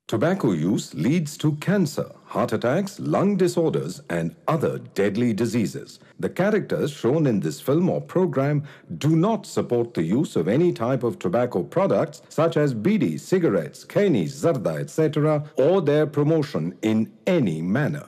Tobacco use leads to cancer, heart attacks, lung disorders, and other deadly diseases. The characters shown in this film or program do not support the use of any type of tobacco products such as bidi, cigarettes, keni, zarda, etc., or their promotion in any manner.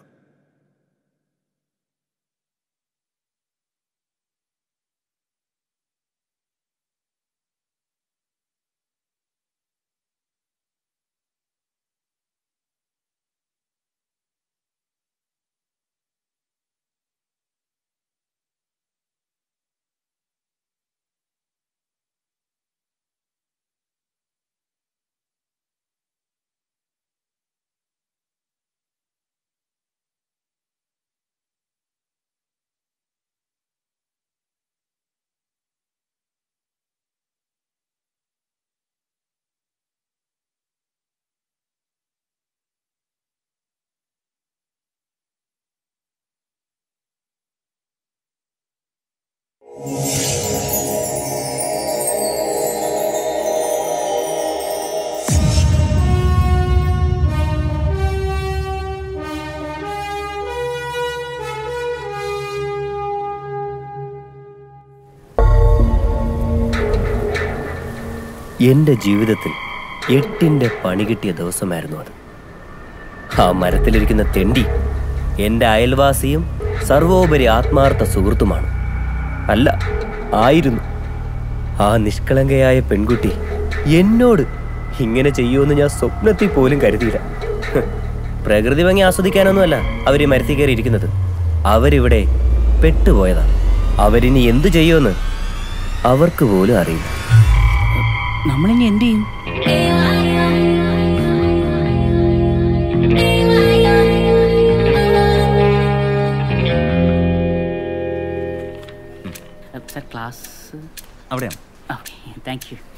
എൻ്റെ ജീവിതത്തിൽ എട്ടിൻ്റെ പണി കിട്ടിയ ദിവസമായിരുന്നു അത് ആ മരത്തിലിരിക്കുന്ന തെണ്ടി എൻ്റെ അയൽവാസിയും സർവോപരി ആത്മാർത്ഥ സുഹൃത്തുമാണ് അല്ല ആയിരുന്നു ആ നിഷ്കളങ്കയായ പെൺകുട്ടി എന്നോട് ഇങ്ങനെ ചെയ്യുമെന്ന് ഞാൻ സ്വപ്നത്തിൽ പോലും കരുതിയില്ല ഹ്, പ്രകൃതി ഭംഗി ആസ്വദിക്കാനൊന്നുമല്ല അവർ ഈ മരത്തിൽ കയറി ഇരിക്കുന്നത് അവരിവിടെ പെട്ടുപോയതാണ് അവരിനി എന്തു ചെയ്യുമെന്ന് അവർക്ക് പോലും അറിയില്ല നമ്മളിനി എന്ത് ചെയ്യും സർ ക്ലാസ് അവിടെയാണ് ഓക്കെ താങ്ക് യു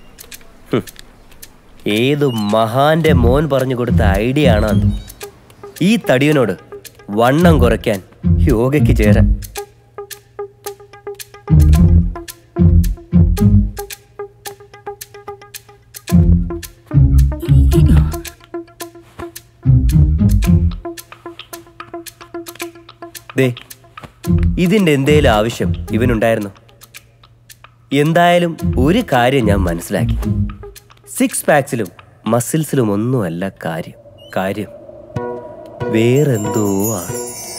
ഏതു മഹാന്റെ മോൻ പറഞ്ഞു കൊടുത്ത ഐഡിയ ആണ് അത് ഈ തടിയനോട് വണ്ണം കുറയ്ക്കാൻ യോഗയ്ക്ക് ചേരാൻ ദേ ഇതിന്റെ എന്തേലും ആവശ്യം ഇവനുണ്ടായിരുന്നു എന്തായാലും ഒരു കാര്യം ഞാൻ മനസ്സിലാക്കി സിക്സ് പാക്സിലും മസിൽസിലും ഒന്നുമല്ല കാര്യം കാര്യം വേറെന്തോ ആണ്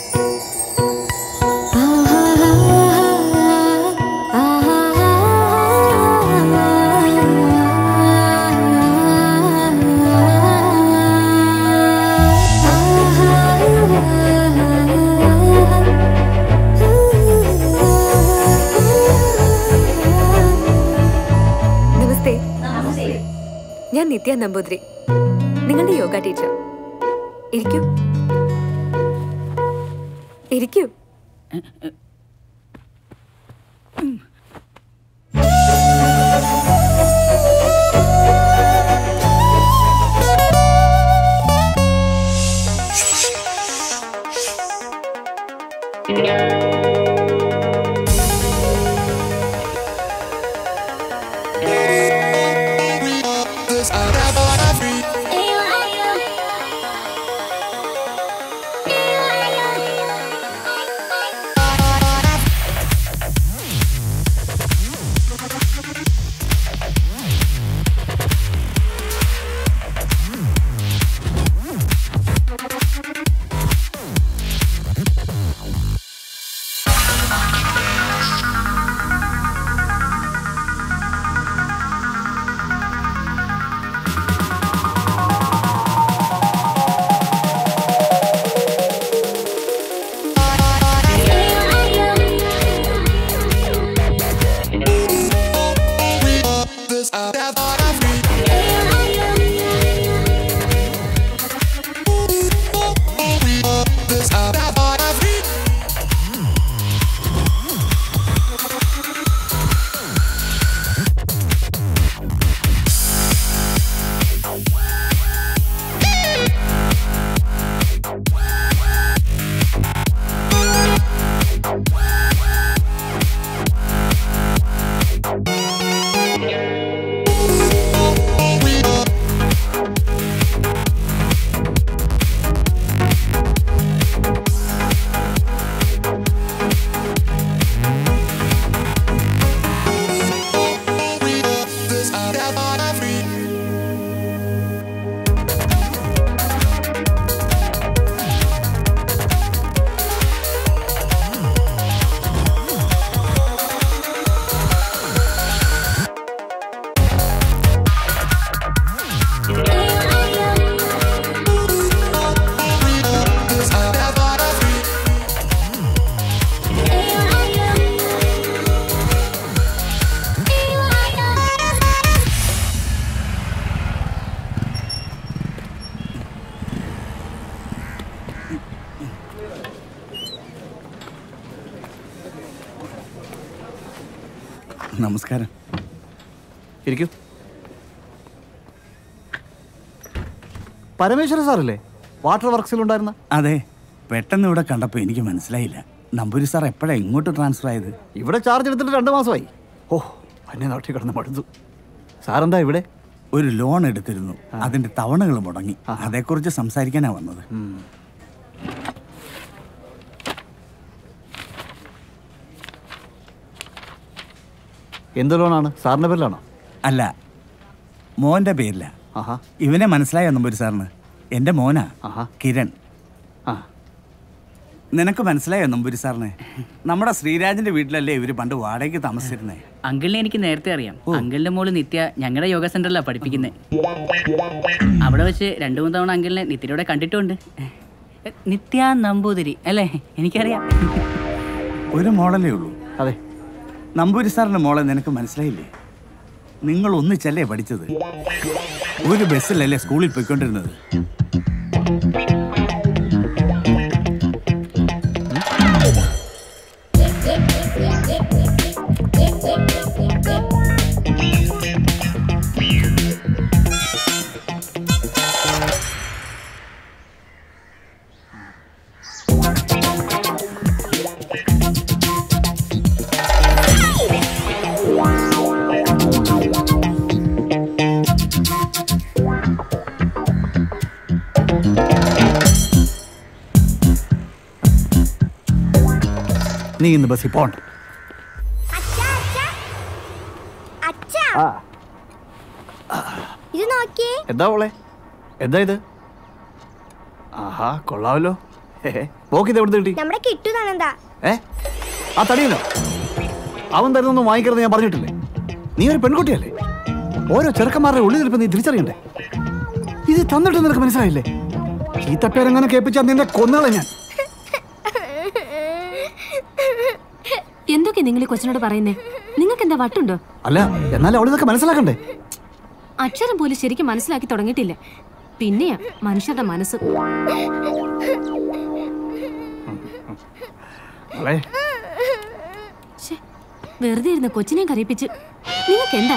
നമസ്തേ ഞാൻ നിത്യ നമ്പൂതിരി നിങ്ങളുടെ യോഗ ടീച്ചർ ഇരിക്കൂ ഇരിക്കൂ Thank നമസ്കാരം ഇരിക്കൂ പരമേശ്വരൻ സാറല്ലേ വാട്ടർ വർക്സിലുണ്ടായിരുന്ന അതെ പെട്ടെന്ന് ഇവിടെ കണ്ടപ്പോൾ എനിക്ക് മനസ്സിലായില്ല നമ്പൂരി സാർ എപ്പോഴാണ് ഇങ്ങോട്ട് ട്രാൻസ്ഫർ ആയത് ഇവിടെ ചാർജ് എടുത്തിട്ട് രണ്ട് മാസമായി ഓ എന്നെ നാട്ടിൽ കിടന്ന് മടുത്തു സാറെന്താ ഇവിടെ ഒരു ലോൺ എടുത്തിരുന്നു അതിന്റെ തവണകൾ മുടങ്ങി അതേക്കുറിച്ച് സംസാരിക്കാനാ വന്നത് എന്ത് ലോണാണ് സാറിന്റെ പേരിലാണോ അല്ല മോന്റെ പേരില ആഹാ ഇവനെ മനസ്സിലായോ നമ്പൂരി സാറിന് എന്റെ മോനാ ആഹാ. കിരൺ ആ നിനക്ക് മനസ്സിലായോ നമ്പൂരി സാറിനെ നമ്മുടെ ശ്രീരാജിന്റെ വീട്ടിലല്ലേ ഇവര് പണ്ട് വാടകയ്ക്ക് താമസിച്ചിരുന്നേ അങ്കിളിനെ എനിക്ക് നേരത്തെ അറിയാം അങ്കിളിന്റെ മോള് നിത്യ ഞങ്ങളുടെ യോഗ സെന്ററിലാണ് പഠിപ്പിക്കുന്നത് അവിടെ വെച്ച് രണ്ടു മൂന്ന് തവണ അങ്കിളിനെ നിത്യയുടെ കണ്ടിട്ടുണ്ട് നിത്യ നമ്പൂതിരി അല്ലേ എനിക്കറിയാം ഒരു മോളല്ലേ ഉള്ളൂ അതെ നമ്പൂരി സാറിന്റെ മോളെ നിനക്ക് മനസ്സിലായില്ലേ നിങ്ങൾ ഒന്നിച്ചല്ലേ പഠിച്ചത് ഒരു ബസ്സിലല്ലേ സ്കൂളിൽ പോയിക്കൊണ്ടിരുന്നത് നീ ഇന്ന് ബസ്സിൽ പോണ്ട അച്ഛാ ആ ഇത് നോക്കിയേ എന്താ മോളെ എന്താ ഇത് ആഹാ കൊള്ളാമല്ലോ നോക്കിത് എവിടെ കിട്ടി നമ്മുടെ കിട്ടു കാണണ്ടാ ഏ ആ തടിയല്ലോ അവൻ തരുന്നൊന്നും വാങ്ങിക്കരുത് ഞാൻ പറഞ്ഞിട്ടില്ലേ നീ ഒരു പെൺകുട്ടിയല്ലേ ഓരോ ചെറുക്കന്മാരുടെ ഉള്ളിൽ നിൽപ്പ് നീ തിരിച്ചറിയണ്ടേ ഇത് തന്നിട്ട് നിനക്ക് മനസ്സിലായില്ലേ ഈ തപ്പേരെങ്ങനെ കേൾപ്പിച്ചാൽ നിന്നെ കൊന്നളെ ഞാൻ എന്തൊക്കെ നിങ്ങൾ ഈ കൊച്ചിനോട് പറയുന്നേ നിങ്ങൾക്ക് എന്താ വട്ടുണ്ടോ അല്ല എന്നാലും അവളിതൊക്കെ മനസ്സിലാക്കണ്ടേ അക്ഷരം പോലും ശരിക്കും മനസ്സിലാക്കി തുടങ്ങിയിട്ടില്ല പിന്നെയാ മനുഷ്യരുടെ മനസ്സ് മോളെ ശ്ശെ, വെറുതെ ഇരുന്ന് കൊച്ചിനെ കരയിപ്പിച്ച് നിങ്ങൾക്ക് എന്താ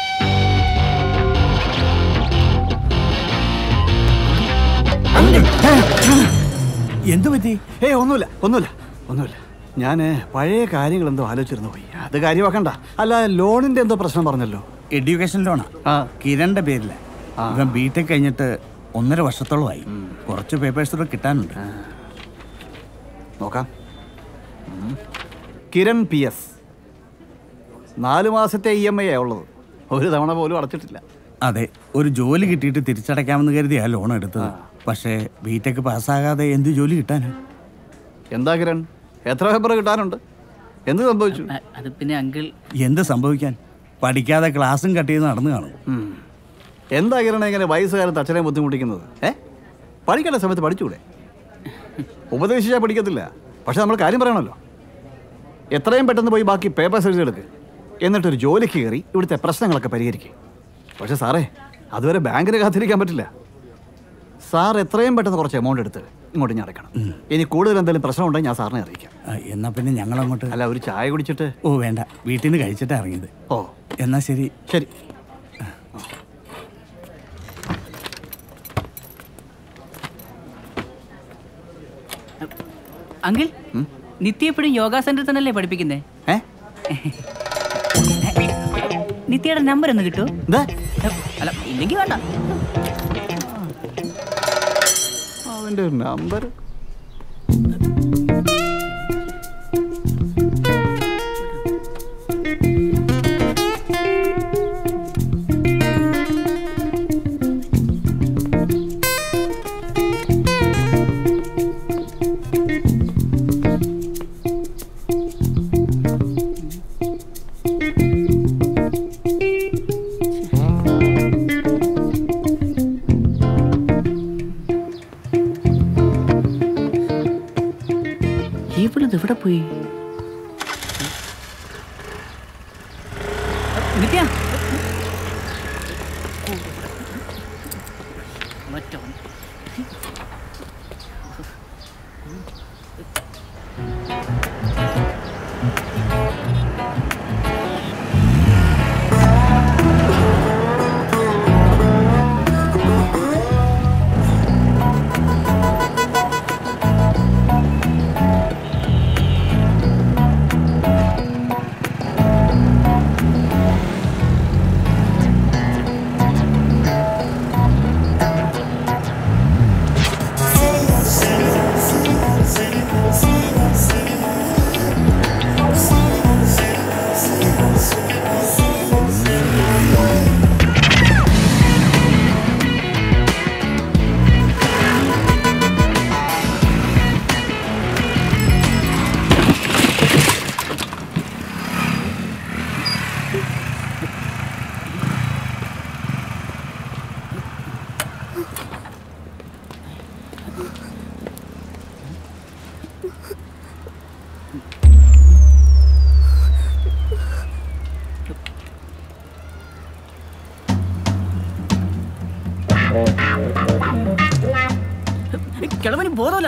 എന്തു പറ്റി ഏ ഒന്നുമില്ല ഒന്നുമില്ല ഒന്നുമില്ല ഞാൻ പഴയ കാര്യങ്ങൾ എന്തോ ആലോചിച്ചിരുന്നു പോയി അത് കാര്യമാക്കണ്ട അല്ല ലോണിന്റെ എന്തോ പ്രശ്നം പറഞ്ഞല്ലോ എഡ്യൂക്കേഷൻ ലോണാ ആ കിരണിന്റെ പേരില ഇവൻ ബിടെക് കഴിഞ്ഞിട്ട് ഒന്നര വർഷത്തോളമായി കുറച്ച് പേപ്പേഴ്സ് കൂടെ കിട്ടാനുണ്ട് നോക്കാം ഉം. കിരൺ പി എസ് നാല് മാസത്തെ ഇ എം ഐ ഉള്ളത് ഒരു തവണ പോലും അടച്ചിട്ടില്ല അതെ ഒരു ജോലി കിട്ടിയിട്ട് തിരിച്ചടയ്ക്കാമെന്ന് കരുതിയാ ലോൺ എടുത്തത് പക്ഷേ ബിടെക് പാസ്സാകാതെ എന്ത് ജോലി കിട്ടാനാ എന്താ കിരൺ എത്ര പേപ്പർ കിട്ടാനുണ്ട് എന്ത് സംഭവിച്ചു അ- അത് പിന്നെ അങ്കിൾ എന്ത് സംഭവിക്കാൻ പഠിക്കാതെ ക്ലാസ്സും കട്ട് ചെയ്ത് നടന്നു കാണും ഉം. എന്താ കിരൺ ഇങ്ങനെ വയസ്സുകാലത്ത് അച്ഛനെ ബുദ്ധിമുട്ടിക്കുന്നത് ഏ പഠിക്കേണ്ട സമയത്ത് പഠിച്ചൂടെ ഉപദേശിച്ചാൽ പഠിക്കത്തില്ല പക്ഷെ നമ്മൾ കാര്യം പറയണമല്ലോ എത്രയും പെട്ടെന്ന് പോയി ബാക്കി പേപ്പേഴ്സ് എഴുതിയെടുക്ക് എന്നിട്ടൊരു ജോലിക്ക് കയറി ഇവിടുത്തെ പ്രശ്നങ്ങളൊക്കെ പരിഹരിക്കുക പക്ഷെ സാറേ അതുവരെ ബാങ്കിന് കാത്തിരിക്കാൻ പറ്റില്ല സാർ എത്രയും പെട്ടെന്ന് കുറച്ച് എമൗണ്ട് എടുത്ത് ഇങ്ങോട്ട് ഞാൻ അടയ്ക്കണം ഇനി കൂടുതൽ എന്തെങ്കിലും പ്രശ്നം ഉണ്ടെങ്കിൽ ഞാൻ സാറിനെ അറിയിക്കാം ആ, എന്നാ പിന്നെ ഞങ്ങൾ അങ്ങോട്ട് അല്ല ഒരു ചായ കുടിച്ചിട്ട് ഓ വേണ്ട വീട്ടിൽ നിന്ന് കഴിച്ചിട്ടാ ഇറങ്ങിയത് ഓ എന്നാ ശരി ശരി അങ്കിൾ നിത്യ എപ്പോഴും യോഗ സെന്ററിൽ തന്നെയല്ലേ പഠിപ്പിക്കുന്നേ ഏ നിത്യയുടെ നമ്പർ ഒന്ന് കിട്ടുമോ എന്താ അല്ല ഇല്ലെങ്കിൽ വേണ്ട അവൻ്റെ ഒരു നമ്പർ ഇവളിത് എവിടെ പോയി നിത്യ ഒറ്റ ഒന്ന്.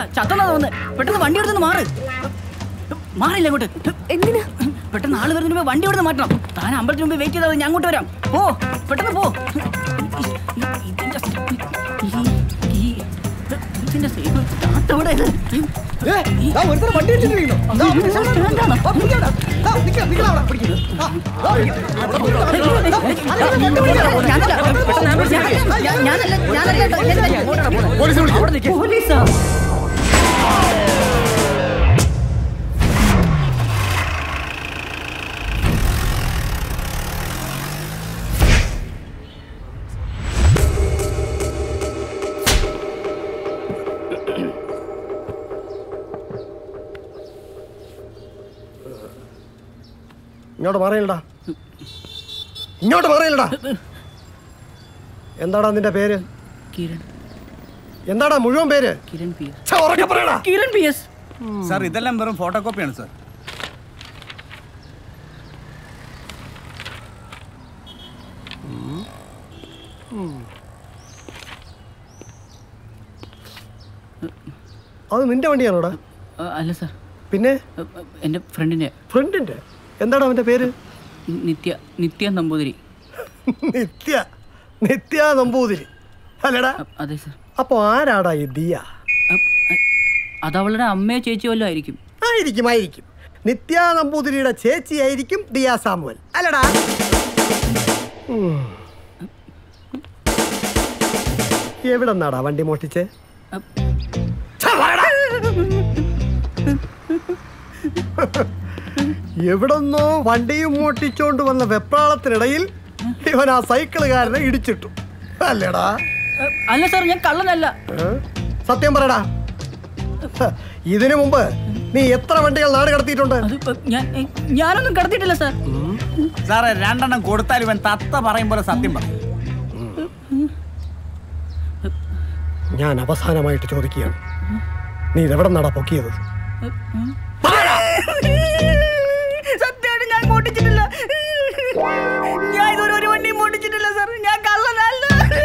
ചത്തന്നാ തോന്നുന്നു പെട്ടെന്ന് വണ്ടി എടുത്തൊന്ന് മാറ് മാറില്ല അങ്ങോട്ട് എന്തിനാ പെട്ടെന്ന് ആള് വരുന്നതിന് മുമ്പ് വണ്ടി എടുത്ത് മാറ്റണം താൻ അമ്പലത്തിന് മുമ്പ് വെയിറ്റ് ചെയ്താൽ ഞാൻ അങ്ങോട്ട് വരാം പോ പെട്ടെന്ന് പോ ഇതിന്റെ ഈ- ഈ- ഇതിന്റെ സേവ് താത്ത ഇവിടെ ഇത്. വണ്ടി വെച്ചിട്ടിരിക്കുന്നു ഞാനല്ല, പെട്ടെന്ന് ആംബുലൻസ് ഞാൻ- ഞാൻ- ഞാനല്ല, ഞാനല്ല കേട്ടോ, ഞാനല്ല. അവിടെ നിൽക്ക്. പോലീസാ ഇങ്ങോട്ട് പറയലടാ ഇങ്ങോട്ട് പറയലടാ എന്താടാ നിന്റെ പേര് കിരൺ എന്താടാ മുഴുവൻ പേര് കിരൺ പി എസ് ഛെ, ഉറക്കെ പറയടാ കിരൺ പി എസ് സാർ ഇതെല്ലാം വെറും ഫോട്ടോ കോപ്പിയാണ് സാർ അത് നിന്റെ വണ്ടിയാണോടാ അല്ല സാർ പിന്നെ എൻ്റെ ഫ്രണ്ടിൻ്റെ ഫ്രണ്ടിന്റെ എന്താടാ അവന്റെ പേര് നിത്യ നിത്യ നമ്പൂതിരി നിത്യ നിത്യ നമ്പൂതിരി അല്ലടാ അതെ സാർ അപ്പൊ ആരാടാ ഈ ദിയ അത് അവളുടെ അമ്മയോ ചേച്ചിയോ വല്ലതും ആയിരിക്കും ആയിരിക്കും ആയിരിക്കും നിത്യ നമ്പൂതിരിയുടെ ചേച്ചി ആയിരിക്കും ദിയ സാമുവൽ അല്ലടാ ഉം. എവിടെ നിന്നാടാ വണ്ടി മോഷ്ടിച്ചേ ഛെ, പറയടാ. എവിടെന്നോ വണ്ടിയും മോട്ടിച്ചോണ്ട് വന്ന വെപ്രാളത്തിനിടയിൽ ഇവൻ ആ സൈക്കിളുകാരനെ ഇടിച്ചിട്ടു അല്ലേടാ അല്ല സാർ ഞാൻ കള്ളനല്ല ഏ? സത്യം പറയടാ ഹ, ഇതിനു മുമ്പ് നീ എത്ര വണ്ടികൾ നാട് കടത്തിയിട്ടുണ്ട് ഞാൻ ഞാനൊന്നും കടത്തിയിട്ടില്ല സാർ സാറേ രണ്ടെണ്ണം കൊടുത്താൽ ഇവൻ തത്ത പറയും പോലെ സത്യം പറയും ഞാൻ അവസാനമായിട്ട് ചോദിക്കുകയാണ് നീ ഇതെവിടെ നടാ പൊക്കിയത് സത്യമായിട്ട് ഞാൻ മോട്ടിച്ചിട്ടില്ല ഞാൻ ഇതുവരെ ഒരു വണ്ടിയും മോട്ടിച്ചിട്ടില്ല സാർ ഞാൻ കള്ളനല്ല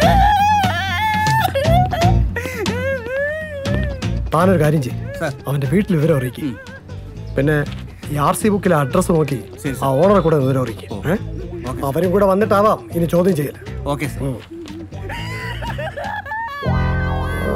താനൊരു കാര്യം ചെയ്യും അവന്റെ വീട്ടിൽ വിവരം അറിയിക്കും പിന്നെ ഈ ആർ സി ബുക്കിലെ അഡ്രസ് നോക്കി ആ ഓണറെ കൂടെ വിവരം അറിയിക്കും ഏ? അവരും കൂടെ വന്നിട്ടാവാം ഇനി ചോദ്യം ചെയ്യല് ഓക്കെ ഉം. ആ.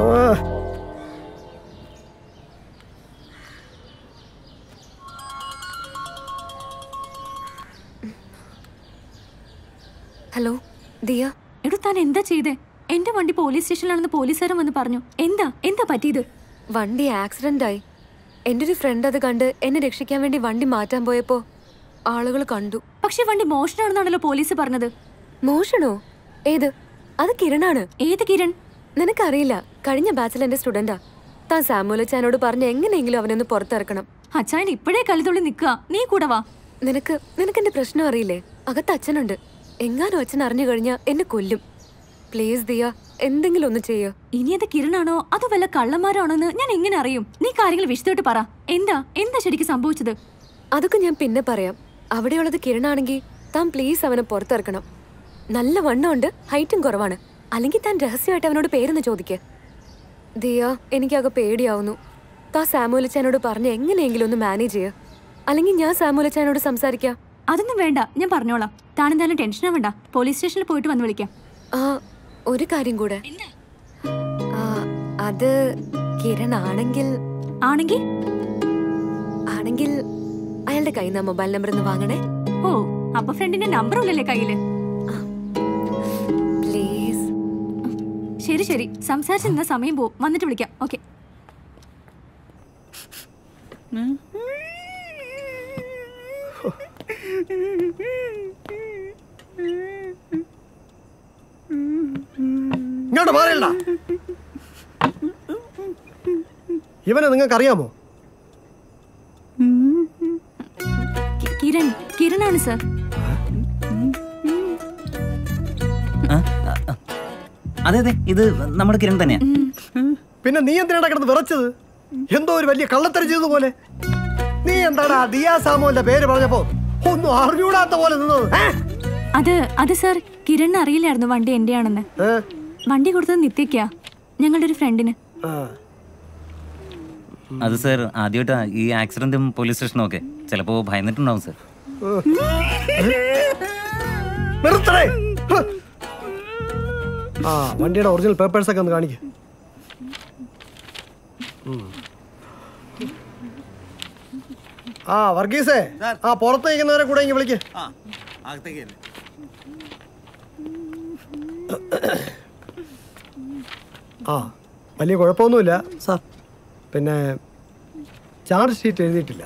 ഹലോ ദിയ എടോ താൻ എന്താ ചെയ്തേ എന്റെ വണ്ടി പോലീസ് സ്റ്റേഷനിലാണെന്ന് പോലീസുകാരൻ വന്ന് പറഞ്ഞു എന്താ എന്താ പറ്റിയത് വണ്ടി ആക്സിഡന്റ് ആയി എൻ്റെ ഒരു ഫ്രണ്ട് അത് കണ്ട് എന്നെ രക്ഷിക്കാൻ വേണ്ടി വണ്ടി മാറ്റാൻ പോയപ്പോ ആളുകൾ കണ്ടു പക്ഷെ വണ്ടി മോഷണമാണെന്നാണല്ലോ പോലീസ് പറഞ്ഞത് മോഷണോ ഏത് അത് കിരണാണ് ഏത് കിരൺ നിനക്കറിയില്ല കഴിഞ്ഞ ബാച്ചിൽ എന്റെ സ്റ്റുഡന്റാ താൻ സാമുലച്ചാനോട് പറഞ്ഞ് എങ്ങനെയെങ്കിലും അവനൊന്ന് പുറത്തിറക്കണം അച്ഛൻ ഇപ്പോഴേ കലിതുള്ളി നിക്കുക നീ കൂടെ വാ നിനക്ക് നിനക്ക് എന്റെ പ്രശ്നം അറിയില്ലേ അകത്ത് അച്ഛനുണ്ട് എങ്ങാനും അച്ഛൻ അറിഞ്ഞു കഴിഞ്ഞാ എന്നെ കൊല്ലും പ്ലീസ് ദിയ എന്തെങ്കിലും ഒന്ന് ചെയ്യോ ഇനി അത് കിരണാണോ അതോ വല്ല കള്ളന്മാരാണോ എന്ന് ഞാൻ എങ്ങനെ അറിയും നീ കാര്യങ്ങൾ വിശദമായിട്ട് പറ എന്താ എന്താ ശരിക്കും സംഭവിച്ചത് അതൊക്കെ ഞാൻ പിന്നെ പറയാം അവിടെയുള്ളത് കിരണാണെങ്കിൽ താൻ പ്ലീസ് അവനെ പുറത്തിറക്കണം നല്ല വണ്ണമുണ്ട് ഹൈറ്റും കുറവാണ് അല്ലെങ്കിൽ താൻ രഹസ്യമായിട്ട് അവനോട് പേരൊന്ന് ചോദിക്ക ദിയ എനിക്കതൊക്കെ പേടിയാവുന്നു താ സാമൂലച്ചാനോട് പറഞ്ഞ് എങ്ങനെയെങ്കിലും ഒന്ന് മാനേജ് ചെയ്യുക അല്ലെങ്കിൽ ഞാൻ സാമൂലച്ചാനോട് സംസാരിക്കാം അതൊന്നും വേണ്ട ഞാൻ പറഞ്ഞോളാം താനെന്തായാലും ടെൻഷനാ വേണ്ട പോലീസ് സ്റ്റേഷനിൽ പോയിട്ട് വന്ന് വിളിക്കാം ആ ഒരു കാര്യം കൂടെ ആ, അത് കിരൺ ആണെങ്കിൽ ആണെങ്കിൽ ആണെങ്കിൽ അയാളുടെ കയ്യിൽ നിന്ന് മൊബൈൽ നമ്പർ ഒന്ന് വാങ്ങണേ ഓ അപ്പൊ ഫ്രണ്ടിന്റെ നമ്പർ ഇല്ലല്ലേ കയ്യില് പ്ലീസ് ശരി ശരി സംസാരിച്ച് നിന്ന സമയം പോവും വന്നിട്ട് വിളിക്കാം ഓക്കെ ഇങ്ങോട്ട് പറയണ്ട ഇവനെ നിങ്ങൾക്ക് അറിയാമോ കിരൺ കിരണാണ് സർ അതെ അതെ ഇത് നമ്മുടെ കിരൺ തന്നെയാ പിന്നെ നീ എന്തിനാണ് കിടന്ന് വിറച്ചത് എന്തോ ഒരു വലിയ കള്ളത്തരം ചെയ്തതുപോലെ നീ എന്താടാ ദിയാ സാമുവിന്റെ പേര് പറഞ്ഞപ്പോ ഒന്നും അറിഞ്ഞൂടാത്ത പോലെ നിന്നത് ഏ? അത് അത് സർ കിരണിന് അറിയില്ലായിരുന്നു വണ്ടി എന്റെയാണെന്ന് ഏ? വണ്ടി കൊടുത്തത് നിത്യക്കാ ഞങ്ങളുടെ ഒരു ഫ്രണ്ടിന് ആ. അത് സാർ ആദ്യമായിട്ടാ ഈ ആക്സിഡന്റും പോലീസ് സ്റ്റേഷനും ഒക്കെ ചിലപ്പോ ഭയന്നിട്ടുണ്ടാവും സാർ നിർത്തണേ ഹ്. ആ വണ്ടിയുടെ ഒറിജിനൽ പേപ്പേഴ്സ് ഒക്കെ ഒന്ന് കാണിക്ക് ഉം. ആ വർഗീസേ ആ പുറത്ത് നിൽക്കുന്നവരെ കൂടെ ഇങ്ങ് വിളിക്ക് ആ വലിയ കുഴപ്പമൊന്നുമില്ല സാർ പിന്നെ ചാർജ് ഷീറ്റ് എഴുതിയിട്ടില്ല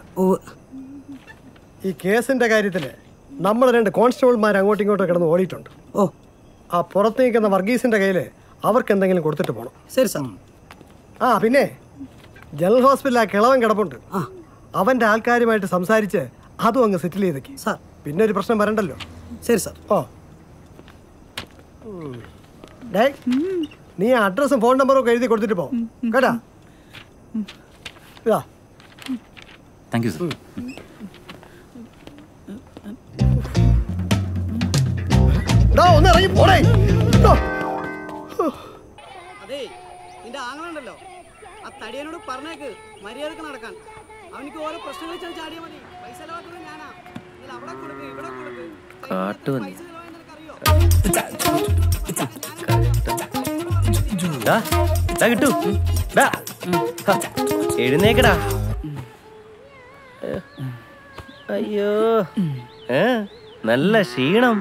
ഈ കേസിന്റെ കാര്യത്തിൽ നമ്മൾ രണ്ട് കോൺസ്റ്റബിൾമാർ അങ്ങോട്ടും ഇങ്ങോട്ടും കിടന്ന് ഓടിയിട്ടുണ്ട് ഓ ആ പുറത്ത് നിൽക്കുന്ന വർഗീസിന്റെ കയ്യിൽ അവർക്ക് എന്തെങ്കിലും കൊടുത്തിട്ട് പോകണം ശരി സാർ ആ പിന്നെ ജനറൽ ഹോസ്പിറ്റലിൽ ആ കിളവൻ കിടപ്പുണ്ട് അവന്റെ ആൾക്കാരുമായിട്ട് സംസാരിച്ച് അതും അങ്ങ് സെറ്റിൽ ചെയ്തേക്ക് സാർ പിന്നെ ഒരു പ്രശ്നം വരണ്ടല്ലോ ശരി സാർ ഓ ഉം. ഡേ നീ അഡ്രസ്സും ഫോൺ നമ്പറും ഒക്കെ എഴുതി കൊടുത്തിട്ട് പോ കേട്ടാ ഇതാ താങ്ക് യു സാർ ഡാ, ഒന്ന് ഇറങ്ങി പോടേ ഡാ. അതെ നിന്റെ ആങ്ങളുണ്ടല്ലോ ആ തടിയനോട് പറഞ്ഞേക്ക് മര്യാദക്ക് നടക്കാൻ അവനിക്ക് ഓരോ പ്രശ്നങ്ങൾ വെച്ചാൽ ചാടിയാ മതി പൈസ ചെലവാക്കുന്നത് ഞാനാ നീ അവിടെ കൊടുക്ക് ഇവിടെ കൊടുക്ക് കാട്ടുവന്നി നിനക്കറിയോ ദാ, ദാ കിട്ടു ദാ. ഹ, എഴുന്നേക്കടാ ഏ, അയ്യോ ഏ നല്ല ക്ഷീണം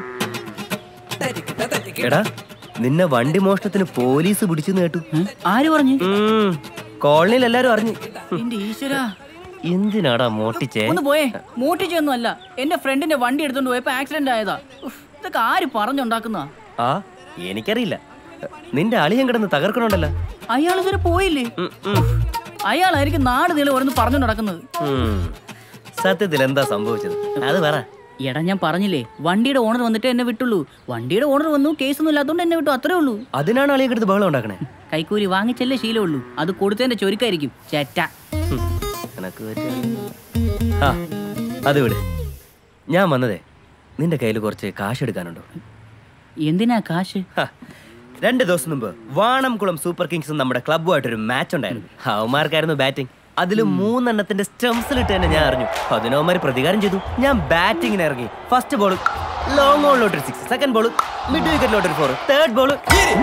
എടാ നിന്നെ വണ്ടി മോഷണത്തിന് പോലീസ് പിടിച്ചെന്ന് കേട്ടു ആര് പറഞ്ഞു കോളനിയിൽ എല്ലാരും അറിഞ്ഞു എന്റെ ഈശ്വരാ എന്തിനാടാ മോട്ടിച്ചേ ഒന്ന് പോയേ മോട്ടിച്ചൊന്നും അല്ല എന്റെ ഫ്രണ്ടിന്റെ വണ്ടി എടുത്തോണ്ട് പോയപ്പോ ആക്സിഡന്റ് ആയതാ ഉഫ്, ഇതൊക്കെ ആര് പറഞ്ഞുണ്ടാക്കുന്ന ആ എനിക്കറിയില്ല നിന്റെ അളിയൻ കിടന്ന് തകർക്കണുണ്ടല്ലോ അയാൾ ഇതുവരെ പോയില്ലേ അയാളായിരിക്കും നാട് നീളം ഓരോന്ന് പറഞ്ഞു നടക്കുന്നത് ഉം. സത്യത്തിൽ എന്താ സംഭവിച്ചത് അത് പറ എടാ ഞാൻ പറഞ്ഞില്ലേ വണ്ടിയുടെ ഓണർ വന്നിട്ട് എന്നെ വിട്ടുള്ളൂ വണ്ടിയുടെ ഓണർ വന്നു കേസൊന്നും ഇല്ലാത്തതുകൊണ്ട് എന്നെ വിട്ടു അത്രേ ഉള്ളൂ അതിനാണ് അളിയെ കിടന്ന് ബഹളം ഉണ്ടാക്കണേ കൈക്കൂലി വാങ്ങിച്ചല്ലേ ശീലമുള്ളൂ അത് കൊടുത്തതിന്റെ ചൊരുക്കായിരിക്കും ചേറ്റ എനക്ക് പറ്റിയ- ആ അത് വിട് ഞാൻ വന്നതേ നിന്റെ കയ്യിൽ കുറച്ച് കാശ് എടുക്കാനുണ്ടോ എന്തിനാ കാശ് ഹ, രണ്ട് ദിവസം മുമ്പ് വാണംകുളം സൂപ്പർ കിങ്സും നമ്മുടെ ക്ലബ്ബുമായിട്ടൊരു മാച്ച് ഉണ്ടായിരുന്നു അവന്മാർക്കായിരുന്നു ബാറ്റിംഗ് അതിൽ മൂന്നെണ്ണത്തിന്റെ സ്റ്റംസിലിട്ട് തന്നെ ഞാൻ അറിഞ്ഞു അതിനവന്മാർ പ്രതികാരം ചെയ്തു ഞാൻ ബാറ്റിങ്ങിന് ഇറങ്ങി ഫസ്റ്റ് ബോൾ ലോങ് ഓണിലോട്ടൊരു സിക്സ് സെക്കൻഡ് ബോൾ മിഡ് വിക്കറ്റിലോട്ടൊരു ഫോർ തേർഡ് ബോൾ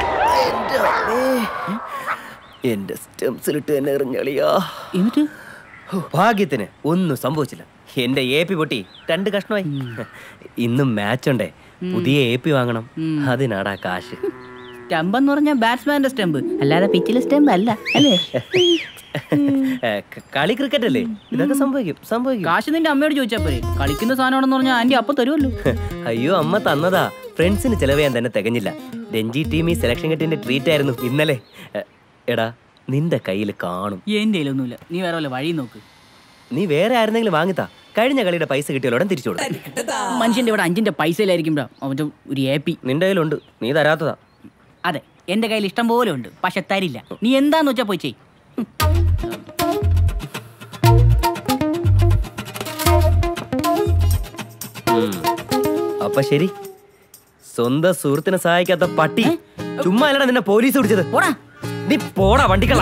എന്റെ സ്റ്റംസിലിട്ട് തന്നെ എറിഞ്ഞളിയാ എന്നിട്ട് ഭാഗ്യത്തിന് ഒന്നും സംഭവിച്ചില്ല എന്റെ എ പി പൊട്ടി രണ്ട് കഷ്ണമായി ഇന്നും മാച്ച് ഉണ്ടേ പുതിയ എ പി വാങ്ങണം അതിനാടാ കാശ് സ്റ്റംപ് എന്ന് പറഞ്ഞാൽ ബാറ്റ്സ്മാന്റെ സ്റ്റംപ് അല്ലാതെ പിച്ചിലെ സ്റ്റംപ് അല്ല അല്ലേ ഏ, ക- കളി ക്രിക്കറ്റ് അല്ലേ ഇതൊക്കെ സംഭവിക്കും സംഭവിക്കും കാശ് നിന്റെ അമ്മയോട് ചോദിച്ചാ പോരെ കളിക്കുന്ന സാധനമാണെന്ന് പറഞ്ഞാൽ ആന്റി അപ്പൊ തരുമല്ലോ അയ്യോ അമ്മ തന്നതാ ഫ്രണ്ട്സിന് ചെലവ് ചെയ്യാൻ തന്നെ തികഞ്ഞില്ല രഞ്ജി ടീം ഈ സെലക്ഷൻ കെട്ടിന്റെ ട്രീറ്റ് ആയിരുന്നു ഇന്നലെ എ, എടാ നിന്റെ കയ്യിൽ കാണും എന്റെ കയ്യിലൊന്നുമില്ല നീ വേറെ വല്ല വഴി നോക്ക് നീ വേറെ ആരെന്നെങ്കിലും വാങ്ങിത്താ കഴിഞ്ഞ കളിയുടെ പൈസ കിട്ടിയോടെ തിരിച്ചു കൊടുക്കും മനുഷ്യന്റെ ഇവിടെ അഞ്ചിന്റെ പൈസയിലായിരിക്കും ബ്രാ. അവന്റെ ഒരു എ പി നിന്റെ കയ്യിലുണ്ട് നീ തരാത്തതാ അതെ എന്റെ കയ്യിൽ ഇഷ്ടം പോലെ ഉണ്ട് പക്ഷെ തരില്ല നീ എന്താന്ന് വെച്ചാ പോയി ചെയ് ഉം. അപ്പൊ ശരി സ്വന്തം സുഹൃത്തിനെ സഹായിക്കാത്ത പട്ടി ചുമ്മാ അല്ലടാ നിന്നെ പോലീസ് പിടിച്ചത് പോടാ നീ പോടാ വണ്ടിക്കള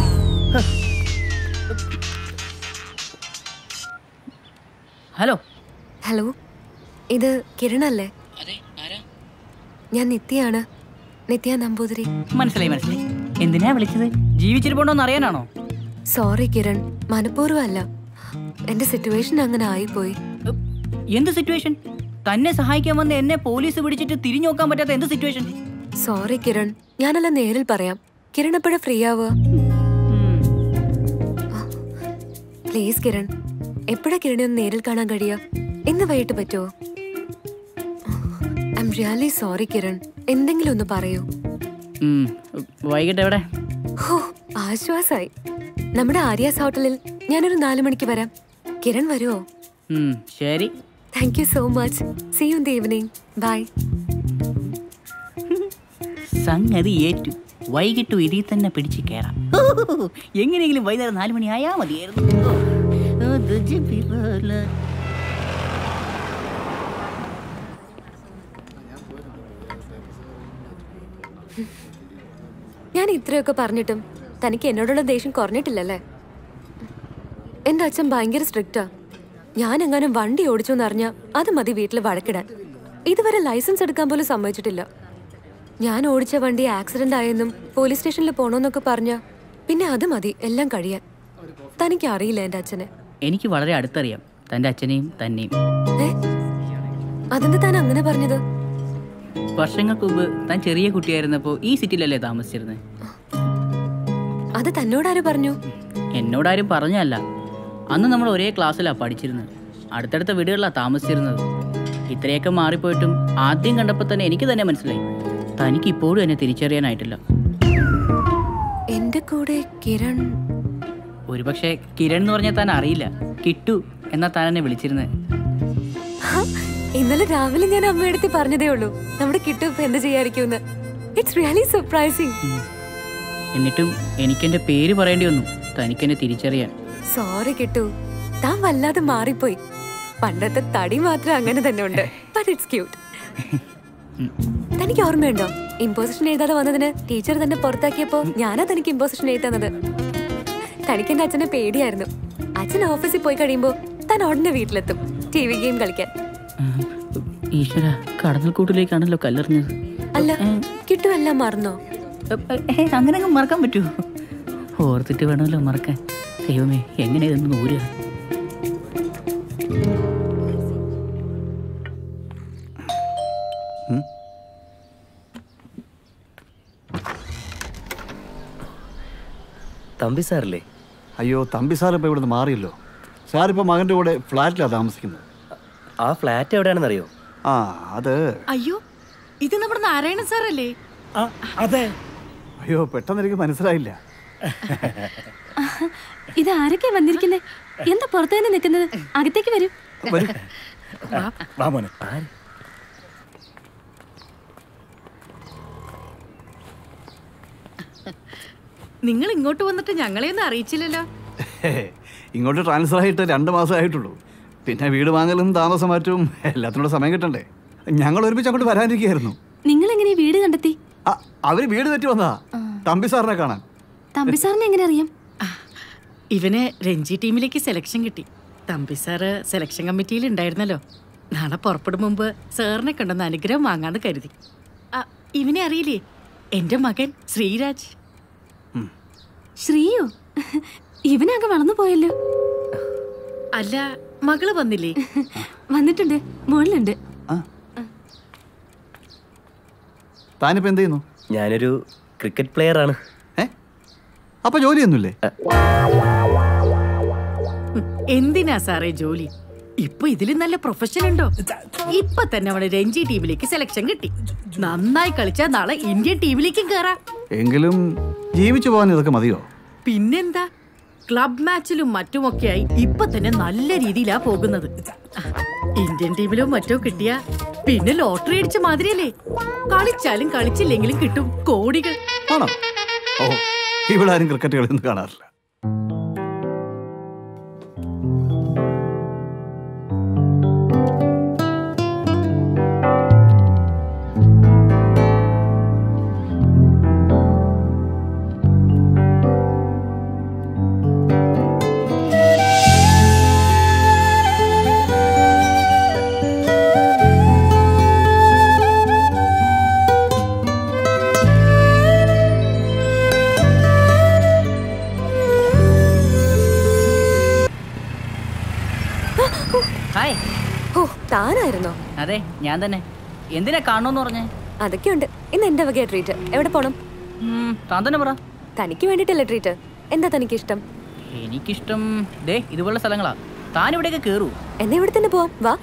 ഹലോ ഹലോ ഇത് കിരണല്ലേ ഞാൻ നിത്യയാണ് നിത്യ നമ്പൂതിരി മനസ്സിലായി മനസ്സിലായി എന്തിനാ വിളിച്ചത് ജീവിച്ചിരിപ്പുണ്ടോന്ന് അറിയാനാണോ സോറി കിരൺ മനഃപൂർവ്വം അല്ല എന്റെ സിറ്റുവേഷൻ അങ്ങനെ ആയിപ്പോയി എന്ത് സിറ്റുവേഷൻ തന്നെ സഹായിക്കാൻ വന്ന് എന്നെ പോലീസ് പിടിച്ചിട്ട് തിരിഞ്ഞു നോക്കാൻ പറ്റാത്ത എന്ത് സിറ്റുവേഷൻ സോറി കിരൺ ഞാനല്ല നേരിൽ പറയാം കിരൺ എപ്പോഴാ ഫ്രീ ആവുക പ്ലീസ് കിരൺ എപ്പോഴാ കിരണെ ഒന്ന് നേരിൽ കാണാൻ കഴിയുക ഇന്ന് വൈകിട്ട് പറ്റുമോ I am really sorry Kiran എന്തെങ്കിലും ഒന്ന് പറയൂ വൈകിട്ട് എവിടെ ഹോ ആശ്വാസായി നമ്മുടെ ആര്യാസ് ഹോട്ടലിൽ ഞാനൊരു നാലു മണിക്ക് വരാം കിരൺ വരുമോ ഉം, ശരി thank you so much see you in the evening bye സംഗതി ഏറ്റു വൈകിട്ട് ഇതിൽ തന്നെ പിടിച്ച് കയറാം എങ്ങനെയെങ്കിലും വൈകുന്നേരം നാല് മണി ആയാ മതിയായിരുന്നു ഓ, ദുജി പിറല. ഞാൻ ഇത്രയൊക്കെ പറഞ്ഞിട്ടും തനിക്ക് എന്നോടുള്ള ദേഷ്യം കുറഞ്ഞിട്ടില്ലല്ലേ എന്റെ അച്ഛൻ ഭയങ്കര സ്ട്രിക്റ്റാ ഞാൻ എങ്ങാനും വണ്ടി ഓടിച്ചു എന്നറിഞ്ഞ അത് മതി വീട്ടിൽ വഴക്കിടാൻ ഇതുവരെ ലൈസൻസ് എടുക്കാൻ പോലും സമ്മതിച്ചിട്ടില്ല ഞാൻ ഓടിച്ച വണ്ടി ആക്സിഡന്റ് ആയെന്നും പോലീസ് സ്റ്റേഷനിൽ പോണോന്നൊക്കെ പറഞ്ഞ പിന്നെ അത് മതി എല്ലാം കഴിയാൻ തനിക്ക് അറിയില്ല എന്റെ അച്ഛനെ എനിക്ക് വളരെ അടുത്തറിയാം തൻ്റെ അച്ഛനെയും തന്നെയും ഏ അതെന്താ താൻ അങ്ങനെ പറഞ്ഞത് വർഷങ്ങൾക്ക് മുമ്പ് താൻ ചെറിയ കുട്ടിയായിരുന്നപ്പോൾ ഈ സിറ്റിയിലല്ലേ താമസിച്ചിരുന്നത് അത് തന്നോടാര് പറഞ്ഞു എന്നോടാരും പറഞ്ഞല്ല അന്ന് നമ്മൾ ഒരേ ക്ലാസ്സിലാണ് പഠിച്ചിരുന്നത് അടുത്തടുത്ത വീടുകളിലാണ് താമസിച്ചിരുന്നത് ഇത്രയൊക്കെ മാറിപ്പോയിട്ടും ആദ്യം കണ്ടപ്പോൾ തന്നെ എനിക്ക് തന്നെ മനസ്സിലായി തനിക്ക് ഇപ്പോഴും എന്നെ തിരിച്ചറിയാനായിട്ടില്ല എന്റെ കൂടെ കിരൺ ഒരുപക്ഷെ കിരൺ എന്ന് പറഞ്ഞാൽ താൻ അറിയില്ല കിട്ടു എന്നാ താൻ എന്നെ വിളിച്ചിരുന്നത് ഹ, ഇന്നലെ രാവിലെ ഞാൻ അമ്മയടുത്ത് പറഞ്ഞതേ ഉള്ളൂ നമ്മുടെ കിട്ടു ഇപ്പൊ എന്ത് ചെയ്യാതിരിക്കുമെന്ന് ഇറ്റ്സ് റിയലി സർപ്രൈസിങ് എന്നിട്ടും എനിക്കെന്റെ പേര് പറയേണ്ടി വന്നു തനിക്കെന്നെ തിരിച്ചറിയാൻ സോറി കിട്ടു താൻ വല്ലാതെ മാറിപ്പോയി പണ്ടത്തെ തടി മാത്രം അങ്ങനെ തന്നെ ഉണ്ട് ബട്ട് ഇറ്റ്സ് ക്യൂട്ട് തനിക്ക് ഓർമ്മയുണ്ടോ ഇമ്പോസിഷൻ എഴുതാതെ വന്നതിന് ടീച്ചർ തന്നെ പുറത്താക്കിയപ്പോ ഞാനാ തനിക്ക് ഇമ്പോസിഷൻ എഴുതുന്നത് തനിക്ക് എന്റെ അച്ഛനെ പേടിയായിരുന്നു അച്ഛൻ ഓഫീസിൽ പോയി കഴിയുമ്പോ താൻ ഉടനെ വീട്ടിലെത്തും ടി വി ഗെയിം കളിക്കാൻ ഈശ്വര കടന്നൽക്കൂട്ടിലേക്കാണല്ലോ കല്ലെറിഞ്ഞത് അല്ല കിട്ടു എല്ലാം മറന്നോ ഏ, അങ്ങനെ അങ്ങ് മറക്കാൻ പറ്റുമോ ഓർത്തിട്ട് വേണമല്ലോ മറക്കാൻ ദൈവമേ എങ്ങനെ ഇതൊന്ന് നൂരുക തമ്പി സാറല്ലേ അയ്യോ തമ്പി സാർ ഇപ്പോൾ ഇവിടുന്ന് മാറിയല്ലോ സാറിപ്പോൾ മകൻ്റെ കൂടെ ഫ്ലാറ്റിലാണ് താമസിക്കുന്നത് ആ ഫ്ലാറ്റ് എവിടെയാണെന്നറിയോ ആ അത് അയ്യോ ഇത് നമ്മുടെ നാരായണൻ സാറല്ലേ അതെ അയ്യോ പെട്ടെന്ന് എനിക്ക് മനസ്സിലായില്ല ഇത് ആരൊക്കെയാ വന്നിരിക്കുന്നേ എന്താ പുറത്തു തന്നെ നിൽക്കുന്നത് അകത്തേക്ക് വരൂ വാ മോനെ നിങ്ങൾ ഇങ്ങോട്ട് വന്നിട്ട് ഞങ്ങളെ ഒന്നും അറിയിച്ചില്ലല്ലോ ഇങ്ങോട്ട് ട്രാൻസ്ഫർ ആയിട്ട് രണ്ട് മാസം ആയിട്ടുള്ളൂ പിന്നെ വീട് വാങ്ങലും താമസം മാറ്റവും എല്ലാത്തിനോട് സമയം കിട്ടണ്ടേ ഞങ്ങൾ ഒരുമിച്ച് അങ്ങോട്ട് വരാനിരിക്കുകയായിരുന്നു നിങ്ങൾ എങ്ങനെ വീട് കണ്ടെത്തി ആ, അവര് വീട് തെറ്റി വന്നതാ തമ്പി സാറിനെ കാണാൻ തമ്പി സാറിനെ എങ്ങനെ അറിയാം ഇവന് രഞ്ജി ടീമിലേക്ക് സെലക്ഷൻ കിട്ടി തമ്പി സാറ് സെലക്ഷൻ കമ്മിറ്റിയിൽ ഉണ്ടായിരുന്നല്ലോ നാളെ പുറപ്പെടും മുമ്പ് സാറിനെ കണ്ടൊന്ന് അനുഗ്രഹം വാങ്ങാന്ന് കരുതി ആ, ഇവനെ അറിയില്ലേ എന്റെ മകൻ ശ്രീരാജ് ശ്രീയോ ഇവനാകെ വളർന്നു പോയല്ലോ അല്ല മകള് വന്നില്ലേ വന്നിട്ടുണ്ട് മുകളിലുണ്ട് താനിപ്പോ എന്ത് ചെയ്യുന്നു ഞാനൊരു ക്രിക്കറ്റ് പ്ലെയർ ആണ് അപ്പൊ ജോലിയൊന്നുമില്ലേ എന്തിനാ സാറേ ജോലി ഇപ്പൊ ഇതിലും നല്ല പ്രൊഫഷൻ ഉണ്ടോ ഇപ്പൊ തന്നെ അവള് രഞ്ജി ടീമിലേക്ക് സെലക്ഷൻ കിട്ടി നന്നായി കളിച്ചാൽ നാളെ ഇന്ത്യൻ ടീമിലേക്കും കേറാം എങ്കിലും ജീവിച്ചു പോകാൻ ഇതൊക്കെ മതിയോ പിന്നെന്താ ക്ലബ് മാച്ചിലും മറ്റുമൊക്കെയായി ഇപ്പൊ തന്നെ നല്ല രീതിയിലാ പോകുന്നത് ഇന്ത്യൻ ടീമിലോ മറ്റോ കിട്ടിയ പിന്നെ ലോട്ടറി അടിച്ച മാതിരിയല്ലേ കളിച്ചാലും കളിച്ചില്ലെങ്കിലും കിട്ടും കോടികൾ ആണോ ഓ ഇവിടെ ആരും ക്രിക്കറ്റ് കളിയൊന്നും കാണാറില്ല ഹായ് ഓ താനായിരുന്നോ അതെ ഞാൻ തന്നെ എന്തിനാ കാണണമെന്ന് പറഞ്ഞേ അതൊക്കെയുണ്ട് ഇന്ന് എന്റെ വകയ ട്രീറ്റ് എവിടെ പോണം താൻ തന്നെ പറ തനിക്ക് വേണ്ടിട്ടല്ലേ ട്രീറ്റ് എന്താ തനിക്ക് ഇഷ്ടം എനിക്കിഷ്ടം ദേ ഇതുപോലുള്ള സ്ഥലങ്ങളാ താൻ ഇവിടെയൊക്കെ കേറൂ എന്നാ ഇവിടെ തന്നെ പോവാം വാ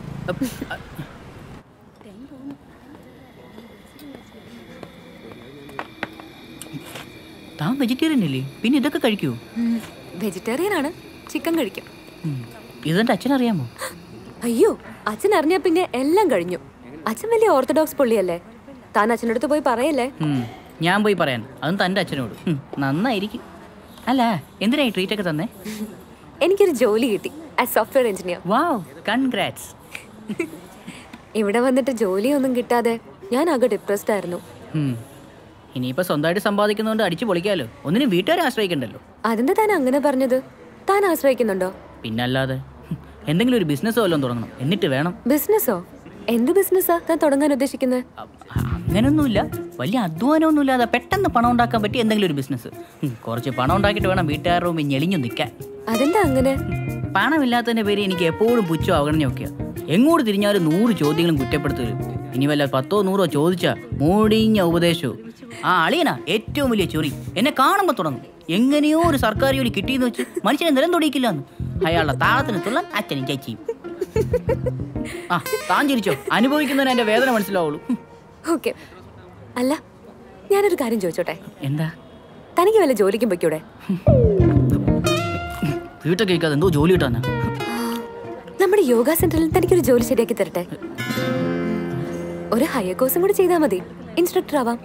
താൻ വെജിറ്റേറിയൻ അല്ലേ പിന്നെ ഇതൊക്കെ കഴിക്കൂ വെജിറ്റേറിയൻ ആണ് ചിക്കൻ കഴിക്കും ഇതെന്റെ അച്ഛനറിയാമോ അയ്യോ അച്ഛൻ അറിഞ്ഞാ പിന്നെ എല്ലാം കഴിഞ്ഞു അച്ഛൻ വലിയ ഓർത്തഡോക്സ് പുള്ളിയല്ലേ താൻ അച്ഛനടുത്ത് പോയി പറയല്ലേ ഉം, ഞാൻ പോയി പറയാൻ അതും തൻ്റെ അച്ഛനോട് ഉം, നന്നായിരിക്കും അല്ല എന്തിനാ ഈ ട്രീറ്റ് ഒക്കെ തന്നെ എനിക്കൊരു ജോലി കിട്ടി as software engineer wow congrats ഇവിടെ വന്നിട്ട് ജോലിയൊന്നും കിട്ടാതെ ഞാൻ ആകെ ഡിപ്രസ്ഡ് ആയിരുന്നു ഇനിയിപ്പോ സ്വന്തമായിട്ട് സമ്പാദിക്കുന്നതുകൊണ്ട് അടിച്ചു പൊളിക്കാലോ ഒന്നിനും വീട്ടുകാരെ ആശ്രയിക്കണ്ടല്ലോ അതെന്താ താൻ അങ്ങനെ പറഞ്ഞത് താൻ ആശ്രയിക്കുന്നുണ്ടോ പിന്നല്ലാതെ എന്തെങ്കിലും ഒരു ബിസിനസ് വല്ലതും തുടങ്ങണം എന്നിട്ട് വേണം ബിസിനസ്സോ എന്ത് ബിസിനസ്സാ താൻ തുടങ്ങാൻ ഉദ്ദേശിക്കുന്നത് അങ്ങനെയൊന്നുമില്ല വലിയ അധ്വാനമൊന്നുമില്ലാതെ പെട്ടെന്ന് പണം ഉണ്ടാക്കാൻ പറ്റിയ എന്തെങ്കിലും ഒരു ബിസിനസ് കുറച്ച് പണം ഉണ്ടാക്കിയിട്ട് വേണം വീട്ടുകാരുടെ മുമ്പിൽ ഞെളിഞ്ഞു നിൽക്കാൻ അതെന്താ അങ്ങനെ പണമില്ലാത്തതിന്റെ പേര് എനിക്ക് എപ്പോഴും പുച്ഛോ അവഗണനയൊക്കെയാ എങ്ങോട്ട് തിരിഞ്ഞാലും നൂറ് ചോദ്യങ്ങളും കുറ്റപ്പെടുത്തരും ഇനി വല്ല പത്തോ നൂറോ ചോദിച്ചാ മൂടിഞ്ഞ ഉപദേശവും ആ അളിയനാ ഏറ്റവും വലിയ ചൊറി എന്നെ കാണുമ്പോൾ തുടങ്ങും എങ്ങനെയോ ഒരു സർക്കാർ ജോലി കിട്ടിയെന്ന് വെച്ച് മനുഷ്യനെ നിലം തൊടിയിക്കില്ലെന്ന് അയാളുടെ താളത്തിന് തുള്ളൻ അച്ഛനും ചേച്ചിയും ആ താൻ ചിരിച്ചോ അനുഭവിക്കുന്നതിന് എന്റെ വേദന മനസ്സിലാവുള്ളൂ ഓക്കെ അല്ല ഞാനൊരു കാര്യം ചോദിച്ചോട്ടെ എന്താ തനിക്ക് വല്ല ജോലിക്കും പൊയ്ക്കൂടെ വീട്ടൊക്കെ കേൾക്കാതെ എന്തോ ജോലി കിട്ടാനാ നമ്മുടെ യോഗ സെന്ററിൽ തനിക്കൊരു ജോലി ശരിയാക്കി തരട്ടെ ഒരു ഹയർ കോഴ്സും കൂടി ചെയ്താൽ മതി ഇൻസ്ട്രക്ടർ ആവാം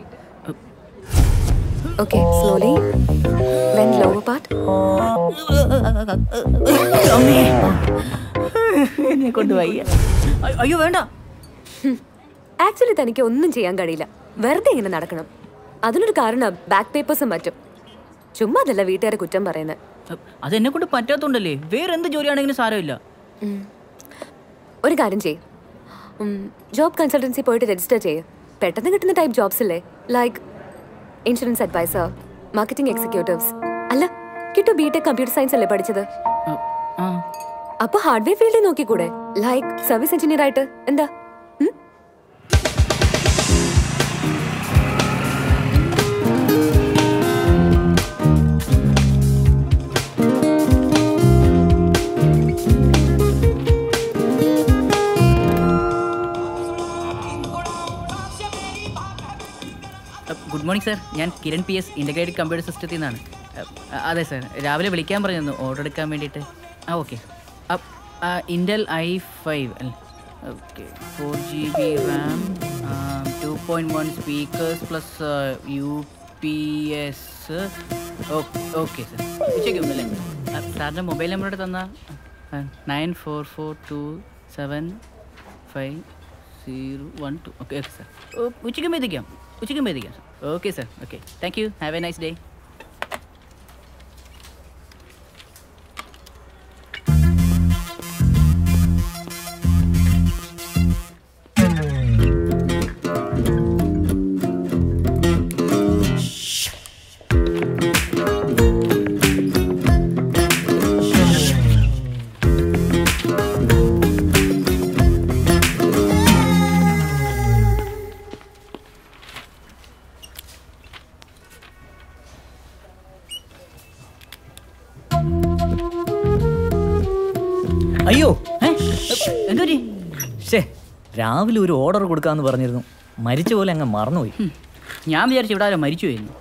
okay slowly when lower part എന്നെ കൊണ്ട് വയ്യ അയ്യോ, അയ്യോ വേണ്ട ആക്ച്വലി തനിക്ക് ഒന്നും ചെയ്യാൻ കഴിയില്ല വെറുതെ ഇങ്ങനെ നടക്കണം അതിനൊരു കാരണം ബാക്ക് പേപ്പേഴ്സും മറ്റും ചുമ്മാ അതല്ല വീട്ടുകാരെ കുറ്റം പറയുന്നത് അതെന്നെ കൊണ്ട് പറ്റാത്തോണ്ടല്ലേ വേറെ എന്ത് ജോലിയാണെങ്കിലും സാരമില്ല ഒരു കാര്യം ചെയ്യും ജോബ് കൺസൾട്ടൻസി പോയിട്ട് രജിസ്റ്റർ ചെയ്യ് പെട്ടെന്ന് കിട്ടുന്ന ടൈപ്പ് ജോബ്സ് ഇല്ലേ like insurance advisor marketing executives അല്ല കിട്ടു ബി ടെക് കമ്പ്യൂട്ടർ സയൻസ് അല്ലേ പഠിച്ചത് അപ്പൊ ഹാർഡ്വെയർ ഫീൽഡിൽ നോക്കിക്കൂടെ ലൈക്ക് സർവീസ് എഞ്ചിനീയർ ആയിട്ട് എന്താ ഉം? ഗുഡ് മോർണിംഗ് സർ ഞാൻ Kiran P S integrated computer സിസ്റ്റത്തിൽ നിന്നാണ് അഹ് അതെ സർ രാവിലെ വിളിക്കാൻ പറഞ്ഞിരുന്നു ഓർഡർ എടുക്കാൻ വേണ്ടിയിട്ട് ആ ഓക്കെ ഇൻറ്റൽ ഐ ഫൈവ് അല്ലേ okay four G B RAM two point one speakers plus U P S okay sir ഉച്ചയ്ക്ക് മുമ്പല്ലേ സാറിൻ്റെ മൊബൈൽ നമ്പറോട് തന്നാൽ nine four four two seven five zero one two okay okay sir ഉച്ചയ്ക്ക് മുമ്പ് എത്തിക്കാം ഉച്ചയ്ക്ക് മുമ്പ് എത്തിക്കാം sir okay sir okay thank you have a nice day അയ്യോ എന്തൊരു ശേ രാവിലെ ഒരു ഓർഡർ കൊടുക്കാന്ന് പറഞ്ഞിരുന്നു മരിച്ച പോലെ അങ്ങ് മറന്നുപോയി ഞാൻ വിചാരിച്ചു ഇവിടെ ആരോ മരിച്ചു പോയിരുന്നു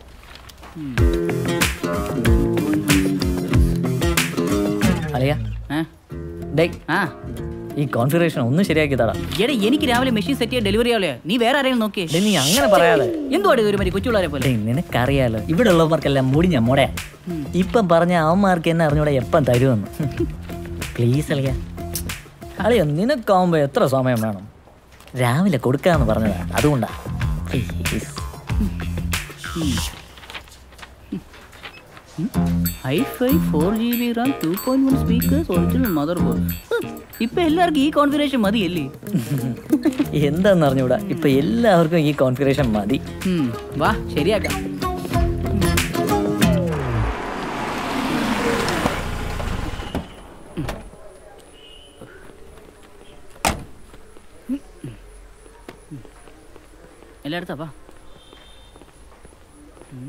അളിയ ഡേ ആ ഈ കോൺഫിഗറേഷൻ ഒന്ന് ശരിയാക്കി തടാ എടാ എനിക്ക് രാവിലെ മെഷീൻ സെറ്റ് ചെയ്യാൻ ഡെലിവറി ആവില്ലേ നീ വേറെ ആരെങ്കിലും നോക്കിയേ നീ അങ്ങനെ പറയാതെ എന്തുവാടി ഇത് ഒരു മതി കൊച്ചുപിള്ളേരെ പോലെ ഡേയ്, നിനക്കറിയാലോ ഇവിടെ ഉള്ളവർക്കെല്ലാം മുടിഞ്ഞ മോടെ ഇപ്പം പറഞ്ഞ അവന്മാർക്ക് എന്നെ അറിഞ്ഞൂടെ എപ്പം തരുമെന്ന് പ്ലീസ് അളിയ അളിയ നിനക്കാവുമ്പോ എത്ര സമയം വേണം രാവിലെ കൊടുക്കാന്ന് പറഞ്ഞതാ അതുകൊണ്ടാ Please. I five four G B RAM two point one speakers original motherboard ഇപ്പൊ എല്ലാവർക്കും ഈ കോൺഫിഗറേഷൻ മതിയല്ലേ എന്താന്ന് അറിഞ്ഞൂടാ ഇപ്പൊ എല്ലാവർക്കും ഈ കോൺഫിഗറേഷൻ മതി ഉം, വാ ശരിയാക്കാം എല്ലായിടത്താ വാ ഉം.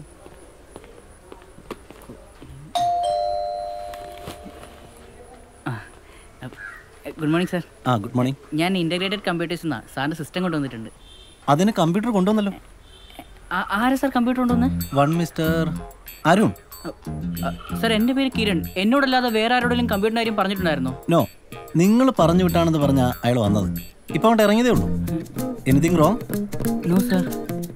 ആ, ഗുഡ് മോർണിംഗ് സാർ ആ ഗുഡ് മോർണിംഗ് ഞാൻ ഇൻ്റഗ്രേറ്റഡ് കമ്പ്യൂട്ടേഴ്സ് എന്നാണ് സാറിൻ്റെ സിസ്റ്റം കൊണ്ടുവന്നിട്ടുണ്ട് അതിന് കമ്പ്യൂട്ടർ കൊണ്ടുവന്നല്ലോ ആ- ആരാ സാർ കമ്പ്യൂട്ടർ കൊണ്ടുവന്ന് വൺ മിസ്റ്റർ അരുൺ സാർ എൻ്റെ പേര് കിരൺ എന്നോടല്ലാതെ വേറെ ആരോടെങ്കിലും കമ്പ്യൂട്ടറിൻ്റെ കാര്യം പറഞ്ഞിട്ടുണ്ടായിരുന്നോ നോ നിങ്ങൾ പറഞ്ഞു വിട്ടാണെന്ന് പറഞ്ഞ അയാൾ വന്നത് ഇപ്പൊ അങ്ങോട്ട് ഇറങ്ങിയതേ ഉള്ളൂ എനിത്തിങ് റോങ് നോ സാർ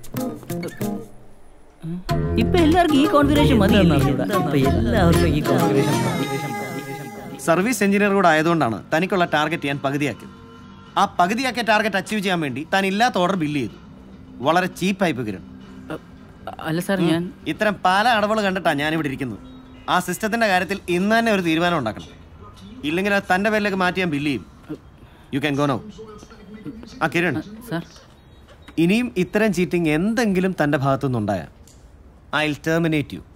ഇപ്പൊ എല്ലാവർക്കും ഈ കോൺഫിഗറേഷൻ മതി ഇപ്പൊ എല്ലാവർക്കും ഈ കോൺഫിഗറേഷൻ സർവീസ് എഞ്ചിനീയർ കൂടെ ആയതുകൊണ്ടാണ് തനിക്കുള്ള ടാർഗറ്റ് ഞാൻ പകുതിയാക്കിയത് ആ പകുതിയാക്കിയ ടാർഗറ്റ് അച്ചീവ് ചെയ്യാൻ വേണ്ടി താൻ ഇല്ലാത്ത ഓർഡർ ബില്ല് ചെയ്തു വളരെ ചീപ്പായി കിരൺ അല്ല സാർ ഞാൻ ഇത്തരം പല അടവുകൾ കണ്ടിട്ടാണ് ഞാൻ ഇവിടെ ഇരിക്കുന്നത് ആ സിസ്റ്റത്തിന്റെ കാര്യത്തിൽ ഇന്ന് തന്നെ ഒരു തീരുമാനം ഉണ്ടാക്കണം ഇല്ലെങ്കിൽ അത് തന്റെ പേരിലേക്ക് മാറ്റി ഞാൻ ബില്ല് ചെയ്യും യു ക്യാൻ ഗോ നോ ആ കിരൺ സാർ ഇനിയും ഇത്തരം ചീറ്റിംഗ് എന്തെങ്കിലും തന്റെ ഭാഗത്തുനിന്നുണ്ടായാൽ ഐ ടെർമിനേറ്റ് യു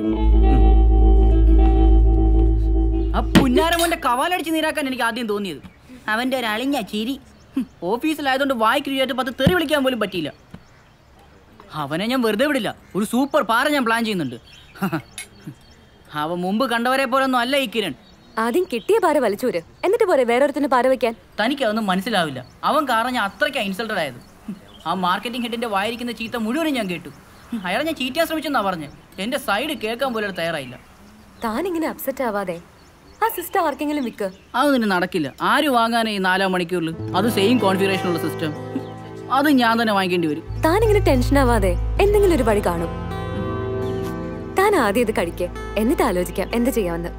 ആ പുന്നാരമോന്റെ കവാലടിച്ച് നീരാക്കാൻ എനിക്ക് ആദ്യം തോന്നിയത് അവന്റെ ഒരു അളിഞ്ഞ ചിരി ഹും, ഓഫീസിലായതുകൊണ്ട് വായിക്ക് രുചിയായിട്ട് പത്ത് തെറി വിളിക്കാൻ പോലും പറ്റിയില്ല അവനെ ഞാൻ വെറുതെ വിടില്ല ഒരു സൂപ്പർ പാറ ഞാൻ പ്ലാൻ ചെയ്യുന്നുണ്ട് അവൻ മുമ്പ് കണ്ടവരെ പോലെ ഒന്നും അല്ല ഈ കിരൺ ആദ്യം കിട്ടിയ പാര വലിച്ചൂര് എന്നിട്ട് പോരെ വേറൊരുത്തിന് പാര വെക്കാൻ തനിക്ക് അതൊന്നും മനസ്സിലാവില്ല അവൻ കാരണം ഞാൻ അത്രയ്ക്ക് ഇൻസൾട്ടഡ് ആയത് ഹും, ആ മാർക്കറ്റിംഗ് ഹെഡിന്റെ വായിരിക്കുന്ന ചീത്ത മുഴുവനും ഞാൻ കേട്ടു ഹും, അയാളെ ഞാൻ ചീറ്റാൻ ശ്രമിച്ചെന്നാ പറഞ്ഞ് എന്റെ സൈഡ് കേൾക്കാൻ പോലും അയാൾ തയ്യാറായില്ല താൻ ഇങ്ങനെ അപ്സെറ്റ് ആവാതെ ആ സിസ്റ്റം ആർക്കെങ്കിലും വിക്ക് അതൊന്നും നടക്കില്ല ആര് വാങ്ങാനേ ഈ നാലാം മണിക്കൂറിൽ അത് സെയിം കോൺഫിഗറേഷനുള്ള സിസ്റ്റം അത് ഞാൻ തന്നെ വാങ്ങിക്കേണ്ടി വരും താൻ ഇങ്ങനെ ടെൻഷൻ ആവാതെ എന്തെങ്കിലും ഒരു വഴി കാണും താൻ ആദ്യം ഇത് കഴിക്ക് എന്നിട്ട് ആലോചിക്കാം എന്ത് ചെയ്യാമെന്ന്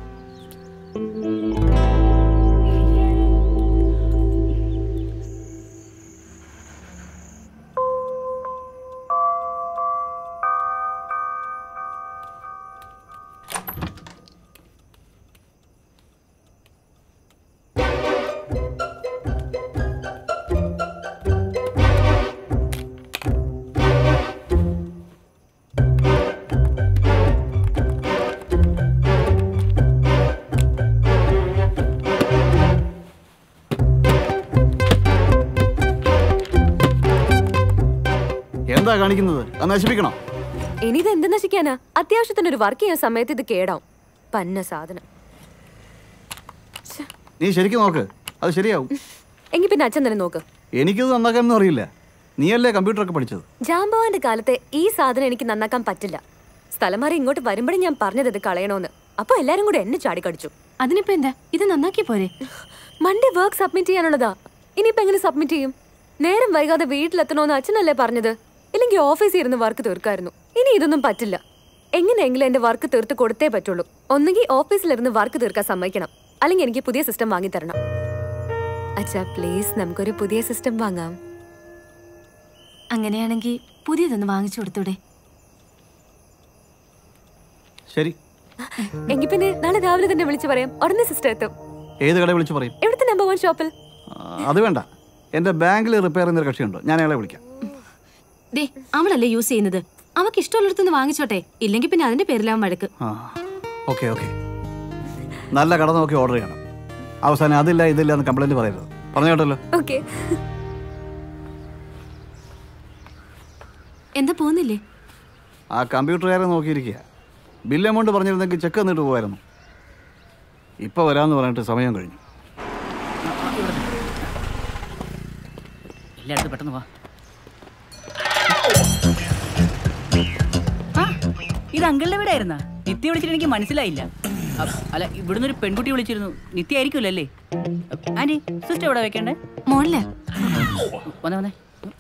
എന്താ കാണിക്കുന്നത് അത് നശിപ്പിക്കണം ഇനി ഇത് എന്ത് നശിക്കാനാ അത്യാവശ്യത്തിന് ഒരു വർക്ക് ചെയ്യാൻ സമയത്ത് ഇത് കേടാവും പന്ന സാധനം നീ ശരിക്കും നോക്ക് അത് ശരിയാവും എങ്കിൽ പിന്നെ അച്ഛൻ തന്നെ നോക്ക് എനിക്കിത് നന്നാക്കാനൊന്നും അറിയില്ല നീയല്ലേ കമ്പ്യൂട്ടറൊക്കെ പഠിച്ചത് ജാമ്പവാന്റെ കാലത്തെ ഈ സാധനം എനിക്ക് നന്നാക്കാൻ പറ്റില്ല സ്ഥലം മാറി ഇങ്ങോട്ട് വരുമ്പോഴും ഞാൻ പറഞ്ഞത് ഇത് കളയണോന്ന് അപ്പൊ എല്ലാരും കൂടെ എന്നെ ചാടിക്കടിച്ചു അതിനിപ്പോ എന്താ ഇത് നന്നാക്കി പോരെ മൺഡേ വർക്ക് സബ്മിറ്റ് ചെയ്യാനുള്ളതാ ഇനിയിപ്പോ എങ്ങനെ സബ്മിറ്റ് ചെയ്യും നേരം വൈകാതെ വീട്ടിലെത്തണോന്ന് അച്ഛനല്ലേ പറഞ്ഞത് ഇല്ലെങ്കിൽ ഓഫീസിൽ ഇരുന്ന് വർക്ക് തീർക്കായിരുന്നു ഇനി ഇതൊന്നും പറ്റില്ല എങ്ങനെയെങ്കിലും എന്റെ വർക്ക് തീർത്ത് കൊടുത്തേ പറ്റുള്ളൂ ഒന്നുകിൽ ഓഫീസിലിരുന്ന് വർക്ക് തീർക്കാൻ സമ്മതിക്കണം അല്ലെങ്കിൽ എനിക്ക് പുതിയ സിസ്റ്റം വാങ്ങി തരണം അച്ഛാ പ്ലീസ് നമുക്കൊരു പുതിയ സിസ്റ്റം വാങ്ങാം അങ്ങനെയാണെങ്കിൽ പുതിയതൊന്ന് വാങ്ങിച്ചു കൊടുത്തൂടെ ശരി എങ്കിൽ പിന്നെ നാളെ രാവിലെ തന്നെ വിളിച്ചു പറയാം ഉടനെ സിസ്റ്റം എത്തും ഏത് കട വിളിച്ച് പറയും എവിടുത്തെ നമ്പർ വൺ ഷോപ്പിൽ ആ, അത് വേണ്ട എൻ്റെ ബാങ്കിൽ റിപ്പയർ ചെയ്യുന്ന ഒരു കക്ഷിയുണ്ട് ഞാൻ അയാളെ വിളിക്കാം ദേ അവളല്ലേ യൂസ് ചെയ്യുന്നത് അവക്ക് ഇഷ്ടമുള്ളിടത്തുനിന്ന് വാങ്ങിച്ചോട്ടെ ഇല്ലെങ്കിൽ പിന്നെ അതിന്റെ പേരിലാവും വഴക്ക് ആ ഓക്കെ ഓക്കെ നല്ല കട നോക്കി ഓർഡർ ചെയ്യണം അവസാനം അതില്ല ഇതില്ല എന്ന് കംപ്ലൈൻറ്റ് പറയരുത് പറഞ്ഞു കേട്ടല്ലോ ഓക്കെ എന്താ പോകുന്നില്ലേ ആ കമ്പ്യൂട്ടറുകാരെ നോക്കിയിരിക്കുക ബില്ല് എമൗണ്ട് പറഞ്ഞിരുന്നെങ്കിൽ ചെക്ക് തന്നിട്ട് പോകുമായിരുന്നു ഇപ്പോൾ വരാമെന്ന് പറഞ്ഞിട്ട് സമയം കഴിഞ്ഞു എല്ലായിടത്തും പെട്ടെന്ന് വാ ആ, ഇത് അങ്കിളിന്റെ വീടായിരുന്നാ നിത്യ വിളിച്ചിട്ട് എനിക്ക് മനസ്സിലായില്ല അ- അല്ല ഇവിടുന്ന് ഒരു പെൺകുട്ടി വിളിച്ചിരുന്നു നിത്യ ആയിരിക്കുമല്ലോ അല്ലേ ആന്റി സിസ്റ്റർ എവിടെ വെക്കണ്ടേ മോളില് വന്നേ വന്നേ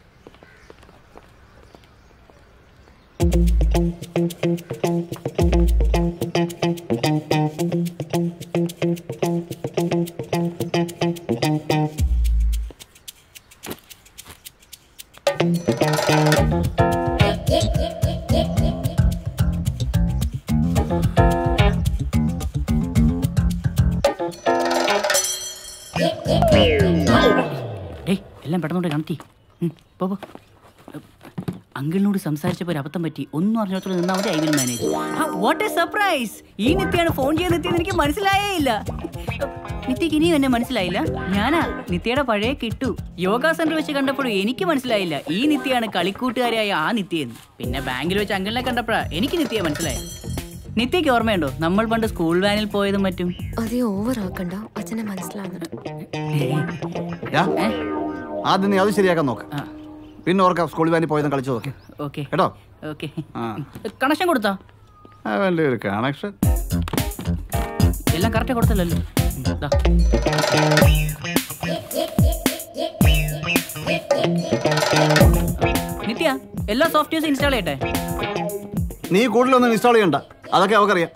ഡേയ് എല്ലാം പെട്ടെന്നോട്ട് കണത്തി പോ പോ. അങ്കിളിനോട് സംസാരിച്ചപ്പോൾ ഒരു അബദ്ധം പറ്റി ഒന്നും അറിഞ്ഞോത്തോടെ നിന്നാൽ മതി I will manage what a surprise ഈ നിത്യയാണ് ഫോൺ ചെയ്യാൻ നിത്യെന്ന് എനിക്ക് മനസ്സിലായേ ഇല്ല നിത്യക്ക് ഇനിയും എന്നെ മനസ്സിലായില്ല ഞാനാ നിത്യയുടെ പഴയ കിട്ടു യോഗ സെന്റർ വെച്ച് കണ്ടപ്പോഴും എനിക്ക് മനസ്സിലായില്ല ഈ നിത്യയാണ് കളിക്കൂട്ടുകാരായ ആ നിത്യയെന്ന് പിന്നെ ബാങ്കിൽ വെച്ച് അങ്കിളിനെ കണ്ടപ്പോഴാ എനിക്ക് നിത്യയെ മനസ്സിലായി നിത്യക്ക് ഓർമ്മയുണ്ടോ നമ്മൾ പണ്ട് സ്കൂൾ വാനിൽ പോയതും മറ്റും അതേ ഓവർ ആക്കണ്ട അച്ഛനെ മനസ്സിലാവുന്നുണ്ട് യാ, ആദ്യം നീ അത് ശരിയാക്കാൻ നോക്ക് പിന്നെ ഓർക്കാം സ്കൂളിൽ വാനി പോയതും കളിച്ചു നോക്കി ഓക്കെ കേട്ടോ ഓക്കെ ആ കണക്ഷൻ കൊടുത്താ അവൻ്റെ ഒരു കണക്ഷൻ എല്ലാം കറക്റ്റ് കൊടുത്തല്ലോ ദാ. നിത്യ എല്ലാ സോഫ്റ്റ്വെയർസ് ഇൻസ്റ്റാൾ ചെയ്യട്ടെ നീ കൂടുതലൊന്നും ഇൻസ്റ്റാൾ ചെയ്യണ്ട അതൊക്കെ അവക്കറിയാം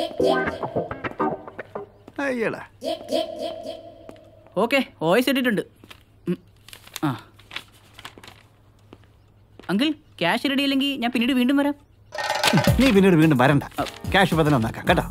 അയ്യടാ ഓക്കെ വോയിസ് ഇട്ടിട്ടുണ്ട് ഉം. ആ അങ്കിൾ ക്യാഷ് റെഡി അല്ലെങ്കിൽ ഞാൻ പിന്നീട് വീണ്ടും വരാം നീ പിന്നീട് വീണ്ടും വരണ്ട ക്യാഷ് ഇപ്പൊ തന്നെ ഒന്നാക്കാം കേട്ടോ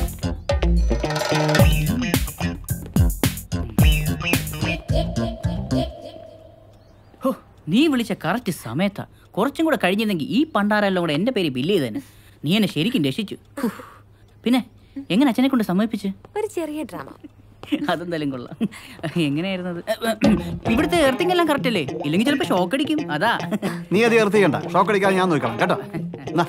ഹോ, നീ വിളിച്ച കറക്റ്റ് സമയത്താ കുറച്ചും കൂടെ കഴിഞ്ഞിരുന്നെങ്കിൽ ഈ പണ്ടാരെല്ലാം കൂടെ എന്റെ പേര് ബില്ല് ചെയ്തേനെ നീ എന്നെ ശരിക്കും രക്ഷിച്ചു ഹോ, പിന്നെ എങ്ങനെ അച്ഛനെ കൊണ്ട് സമ്മതിപ്പിച്ച് ഒരു ചെറിയ ഡ്രാമ അതെന്തായാലും കൊള്ളാം എങ്ങനെയായിരുന്നത് ഇവിടുത്തെ എർത്തിങ് എല്ലാം കറക്റ്റ് അല്ലേ ഇല്ലെങ്കിൽ ചിലപ്പോൾ ഷോക്ക് അടിക്കും അതാ നീ അത് ചേർത്തിക്കണ്ട ഷോക്ക് അടിക്കാതെ ഞാൻ നോക്കണം കേട്ടോ എന്നാ.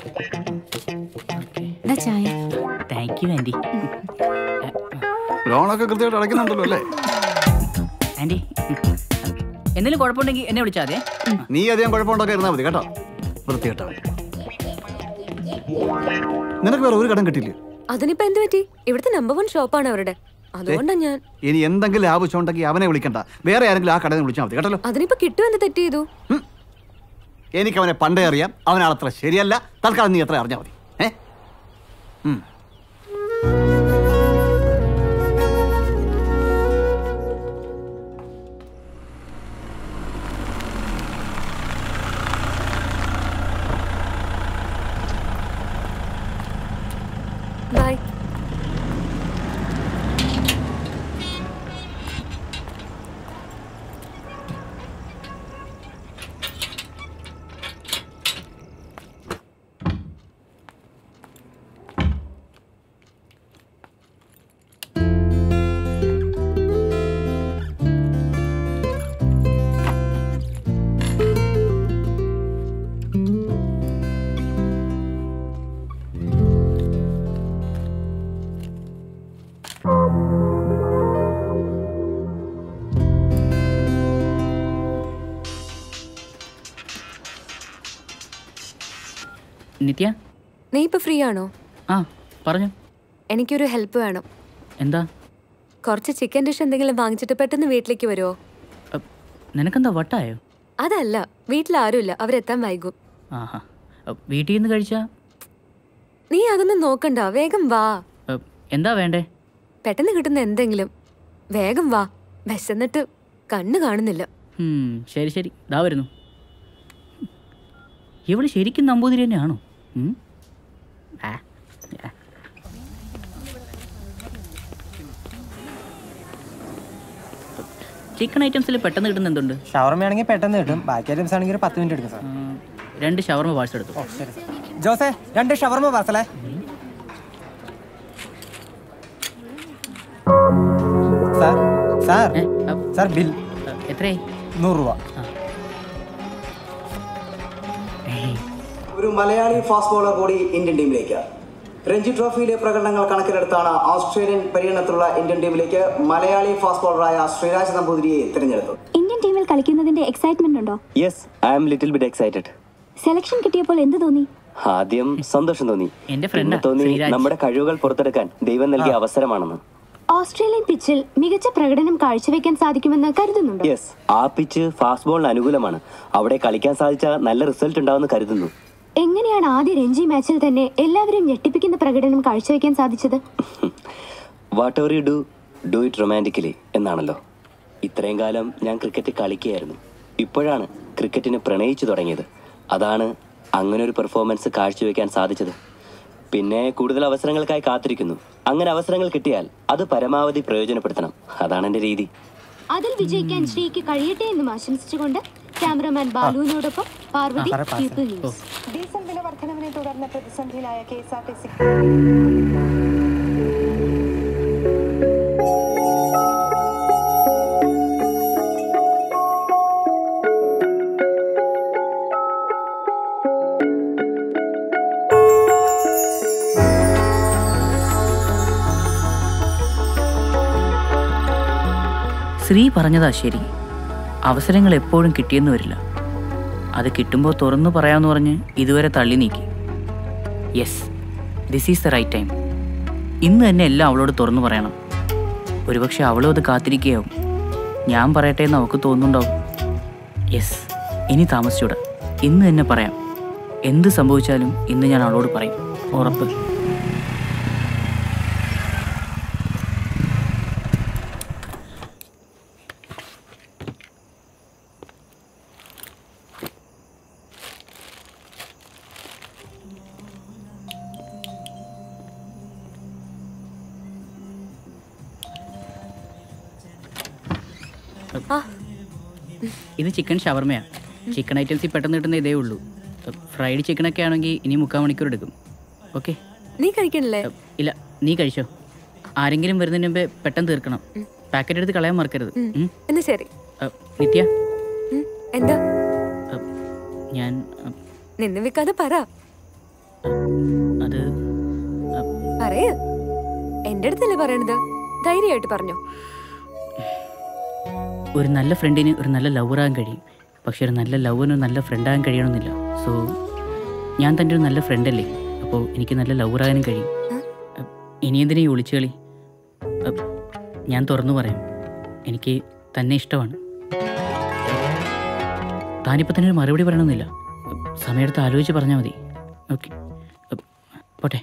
ചായ താങ്ക് യു ആൻറ്റി ലോണൊക്കെ കൃത്യമായിട്ട് അടയ്ക്കുന്നുണ്ടല്ലോ അല്ലേ ആൻറ്റി എന്തെങ്കിലും കുഴപ്പമുണ്ടെങ്കിൽ എന്നെ വിളിച്ചാൽ മതിയേ നീ അധികം കുഴപ്പമുണ്ടൊക്കെ ഇരുന്നാൽ മതി കേട്ടോ വൃത്തികെട്ടോ നിനക്ക് വേറെ ഒരു കടം കിട്ടിയില്ലേ അതിനിപ്പോ എന്ത് പറ്റി ഇവിടുത്തെ നമ്പർ വൺ ഷോപ്പാണ് അവരുടെ അതുകൊണ്ടാ ഞാൻ ഇനി എന്തെങ്കിലും ആവശ്യം ഉണ്ടെങ്കിൽ അവനെ വിളിക്കണ്ട വേറെ ആരെങ്കിലും ആ കടയിൽ നിന്ന് വിളിച്ചാൽ മതി കേട്ടല്ലോ അതിനിപ്പോ കിട്ടുമെന്ന് തെറ്റ് ചെയ്തു എനിക്ക് അവനെ പണ്ടേ അറിയാം അവനാളത്ര ശരിയല്ല തൽക്കാലം നീ എത്ര അറിഞ്ഞാൽ മതി ഏ ഉം. ബൈ നിത്യ നീ ഇപ്പൊ ഫ്രീ ആണോ ആ പറഞ്ഞു എനിക്കൊരു ഹെൽപ്പ് വേണം എന്താ കുറച്ച് ചിക്കൻ ഡിഷ് എന്തെങ്കിലും വാങ്ങിച്ചിട്ട് പെട്ടെന്ന് വീട്ടിലേക്ക് വരുമോ നിനക്കെന്താ വട്ടായോ അതല്ല വീട്ടിൽ ആരുമില്ല അവരെത്താൻ വൈകും ആഹാ അ, വീട്ടിൽ നിന്ന് കഴിച്ചാ നീ അതൊന്നും നോക്കണ്ട വേഗം വാ അ, എന്താ വേണ്ടേ പെട്ടെന്ന് കിട്ടുന്ന എന്തെങ്കിലും വേഗം വാ വിശന്നിട്ട് കണ്ണ് കാണുന്നില്ല ഉം, ശരി ശരി ഇതാ വരുന്നു ഇവള് ശരിക്കും നമ്പൂതിരി തന്നെയാണോ ഉം? ആ, ആ. ചിക്കൻ ഐറ്റംസിൽ പെട്ടെന്ന് കിട്ടുന്ന എന്തുണ്ട് ഷവർമയാണെങ്കിൽ പെട്ടെന്ന് കിട്ടും ബാക്കി ഐറ്റംസ് ആണെങ്കിൽ ഒരു പത്ത് മിനിറ്റ് എടുക്കും സാർ രണ്ട് ഷവർമ പാഴ്സൽ എടുത്തു ശരി സാർ ജോസേ രണ്ട് ഷവർമ പാർസലേ സാർ സാർ സാർ ബിൽ എത്രയായി നൂറ് രൂപ ഒരു മലയാളി ഫാസ്റ്റ് ബോളർ കൂടി ഇന്ത്യൻ ടീമിലേക്ക് രഞ്ജി ട്രോഫിയിലെ പ്രകടനങ്ങൾ കണക്കിലെടുത്താണ് ഓസ്ട്രേലിയൻ പര്യടനത്തിലുള്ള ഇന്ത്യൻ ടീമിലേക്ക് മലയാളി ഫാസ്റ്റ് ബോളറായ ശ്രീരാജ് നമ്പൂതിരിയെ തിരഞ്ഞെടുത്തു ഇന്ത്യൻ ടീമിൽ കളിക്കുന്നതിന്റെ എക്സൈറ്റ്മെന്റ് ഉണ്ടോ yes I am little bit excited selection കിട്ടിയപ്പോൾ എന്ത് തോന്നി ആദ്യം സന്തോഷം തോന്നി എന്റെ പിന്നെ തോന്നി നമ്മുടെ കഴിവുകൾ പുറത്തെടുക്കാൻ ദൈവം നൽകിയ അവസരമാണെന്ന് ഓസ്ട്രേലിയൻ പിച്ചിൽ മികച്ച പ്രകടനം കാഴ്ചവെക്കാൻ സാധിക്കുമെന്ന് കരുതുന്നുണ്ടോ യെസ് ആ പിച്ച് ഫാസ്റ്റ് ബോളിന് അനുകൂലമാണ് അവിടെ കളിക്കാൻ സാധിച്ച നല്ല റിസൾട്ട് ഉണ്ടാവുമെന്ന് കരുതുന്നു എങ്ങനെയാണ് ആദ്യ രഞ്ജി മാച്ചിൽ തന്നെ എല്ലാവരും ഞെട്ടിപ്പിക്കുന്ന പ്രകടനം കാഴ്ചവെക്കാൻ സാധിച്ചത് whatever you do do it romantically എന്നാണല്ലോ ഇത്രയും കാലം ഞാൻ ക്രിക്കറ്റ് കളിക്കുകയായിരുന്നു ഇപ്പോഴാണ് ക്രിക്കറ്റിന് പ്രണയിച്ചു തുടങ്ങിയത് അതാണ് അങ്ങനെ ഒരു പെർഫോമൻസ് കാഴ്ചവെക്കാൻ സാധിച്ചത് പിന്നെ കൂടുതൽ അവസരങ്ങൾക്കായി കാത്തിരിക്കുന്നു അങ്ങനെ അവസരങ്ങൾ കിട്ടിയാൽ അത് പരമാവധി പ്രയോജനപ്പെടുത്തണം അതാണ് എൻ്റെ രീതി അതിൽ വിജയിക്കാൻ ശ്രീക്ക് കഴിയട്ടെ എന്നും ആശംസിച്ചുകൊണ്ട് ക്യാമറമാൻ ബാലുവിനോടൊപ്പം പാർവതി ആ, പറ, പറ. പീപ്പിൾ ന്യൂസ് ഡീസൽ വില വർധനവിനെ തുടർന്ന് പ്രതിസന്ധിയിലായ K S R T C ശ്രീ പറഞ്ഞതാ ശരി അവസരങ്ങൾ എപ്പോഴും കിട്ടിയെന്ന് വരില്ല അത് കിട്ടുമ്പോൾ തുറന്നു പറയാമെന്ന് പറഞ്ഞ് ഇതുവരെ തള്ളി നീക്കി yes this is the right time ഇന്ന് തന്നെ എല്ലാം അവളോട് തുറന്നു പറയണം ഒരുപക്ഷെ അവളും അത് കാത്തിരിക്കുകയാവും ഞാൻ പറയട്ടെ എന്ന് അവൾക്ക് തോന്നുന്നുണ്ടാവും യെസ് ഇനി താമസിച്ചൂടാ ഇന്ന് തന്നെ പറയാം എന്ത് സംഭവിച്ചാലും ഇന്ന് ഞാൻ അവളോട് പറയും ഉറപ്പ് ആ ഇത് ചിക്കൻ ഷവർമയാ ചിക്കൻ ഐറ്റംസിൽ പെട്ടെന്ന് കിട്ടുന്ന ഇതേ ഉള്ളൂ ഫ്രൈഡ് ചിക്കനൊക്കെ ആണെങ്കിൽ ഇനി മുക്കാൽ മണിക്കൂർ എടുക്കും ഓക്കെ നീ കഴിക്കണില്ലേ ഇല്ല നീ കഴിച്ചോ ആരെങ്കിലും വരുന്നതിന് മുമ്പേ പെട്ടെന്ന് തീർക്കണം പാക്കറ്റ് എടുത്ത് കളയാൻ മറക്കരുത് ഉം. എന്നാ ശരി അ, നിത്യ ഉം, എന്താ ഞാൻ അ, നിന്ന് വിൽക്കാതെ പറ അത് പറയ എന്റെ അടുത്തല്ലേ പറയണത് ധൈര്യമായിട്ട് പറഞ്ഞോ ഒരു നല്ല ഫ്രണ്ടിന് ഒരു നല്ല ലവറാകാൻ കഴിയും പക്ഷെ ഒരു നല്ല ലവറിന് ഒരു നല്ല ഫ്രണ്ടാകാൻ കഴിയണമെന്നില്ല സോ ഞാൻ തൻ്റെ ഒരു നല്ല ഫ്രണ്ടല്ലേ അപ്പോൾ എനിക്ക് നല്ല ലവറാകാനും കഴിയും അ, ഇനി എന്തിനാ ഈ ഒളിച്ചുകളി അ, ഞാൻ തുറന്നു പറയാം എനിക്ക് തന്നെ ഇഷ്ടമാണ് താനിപ്പോൾ തന്നെ ഒരു മറുപടി പറയണമെന്നില്ല സമയത്ത് ആലോചിച്ച് പറഞ്ഞാൽ മതി ഓക്കെ പോട്ടെ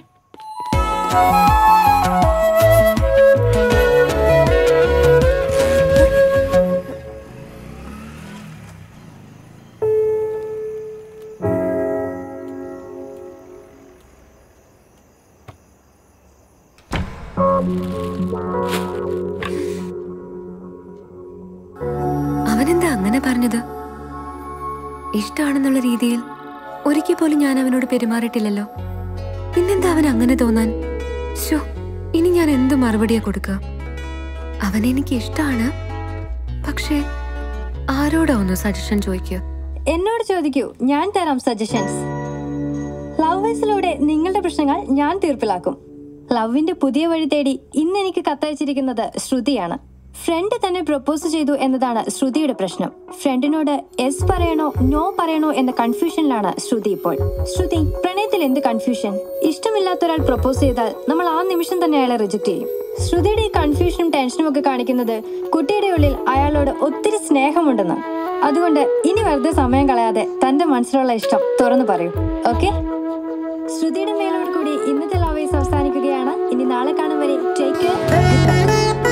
അവനെന്താ അങ്ങനെ പറഞ്ഞത് ഇഷ്ടമാണെന്നുള്ള രീതിയിൽ ഒരിക്കൽ പോലും ഞാൻ അവനോട് പെരുമാറിയിട്ടില്ലല്ലോ പിന്നെന്താ അവൻ അങ്ങനെ തോന്നാൻ ശോ ഇനി ഞാൻ എന്ത് മറുപടിയാ കൊടുക്കുക അവൻ എനിക്ക് ഇഷ്ടമാണ് പക്ഷേ ആരോടാ ഒന്ന് സജഷൻ ചോദിക്കുക എന്നോട് ചോദിക്കൂ ഞാൻ തരാം സജഷൻസ് ലവേഴ്സിലൂടെ നിങ്ങളുടെ പ്രശ്നങ്ങൾ ഞാൻ തീർപ്പിലാക്കും ലവിന്റെ പുതിയ വഴി തേടി ഇന്ന് എനിക്ക് കത്തയച്ചിരിക്കുന്നത് ശ്രുതിയാണ് ഫ്രണ്ട് തന്നെ പ്രപ്പോസ് ചെയ്തു എന്നതാണ് ശ്രുതിയുടെ പ്രശ്നം ഫ്രണ്ടിനോട് എസ് പറയണോ നോ പറയണോ എന്ന കൺഫ്യൂഷനിലാണ് ശ്രുതി ഇപ്പോൾ ശ്രുതി പ്രണയത്തിൽ എന്ത് കൺഫ്യൂഷൻ ഇഷ്ടമില്ലാത്ത ഒരാൾ പ്രപ്പോസ് ചെയ്താൽ നമ്മൾ ആ നിമിഷം തന്നെ അയാളെ റിജക്ട് ചെയ്യും ശ്രുതിയുടെ ഈ കൺഫ്യൂഷനും ടെൻഷനും ഒക്കെ കാണിക്കുന്നത് കുട്ടിയുടെ ഉള്ളിൽ അയാളോട് ഒത്തിരി സ്നേഹമുണ്ടെന്ന് അതുകൊണ്ട് ഇനി വെറുതെ സമയം കളയാതെ തന്റെ മനസ്സിലുള്ള ഇഷ്ടം തുറന്നു പറയൂ ഓക്കെ ശ്രുതിയുടെ മേലോട് കൂടി ഇന്നത്തെ ലവേഴ്സ് അവസാനിക്കുകയാണ് ഇനി നാളെ കാണും വരെ ടേക്ക് കെയർ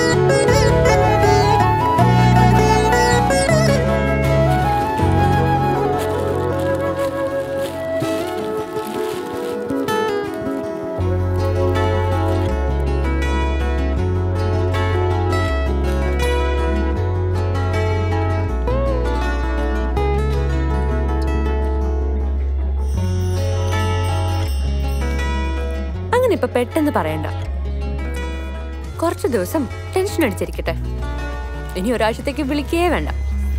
അങ്ങനെ ഇപ്പൊ പെട്ടെന്ന് പറയണ്ട കുറച്ചു ദിവസം ടെൻഷൻ അടിച്ചിരിക്കട്ടെ ഇനി ഒരാഴ്ചത്തേക്ക് വിളിക്കേ വേണ്ട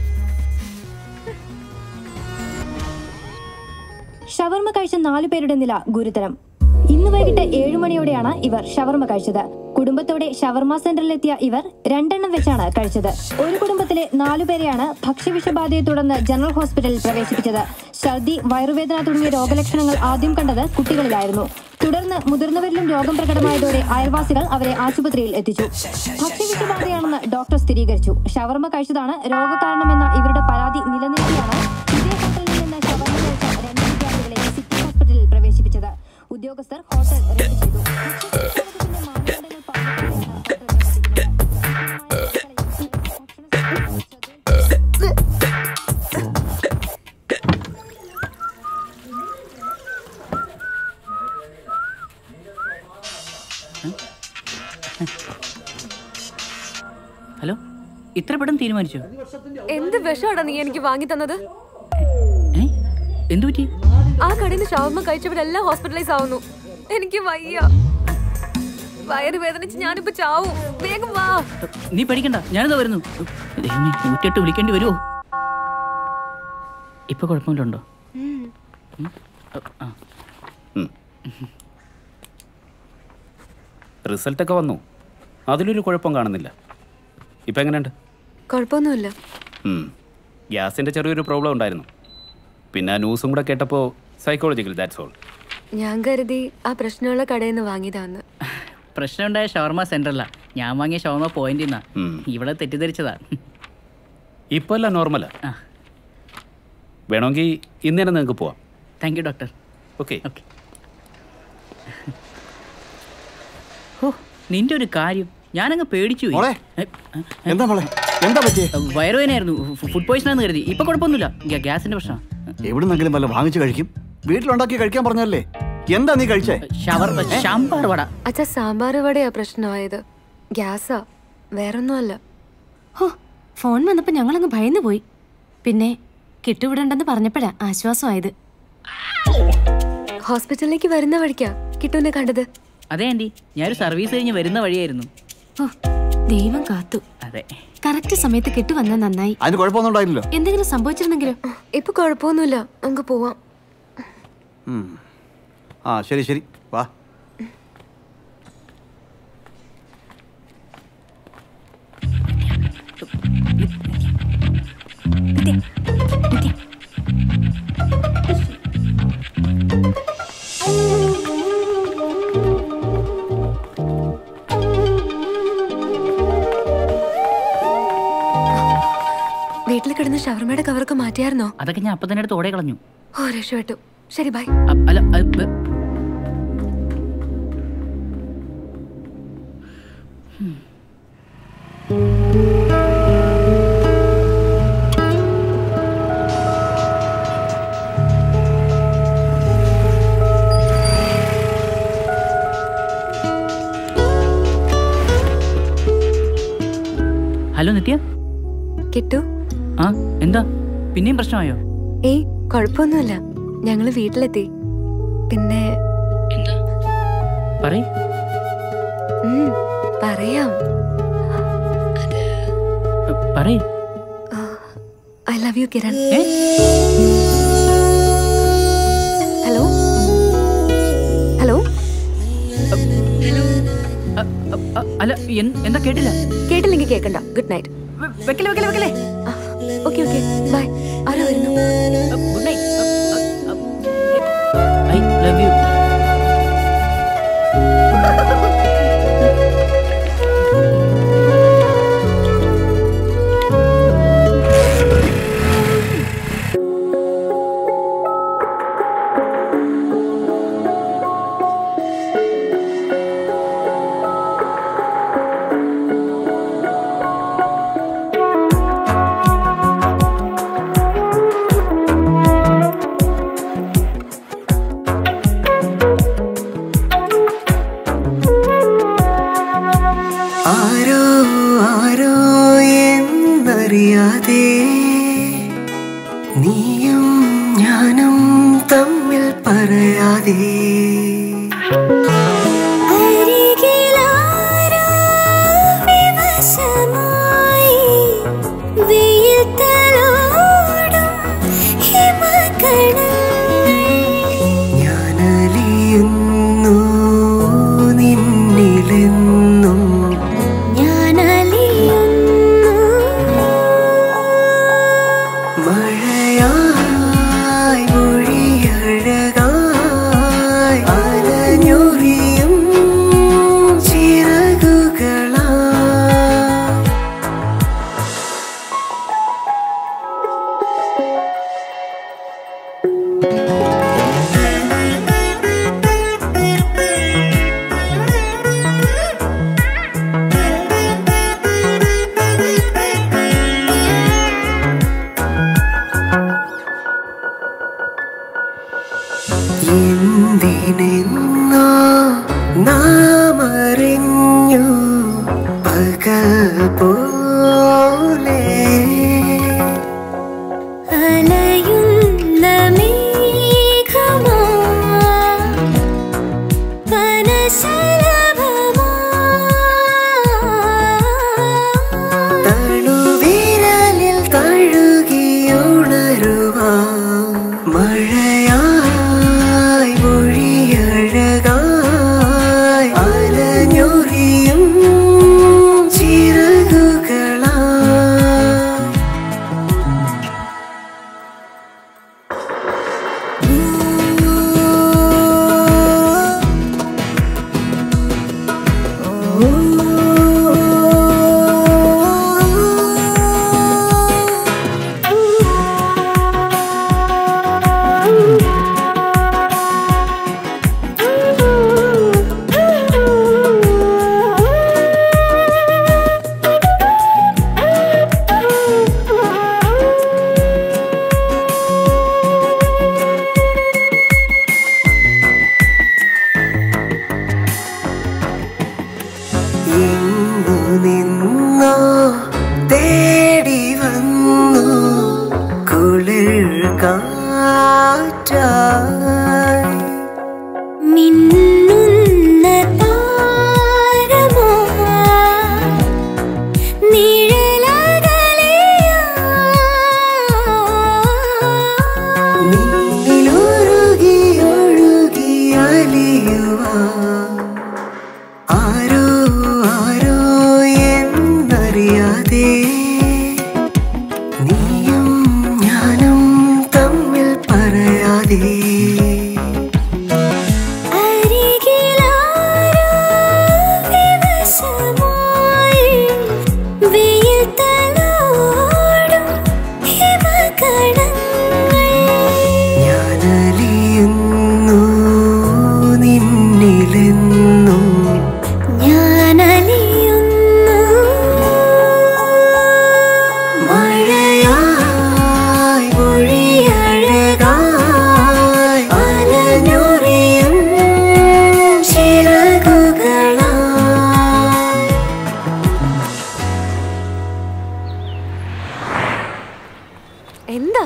ഷവർമ കഴിച്ച നാലു പേരുടെ നില ഗുരുതരം ഇന്ന് വൈകിട്ട് ഏഴു മണിയോടെയാണ് ഇവർ ഷവർമ കഴിച്ചത് കുടുംബത്തോടെ ഷവർമ സെന്ററിലെത്തിയ ഇവർ രണ്ടെണ്ണം വെച്ചാണ് കഴിച്ചത് ഒരു കുടുംബത്തിലെ നാലു പേരെയാണ് ഭക്ഷ്യവിഷബാധയെ തുടർന്ന് ജനറൽ ഹോസ്പിറ്റലിൽ പ്രവേശിപ്പിച്ചത് ഛർദി വയറുവേദന തുടങ്ങിയ രോഗലക്ഷണങ്ങൾ ആദ്യം കണ്ടത് കുട്ടികളിലായിരുന്നു തുടർന്ന് മുതിർന്നവരിലും രോഗം പ്രകടമായതോടെ അയൽവാസികൾ അവരെ ആശുപത്രിയിൽ എത്തിച്ചു ഭക്ഷ്യവിഷബാധയാണെന്ന് ഡോക്ടർ സ്ഥിരീകരിച്ചു ഷവർമ കഴിച്ചതാണ് രോഗകാരണമെന്ന ഇവരുടെ പരാതി നിലനിൽക്കെയാണ് ഇതേ ഹോട്ടലിൽ നിന്ന് ഷവർമ കഴിച്ച രണ്ട് വിദ്യാർത്ഥികളെ സിറ്റി ഹോസ്പിറ്റലിൽ പ്രവേശിപ്പിച്ചത് ഉദ്യോഗസ്ഥർ ഹോട്ടൽ റെയ്ഡ് ചെയ്തു ഹലോ ഇത്ര പെട്ടെന്ന് തീരുമാനിച്ചോ എന്ത് വിഷമാടാ നീ എനിക്ക് വാങ്ങി തന്നത് എന്തു പറ്റി ആ കടയിൽ നിന്ന് ഷവർമ കഴിച്ചവരെല്ലാം ഹോസ്പിറ്റലൈസ് ആവുന്നു എനിക്ക് വയ്യ വയറ് വേദനിച്ച് ഞാനിപ്പോ ചാവും വേഗം വാ നീ പേടിക്കണ്ട ഞാനിതാ വരുന്നു ദൈവമേ നൂറ്റെട്ട് വിളിക്കേണ്ടി വരുമോ ഇപ്പൊ കുഴപ്പമില്ലുണ്ടോ റിസൾട്ടൊക്കെ വന്നു അതിലൊരു കുഴപ്പം കാണുന്നില്ല ഇപ്പം എങ്ങനെയുണ്ട് കുഴപ്പമൊന്നുമില്ല ഉം. ഗ്യാസിൻ്റെ ചെറിയൊരു പ്രോബ്ലം ഉണ്ടായിരുന്നു പിന്നെ ആ ന്യൂസും കൂടെ കേട്ടപ്പോൾ സൈക്കോളജിക്കൽ ദാറ്റ്സ് ഓൾ ഞാൻ കരുതി ആ പ്രശ്നമുള്ള കടയിൽ നിന്ന് വാങ്ങിയതാന്ന് പ്രശ്നമുണ്ടായ ഷവർമ സെന്ററിലാ ഞാൻ വാങ്ങിയ ഷവർമ പോയിന്റ് നിന്നാ ഇവിടെ തെറ്റിദ്ധരിച്ചതാ ഇപ്പോൾ എല്ലാം നോർമലാ വേണമെങ്കിൽ ഇന്ന് തന്നെ നിങ്ങൾക്ക് പോവാം താങ്ക് യു ഡോക്ടർ ഓക്കെ ഓ നിന്റെ ഒരു കാര്യം ഞാനങ്ങ് പേടിച്ചു പോയി. മോളെ, എ, എന്താ മോളെ എന്താ പറ്റിയേ വയറുവേദനയായിരുന്നു ഫുഡ് പോയിസൺ ആണെന്ന് കരുതി ഇപ്പൊ കുഴപ്പമൊന്നുമില്ല ഗ്യാ- ഗ്യാസിന്റെ പ്രശ്നം എവിടുന്നെങ്കിലും വല്ല വാങ്ങിച്ചു കഴിക്കും വീട്ടിലുണ്ടാക്കി കഴിക്കാൻ പറഞ്ഞല്ലേ എന്താ നീ കഴിച്ചേ ഷവർ ഷാമ്പാർ വട അച്ഛാ സാമ്പാർ വടയാ പ്രശ്നമായത് ഗ്യാസാ വേറൊന്നുമല്ല ഫോൺ വന്നപ്പോൾ ഞങ്ങളങ്ങ് ഭയന്നു പോയി പിന്നെ കിട്ടുവിടണ്ടെന്ന് പറഞ്ഞപ്പോഴാ ആശ്വാസമായത് ഹോസ്പിറ്റലിലേക്ക് വരുന്ന വഴിക്കാ കിട്ടുവിനെ കണ്ടത് അതെ ആൻറ്റി ഞാനൊരു സർവീസ് കഴിഞ്ഞ് വരുന്ന വഴിയായിരുന്നു ഓ ദൈവം കാത്തു അതെ കറക്റ്റ് സമയത്ത് കിട്ടു വന്നാൽ നന്നായി അതിന് കുഴപ്പമൊന്നും ഉണ്ടായില്ലല്ലോ എന്തെങ്കിലും സംഭവിച്ചിരുന്നെങ്കിലോ ഇപ്പൊ കുഴപ്പമൊന്നുമില്ല നമുക്ക് പോവാം ഉം. ആ ശരി ശരി വാ വീട്ടിൽ കിടന്ന ഷവർമയുടെ കവറൊക്കെ മാറ്റിയായിരുന്നോ അതൊക്കെ ഞാൻ അപ്പം തന്നെ എടുത്ത് ഓടെ കളഞ്ഞു ഓ രക്ഷപ്പെട്ടു ശരി ബൈ അ- അല്ല അത് ബ- ഹലോ നിത്യ കിട്ടു ആ എന്താ പിന്നെയും പ്രശ്നമായോ ഏയ് കുഴപ്പമൊന്നുമില്ല ഞങ്ങള് വീട്ടിലെത്തി പിന്നെ പറയ് ഉം, പറയാം പറയ് I love you Kiran hello hello അ- അല്ല എൻ- എന്താ കേട്ടില്ല കേട്ടില്ലെങ്കിൽ കേക്കണ്ട ഗുഡ് നൈറ്റ് വെക്കലേ വെക്കലേ വെക്കലേ ഓക്കെ ഓക്കെ ബൈ ആരോ വരുന്നു good night I love you ആരോ ആരോ എന്നറിയാതെ നീയും ഞാനും തമ്മിൽ പറയാതെ ഞാനലിയുന്നു നിന്നിലെന്നും മഴയായി മൊഴിയഴകായി അലഞ്ഞൊറിയും ചിറകുകളാ എന്തിനെന്നോ നാം അറിഞ്ഞു പകൽ പോലെ അലയുന്ന മേഘമാ വനശലഭമാ തണുവിരലിൽ തഴുകിയുണരുവാ മഴയായി മൊഴിയഴകായി അലഞ്ഞൊറിയും ചിറകുകളാ കാറ്റായി മിന്നുന്ന താരമാ നിന്നിലൊഴുകി ഒഴുകി അലിയുവാൻ ആരോ ആരോ എന്നറിയാതെ നീയും ഞാനും തമ്മിൽ പറയാതെ ഞാനലിയുന്നു നിന്നിലെന്നും മഴയായി മൊഴിയഴകായി അലഞ്ഞുറിയും ചിറകുകളായി എന്താ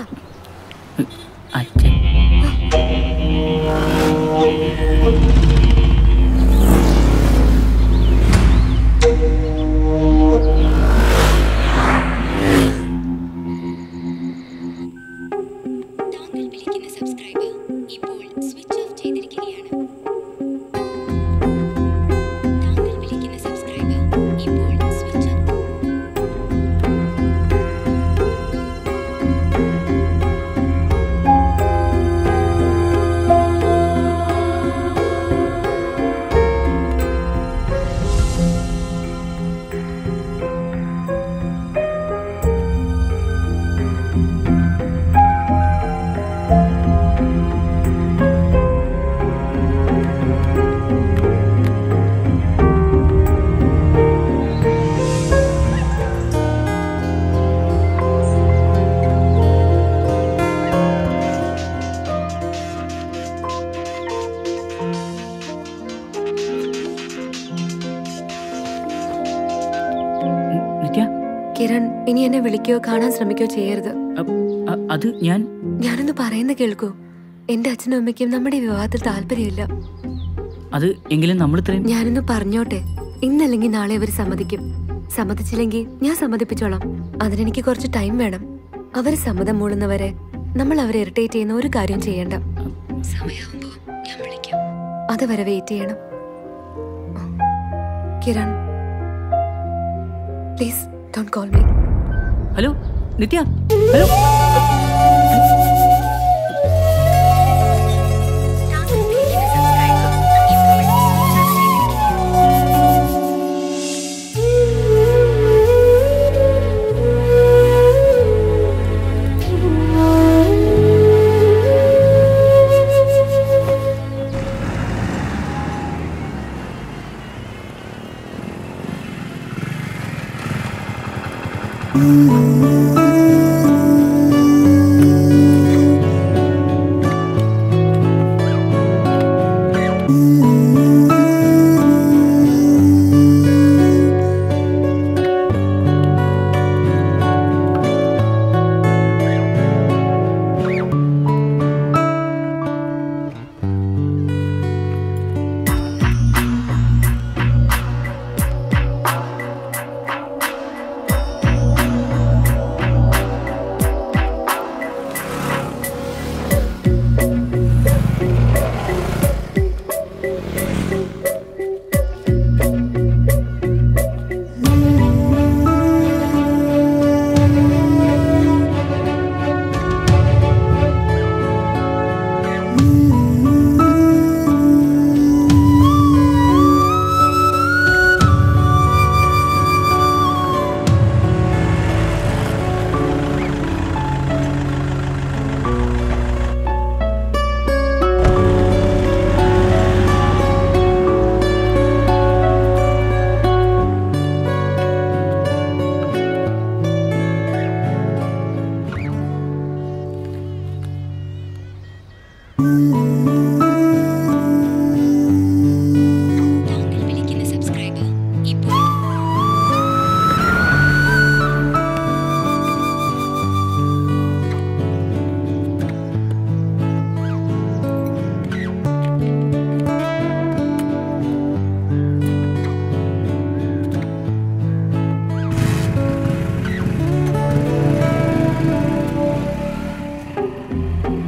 നിത്യ കിരൺ ഇനി എന്നെ വിളിക്കുകയോ കാണാൻ ശ്രമിക്കുകയോ ചെയ്യരുത് അ- അത് ഞാൻ ഞാനൊന്ന് പറയുന്ന കേൾക്കൂ എന്റെ അച്ഛനും അമ്മയ്ക്കും നമ്മുടെ ഈ വിവാഹത്തിൽ താല്പര്യമില്ല അത് എങ്കിലും നമ്മൾ ഇത്രയും ഞാനൊന്ന് പറഞ്ഞോട്ടെ ഇന്നല്ലെങ്കിൽ നാളെ അവർ സമ്മതിക്കും സമ്മതിച്ചില്ലെങ്കിൽ ഞാൻ സമ്മതിപ്പിച്ചോളാം അതിനെനിക്ക് കുറച്ച് ടൈം വേണം അവര് സമ്മതം മൂടുന്നവരെ നമ്മൾ അവരെ ഇറിറ്റേറ്റ് ചെയ്യുന്ന ഒരു കാര്യം ചെയ്യണ്ട സമയമാകുമ്പോ ഞാൻ വിളിക്കാം അതുവരെ വെയിറ്റ് ചെയ്യണം Kiran please don't call me hello Nithya hello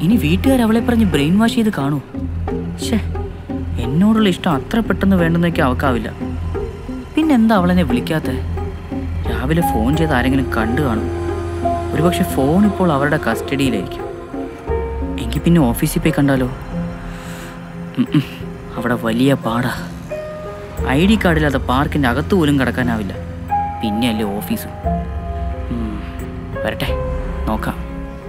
ഇനി വീട്ടുകാർ അവളെ പറഞ്ഞ് ബ്രെയിൻ വാഷ് ചെയ്ത് കാണൂ ഷേ എന്നോടുള്ള ഇഷ്ടം അത്ര പെട്ടെന്ന് വേണ്ടെന്നൊക്കെ അവക്കാവില്ല പിന്നെന്താ അവളെന്നെ വിളിക്കാത്ത രാവിലെ ഫോൺ ചെയ്ത് ആരെങ്കിലും കണ്ടു കാണും ഒരുപക്ഷെ ഫോൺ ഇപ്പോൾ അവരുടെ കസ്റ്റഡിയിലായിരിക്കും എങ്കിൽ പിന്നെ ഓഫീസിൽ പോയി കണ്ടാലോ ഉം ഉം. അവിടെ വലിയ പാടാ ഐ ഡി കാർഡില്ലാതെ പാർക്കിൻ്റെ അകത്ത് പോലും കിടക്കാനാവില്ല പിന്നെയല്ലേ ഓഫീസ് ഉം. വരട്ടെ നോക്കാം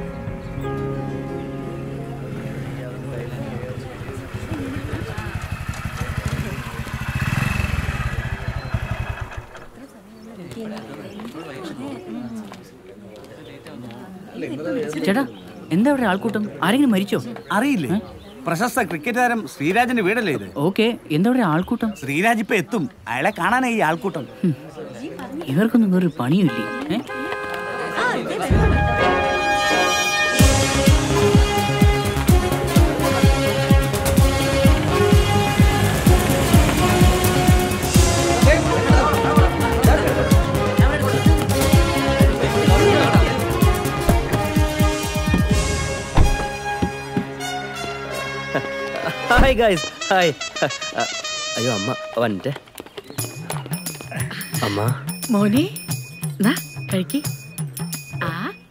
ചേട്ടാ എന്താ ഇവിടെ ആൾക്കൂട്ടം ആരെങ്കിലും മരിച്ചോ അറിയില്ലേ പ്രശസ്ത ക്രിക്കറ്റ് താരം ശ്രീരാജിന്റെ വീടല്ലേ ഇത് ഓക്കെ എന്താ ഇവിടെ ആൾക്കൂട്ടം ശ്രീരാജ് ഇപ്പൊ എത്തും അയാളെ കാണാനാ ഈ ആൾക്കൂട്ടം ഇവർക്കൊന്നും വേറൊരു പണിയില്ലേ ഏ ഹായ് ഗൈസ് ഹായ് അയ്യോ അമ്മ വന്നിട്ട് അമ്മ മോനെ നാ കഴിക്ക് ആ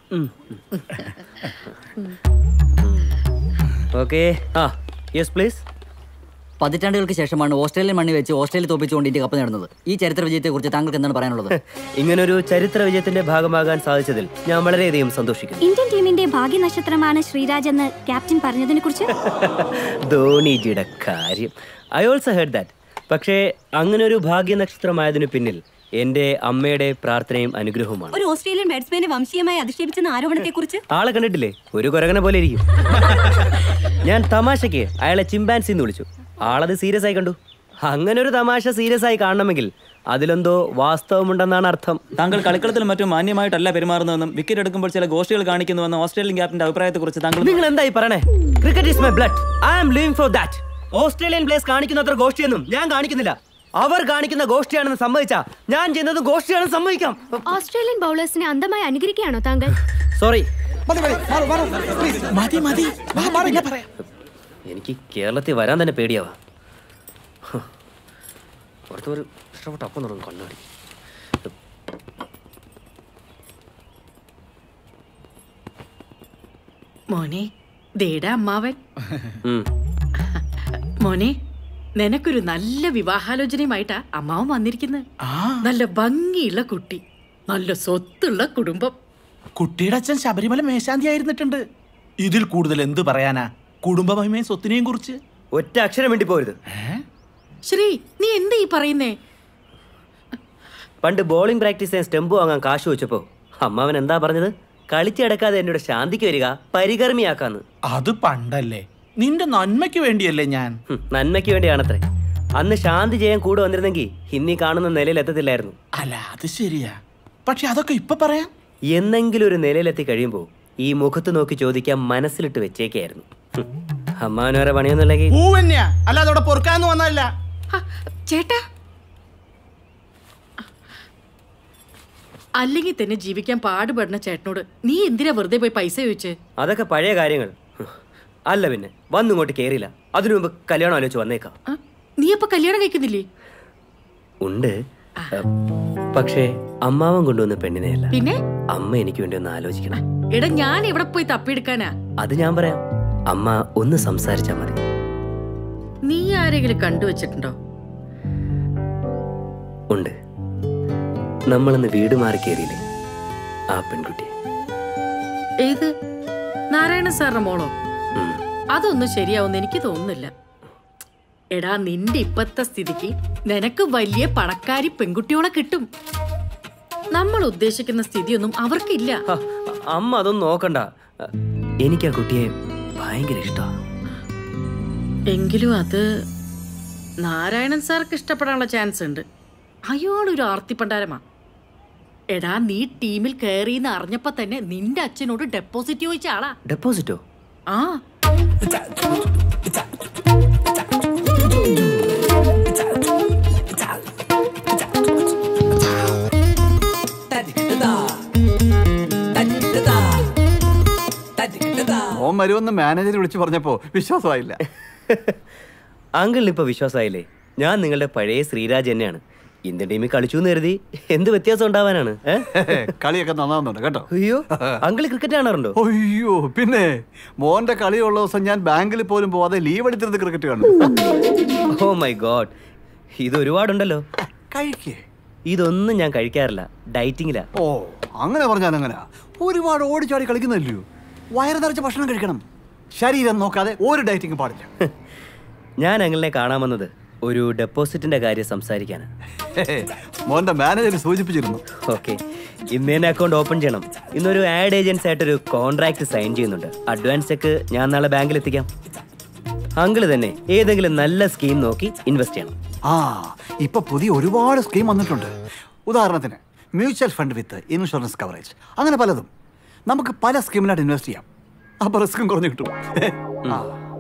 ഓക്കെ ആ യെസ് പ്ലീസ് പതിറ്റാണ്ടുകൾക്ക് ശേഷമാണ് ഓസ്ട്രേലിയൻ മണ്ണി വെച്ച് ഓസ്ട്രേലിയ തോപ്പിച്ചുകൊണ്ട് ഇന്ത്യ കപ്പ് നേടുന്നത് ഈ ചരിത്ര വിജയത്തെക്കുറിച്ച് താങ്കൾക്ക് എന്താണ് പറയാനുള്ളത് ഇങ്ങനൊരു ചരിത്ര വിജയത്തിന്റെ ഭാഗമാകാൻ സാധിച്ചതിൽ ഞാൻ വളരെയധികം സന്തോഷിക്കുന്നു ഇന്ത്യൻ ടീമിന്റെ ഭാഗ്യനക്ഷത്രമാണ് ശ്രീരാജ് എന്ന് ക്യാപ്റ്റൻ പറഞ്ഞതിനെ കുറിച്ച് ധോണിജിയുടെ കാര്യം ഐ ഓൾസോ ഹെഡ് ദാറ്റ് പക്ഷേ അങ്ങനെ ഒരു ഭാഗ്യ നക്ഷത്രമായതിനു പിന്നിൽ എൻ്റെ അമ്മയുടെ പ്രാർത്ഥനയും അനുഗ്രഹവുമാണ് ഒരു ഓസ്ട്രേലിയൻ ബാറ്റ്സ്മാനെ വംശീയമായി അധിക്ഷേപിച്ചെന്ന ആരോപണത്തെ കുറിച്ച് ആളെ കണ്ടിട്ടില്ലേ ഒരു കുരകനെ പോലെ ഇരിക്കും ഞാൻ തമാശയ്ക്ക് അയാളെ ചിമ്പാൻസി എന്ന് വിളിച്ചു ആളത് സീരിയസ് ആയി കണ്ടു അങ്ങനെ ഒരു തമാശ സീരിയസ് ആയി കാണണമെങ്കിൽ അതിലെന്തോ വാസ്തവമുണ്ടെന്നാണ് അർത്ഥം താങ്കൾ കളിക്കളത്തിലും മറ്റും മാന്യമായിട്ടല്ല പെരുമാറുന്നതെന്നും വിക്കറ്റ് എടുക്കുമ്പോൾ ചില ഗോഷ്ഠികൾ കാണിക്കുന്നുവെന്നും ഓസ്ട്രേലിയൻ ക്യാപ്റ്റന്റെ അഭിപ്രായത്തെക്കുറിച്ച് താങ്കൾ നിങ്ങൾ എന്തായി പറയണേ cricket is my blood I am living for that Australian place കാണിക്കുന്ന അത്ര ഗോഷ്ഠിയൊന്നും ഞാൻ കാണിക്കുന്നില്ല അവർ കാണിക്കുന്ന ഗോഷ്ഠിയാണെന്ന് സമ്മതിച്ചാ ഞാൻ ചെയ്യുന്നത് ഗോഷ്ഠിയാണെന്ന് സമ്മതിക്കാം ഓസ്ട്രേലിയൻ ബൗളേഴ്സിനെ അന്ധമായി അനുകരിക്കുകയാണോ താങ്കൾ സോറി മതി മതി എനിക്ക് കേരളത്തിൽ വരാൻ തന്നെ പേടിയാവാ ഹ്. പുറത്ത് ഒരു ഇഷ്ടപ്പെട്ട അപ്പം തുടങ്ങും കണ്ണാടി മോനെ ദേടാ അമ്മാവൻ ഉം. മോനെ നിനക്കൊരു നല്ല വിവാഹാലോചനയുമായിട്ടാ അമ്മാവൻ വന്നിരിക്കുന്നത് നല്ല ഭംഗിയുള്ള കുട്ടി നല്ല സ്വത്തുള്ള കുടുംബം കുട്ടിയുടെ അച്ഛൻ ശബരിമല മേശാന്തി ആയിരുന്നിട്ടുണ്ട് ഇതിൽ കൂടുതൽ എന്ത് പറയാനാ കുടുംബ മഹിമയും സ്വത്തിനെയും കുറിച്ച് ഒറ്റ അക്ഷരം വേണ്ടി പോരുത് ശ്രീ നീ എന്താ ഈ പറയുന്നേ പണ്ട് ബോളിംഗ് പ്രാക്ടീസ് ചെയ്യാൻ സ്റ്റെമ്പ് വാങ്ങാൻ കാശ് വെച്ചപ്പോ അമ്മാവൻ എന്താ പറഞ്ഞത് കളിച്ചടക്കാതെ എന്നോട് ശാന്തിക്ക് വരിക പരികർമ്മിയാക്കാന്ന് അത് പണ്ടല്ലേ നിന്റെ നന്മയ്ക്ക് വേണ്ടിയല്ലേ ഞാൻ ഹും, നന്മയ്ക്ക് വേണ്ടിയാണത്രേ അന്ന് ശാന്തി ചെയ്യാൻ കൂടെ വന്നിരുന്നെങ്കിൽ ഇന്നീ കാണുന്ന നിലയിൽ എത്തത്തില്ലായിരുന്നു അല്ല അത് ശരിയാ പക്ഷെ അതൊക്കെ ഇപ്പൊ പറയാം എന്നെങ്കിലും ഒരു നിലയിലെത്തി കഴിയുമ്പോൾ ഈ മുഖത്ത് നോക്കി ചോദിക്കാൻ മനസ്സിലിട്ട് വെച്ചേക്കായിരുന്നു ഹും, അമ്മാവന് വേറെ പണിയൊന്നുമില്ലെങ്കിൽ പൂ തന്നെയാ അല്ലാതെ അവിടെ പൊറുക്കാന്ന് വന്നല്ല ചേട്ടാ അല്ലെങ്കിൽ തന്നെ ജീവിക്കാൻ പാടുപെടുന്ന ചേട്ടനോട് നീ എന്തിനാ വെറുതെ പോയി പൈസ ചോദിച്ചേ അതൊക്കെ പഴയ കാര്യങ്ങൾ ഹും, അല്ല പിന്നെ വന്നിങ്ങോട്ട് കയറിയില്ല അതിനു മുമ്പ് കല്യാണം ആലോചിച്ച് വന്നേക്കാം നീ അപ്പൊ കല്യാണം കഴിക്കുന്നില്ലേ ഉണ്ട് ഏ, പക്ഷേ അമ്മാവൻ കൊണ്ടുവന്ന പെണ്ണിനെയല്ല പിന്നെ അമ്മ എനിക്ക് വേണ്ടി ഒന്ന് ആലോചിക്കണം എടാ ഞാൻ എവിടെ പോയി തപ്പിയെടുക്കാനാ അത് ഞാൻ പറയാം അമ്മ ഒന്ന് സംസാരിച്ചാ മതി നീ ആരെങ്കിലും കണ്ടുവച്ചിട്ടുണ്ടോ ഉണ്ട് നമ്മളിന്ന് വീട് മാറി കയറിയില്ലേ ആ പെൺകുട്ടി ഏത് നാരായണ സാറിന്റെ മോളോ അതൊന്നും ശരിയാവുന്ന എനിക്ക് തോന്നുന്നില്ല എടാ നിന്റെ ഇപ്പത്തെ സ്ഥിതിക്ക് നിനക്ക് വലിയ പണക്കാരി പെൺകുട്ടിയോളെ കിട്ടും നമ്മൾ ഉദ്ദേശിക്കുന്ന സ്ഥിതിയൊന്നും അവർക്കില്ല അമ്മ അതൊന്നും നോക്കണ്ട എനിക്ക് ആ കുട്ടിയെ ഭയങ്കര ഇഷ്ടമാണ് എങ്കിലും അത് നാരായണൻ സാർക്ക് ഇഷ്ടപ്പെടാനുള്ള ചാൻസ് ഉണ്ട് അയാളൊരു ആർത്തിപ്പണ്ടാരമാ എടാ നീ ടീമിൽ കയറിയെന്ന് അറിഞ്ഞപ്പോ തന്നെ നിന്റെ അച്ഛനോട് ഡെപ്പോസിറ്റ് ചോദിച്ച ആളാ ഡെപ്പോസിറ്റോ ആ മോൻ വരുമെന്ന് മാനേജർ വിളിച്ചു പറഞ്ഞപ്പോ വിശ്വാസമായില്ല അങ്കിളിന് ഇപ്പൊ വിശ്വാസമായില്ലേ ഞാൻ നിങ്ങളുടെ പഴയ ശ്രീരാജ് തന്നെയാണ് ഇന്ത്യൻ ടീമിൽ കളിച്ചു എന്ന് കരുതി എന്ത് വ്യത്യാസം ഉണ്ടാവാനാണ് ഏ? കളിയൊക്കെ നന്നാവുന്നുണ്ട് കേട്ടോ അയ്യോ അങ്കിൾ ക്രിക്കറ്റ് കാണാറുണ്ടോ അയ്യോ പിന്നെ മോന്റെ കളിയുള്ള ദിവസം ഞാൻ ബാങ്കിൽ പോലും പോവാതെ ലീവ് എടുത്തിരുന്ന് ക്രിക്കറ്റ് കാണും ഓ മൈ ഗോഡ് ഇത് ഒരുപാടുണ്ടല്ലോ കഴിക്കേ ഇതൊന്നും ഞാൻ കഴിക്കാറില്ല ഡയറ്റിങ്ങിലാ ഓ അങ്ങനെ പറഞ്ഞാൽ അങ്ങനെ ഒരുപാട് ഓടിച്ചാടി കളിക്കുന്നില്ലയോ വയറ് നിറച്ച ഭക്ഷണം കഴിക്കണം ശരീരം നോക്കാതെ ഒരു ഡയറ്റിങ് പാടില്ല ഞാൻ അങ്കിളിനെ കാണാൻ വന്നത് ഒരു ഡെപ്പോസിറ്റിന്റെ കാര്യം സംസാരിക്കാനാണ് മോന്റെ മാനേജർ സൂചിപ്പിച്ചിരുന്നു ഓക്കെ ഇന്ന് തന്നെ അക്കൗണ്ട് ഓപ്പൺ ചെയ്യണം ഇന്നൊരു ആഡ് ഏജൻസി ആയിട്ട് ഒരു കോൺട്രാക്ട് സൈൻ ചെയ്യുന്നുണ്ട് അഡ്വാൻസ് ചെക്ക് ഞാൻ നാളെ ബാങ്കിൽ എത്തിക്കാം അങ്കിള് തന്നെ ഏതെങ്കിലും നല്ല സ്കീം നോക്കി ഇൻവെസ്റ്റ് ചെയ്യണം ആ ഇപ്പൊ പുതിയ ഒരുപാട് സ്കീം വന്നിട്ടുണ്ട് ഉദാഹരണത്തിന് mutual fund with insurance coverage അങ്ങനെ പലതും നമുക്ക് പല സ്കീമിലായിട്ട് ഇൻവെസ്റ്റ് ചെയ്യാം അപ്പൊ റിസ്ക്കും കുറഞ്ഞു കിട്ടും ആ.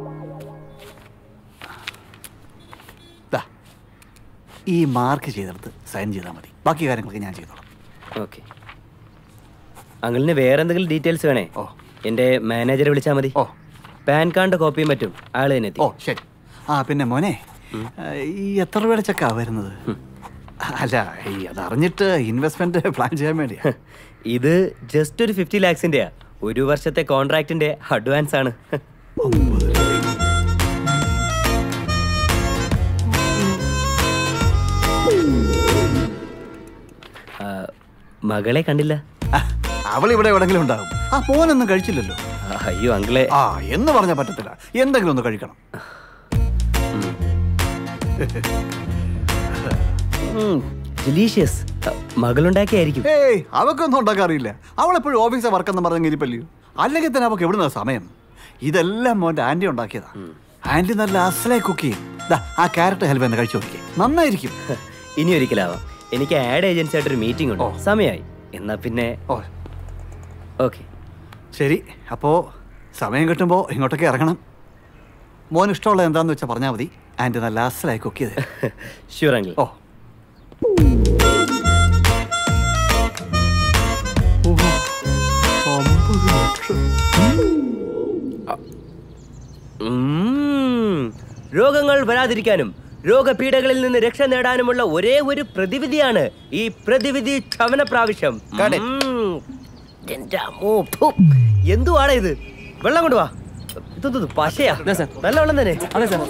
ദാ, ഈ മാർക്ക് ചെയ്തെടുത്ത് സൈൻ ചെയ്താൽ മതി ബാക്കി കാര്യങ്ങളൊക്കെ ഞാൻ ചെയ്തോളാം ഓക്കെ അങ്കിളിന് വേറെ എന്തെങ്കിലും ഡീറ്റെയിൽസ് വേണേ ഓ എൻ്റെ മാനേജറെ വിളിച്ചാൽ മതി ഓ പാൻ കാർഡ് കോപ്പിയും പറ്റും ആള് തന്നെ എത്തി ഓ ശരി ആ പിന്നെ മോനെ ഈ എത്ര രൂപയുടെ ചെക്കാ വരുന്നത് അല്ല ഈ അതറിഞ്ഞിട്ട് ഇൻവെസ്റ്റ്മെന്റ് പ്ലാൻ ചെയ്യാൻ വേണ്ടിയാ ഇത് ജസ്റ്റ് ഒരു ഫിഫ്റ്റി ലാക്സിൻ്റെയാ ഒരു വർഷത്തെ കോൺട്രാക്റ്റിന്റെ അഡ്വാൻസ് ആണ് ആ, മകളെ കണ്ടില്ല അവൾ ഇവിടെ എവിടെങ്കിലും ഉണ്ടാകും ആ പോനൊന്നും കഴിച്ചില്ലല്ലോ അയ്യോ അങ്കിളെ ആ എന്ന് പറഞ്ഞാൽ പറ്റത്തില്ല എന്തെങ്കിലും ഒന്ന് കഴിക്കണം ഡെലീഷ്യസ് മകളുണ്ടാക്കിയായിരിക്കും ഏയ് അവക്കൊന്നും ഉണ്ടാക്കാൻ അറിയില്ല അവളെപ്പോഴും ഓഫീസിൽ വർക്ക് എന്ന് പറഞ്ഞ ഇരിപ്പല്ലയോ അല്ലെങ്കിൽ തന്നെ അവൾക്ക് എവിടുന്ന സമയം ഇതെല്ലാം മോന്റെ ആന്റി ഉണ്ടാക്കിയതാ ആന്റി നല്ല അസലായി കുക്ക് ചെയ്യും ദാ, ആ ക്യാരറ്റ് ഹൽവ എന്ന് കഴിച്ചു നോക്കിയേ നന്നായിരിക്കും ഇനി ഒരിക്കലാവാം എനിക്ക് ആഡ് ഏജൻസി ആയിട്ടൊരു മീറ്റിംഗ് ഉണ്ട് സമയമായി എന്നാ പിന്നെ ഓക്കെ ശരി അപ്പോ സമയം കിട്ടുമ്പോൾ ഇങ്ങോട്ടൊക്കെ ഇറങ്ങണം മോൻ ഇഷ്ടമുള്ള എന്താന്ന് വെച്ചാൽ പറഞ്ഞാൽ മതി ആന്റി നല്ല അസലായി കുക്ക് ചെയ്ത് ഷുവർ അങ്കിൾ ഓ ഉം. രോഗങ്ങൾ വരാതിരിക്കാനും രോഗപീഠകളിൽ നിന്ന് രക്ഷ നേടാനുമുള്ള ഒരേ ഒരു പ്രതിവിധിയാണ് ഈ പ്രതിവിധി ക്ഷവന പ്രാവശ്യം ഉം. എൻ്റെ അമ്മോ, ഫു. എന്തുവാണ് ഇത് വെള്ളം കൊണ്ടുവാ ഇതൊന്നും പശയാ നല്ല വെള്ളം തന്നെ അതെ സാർ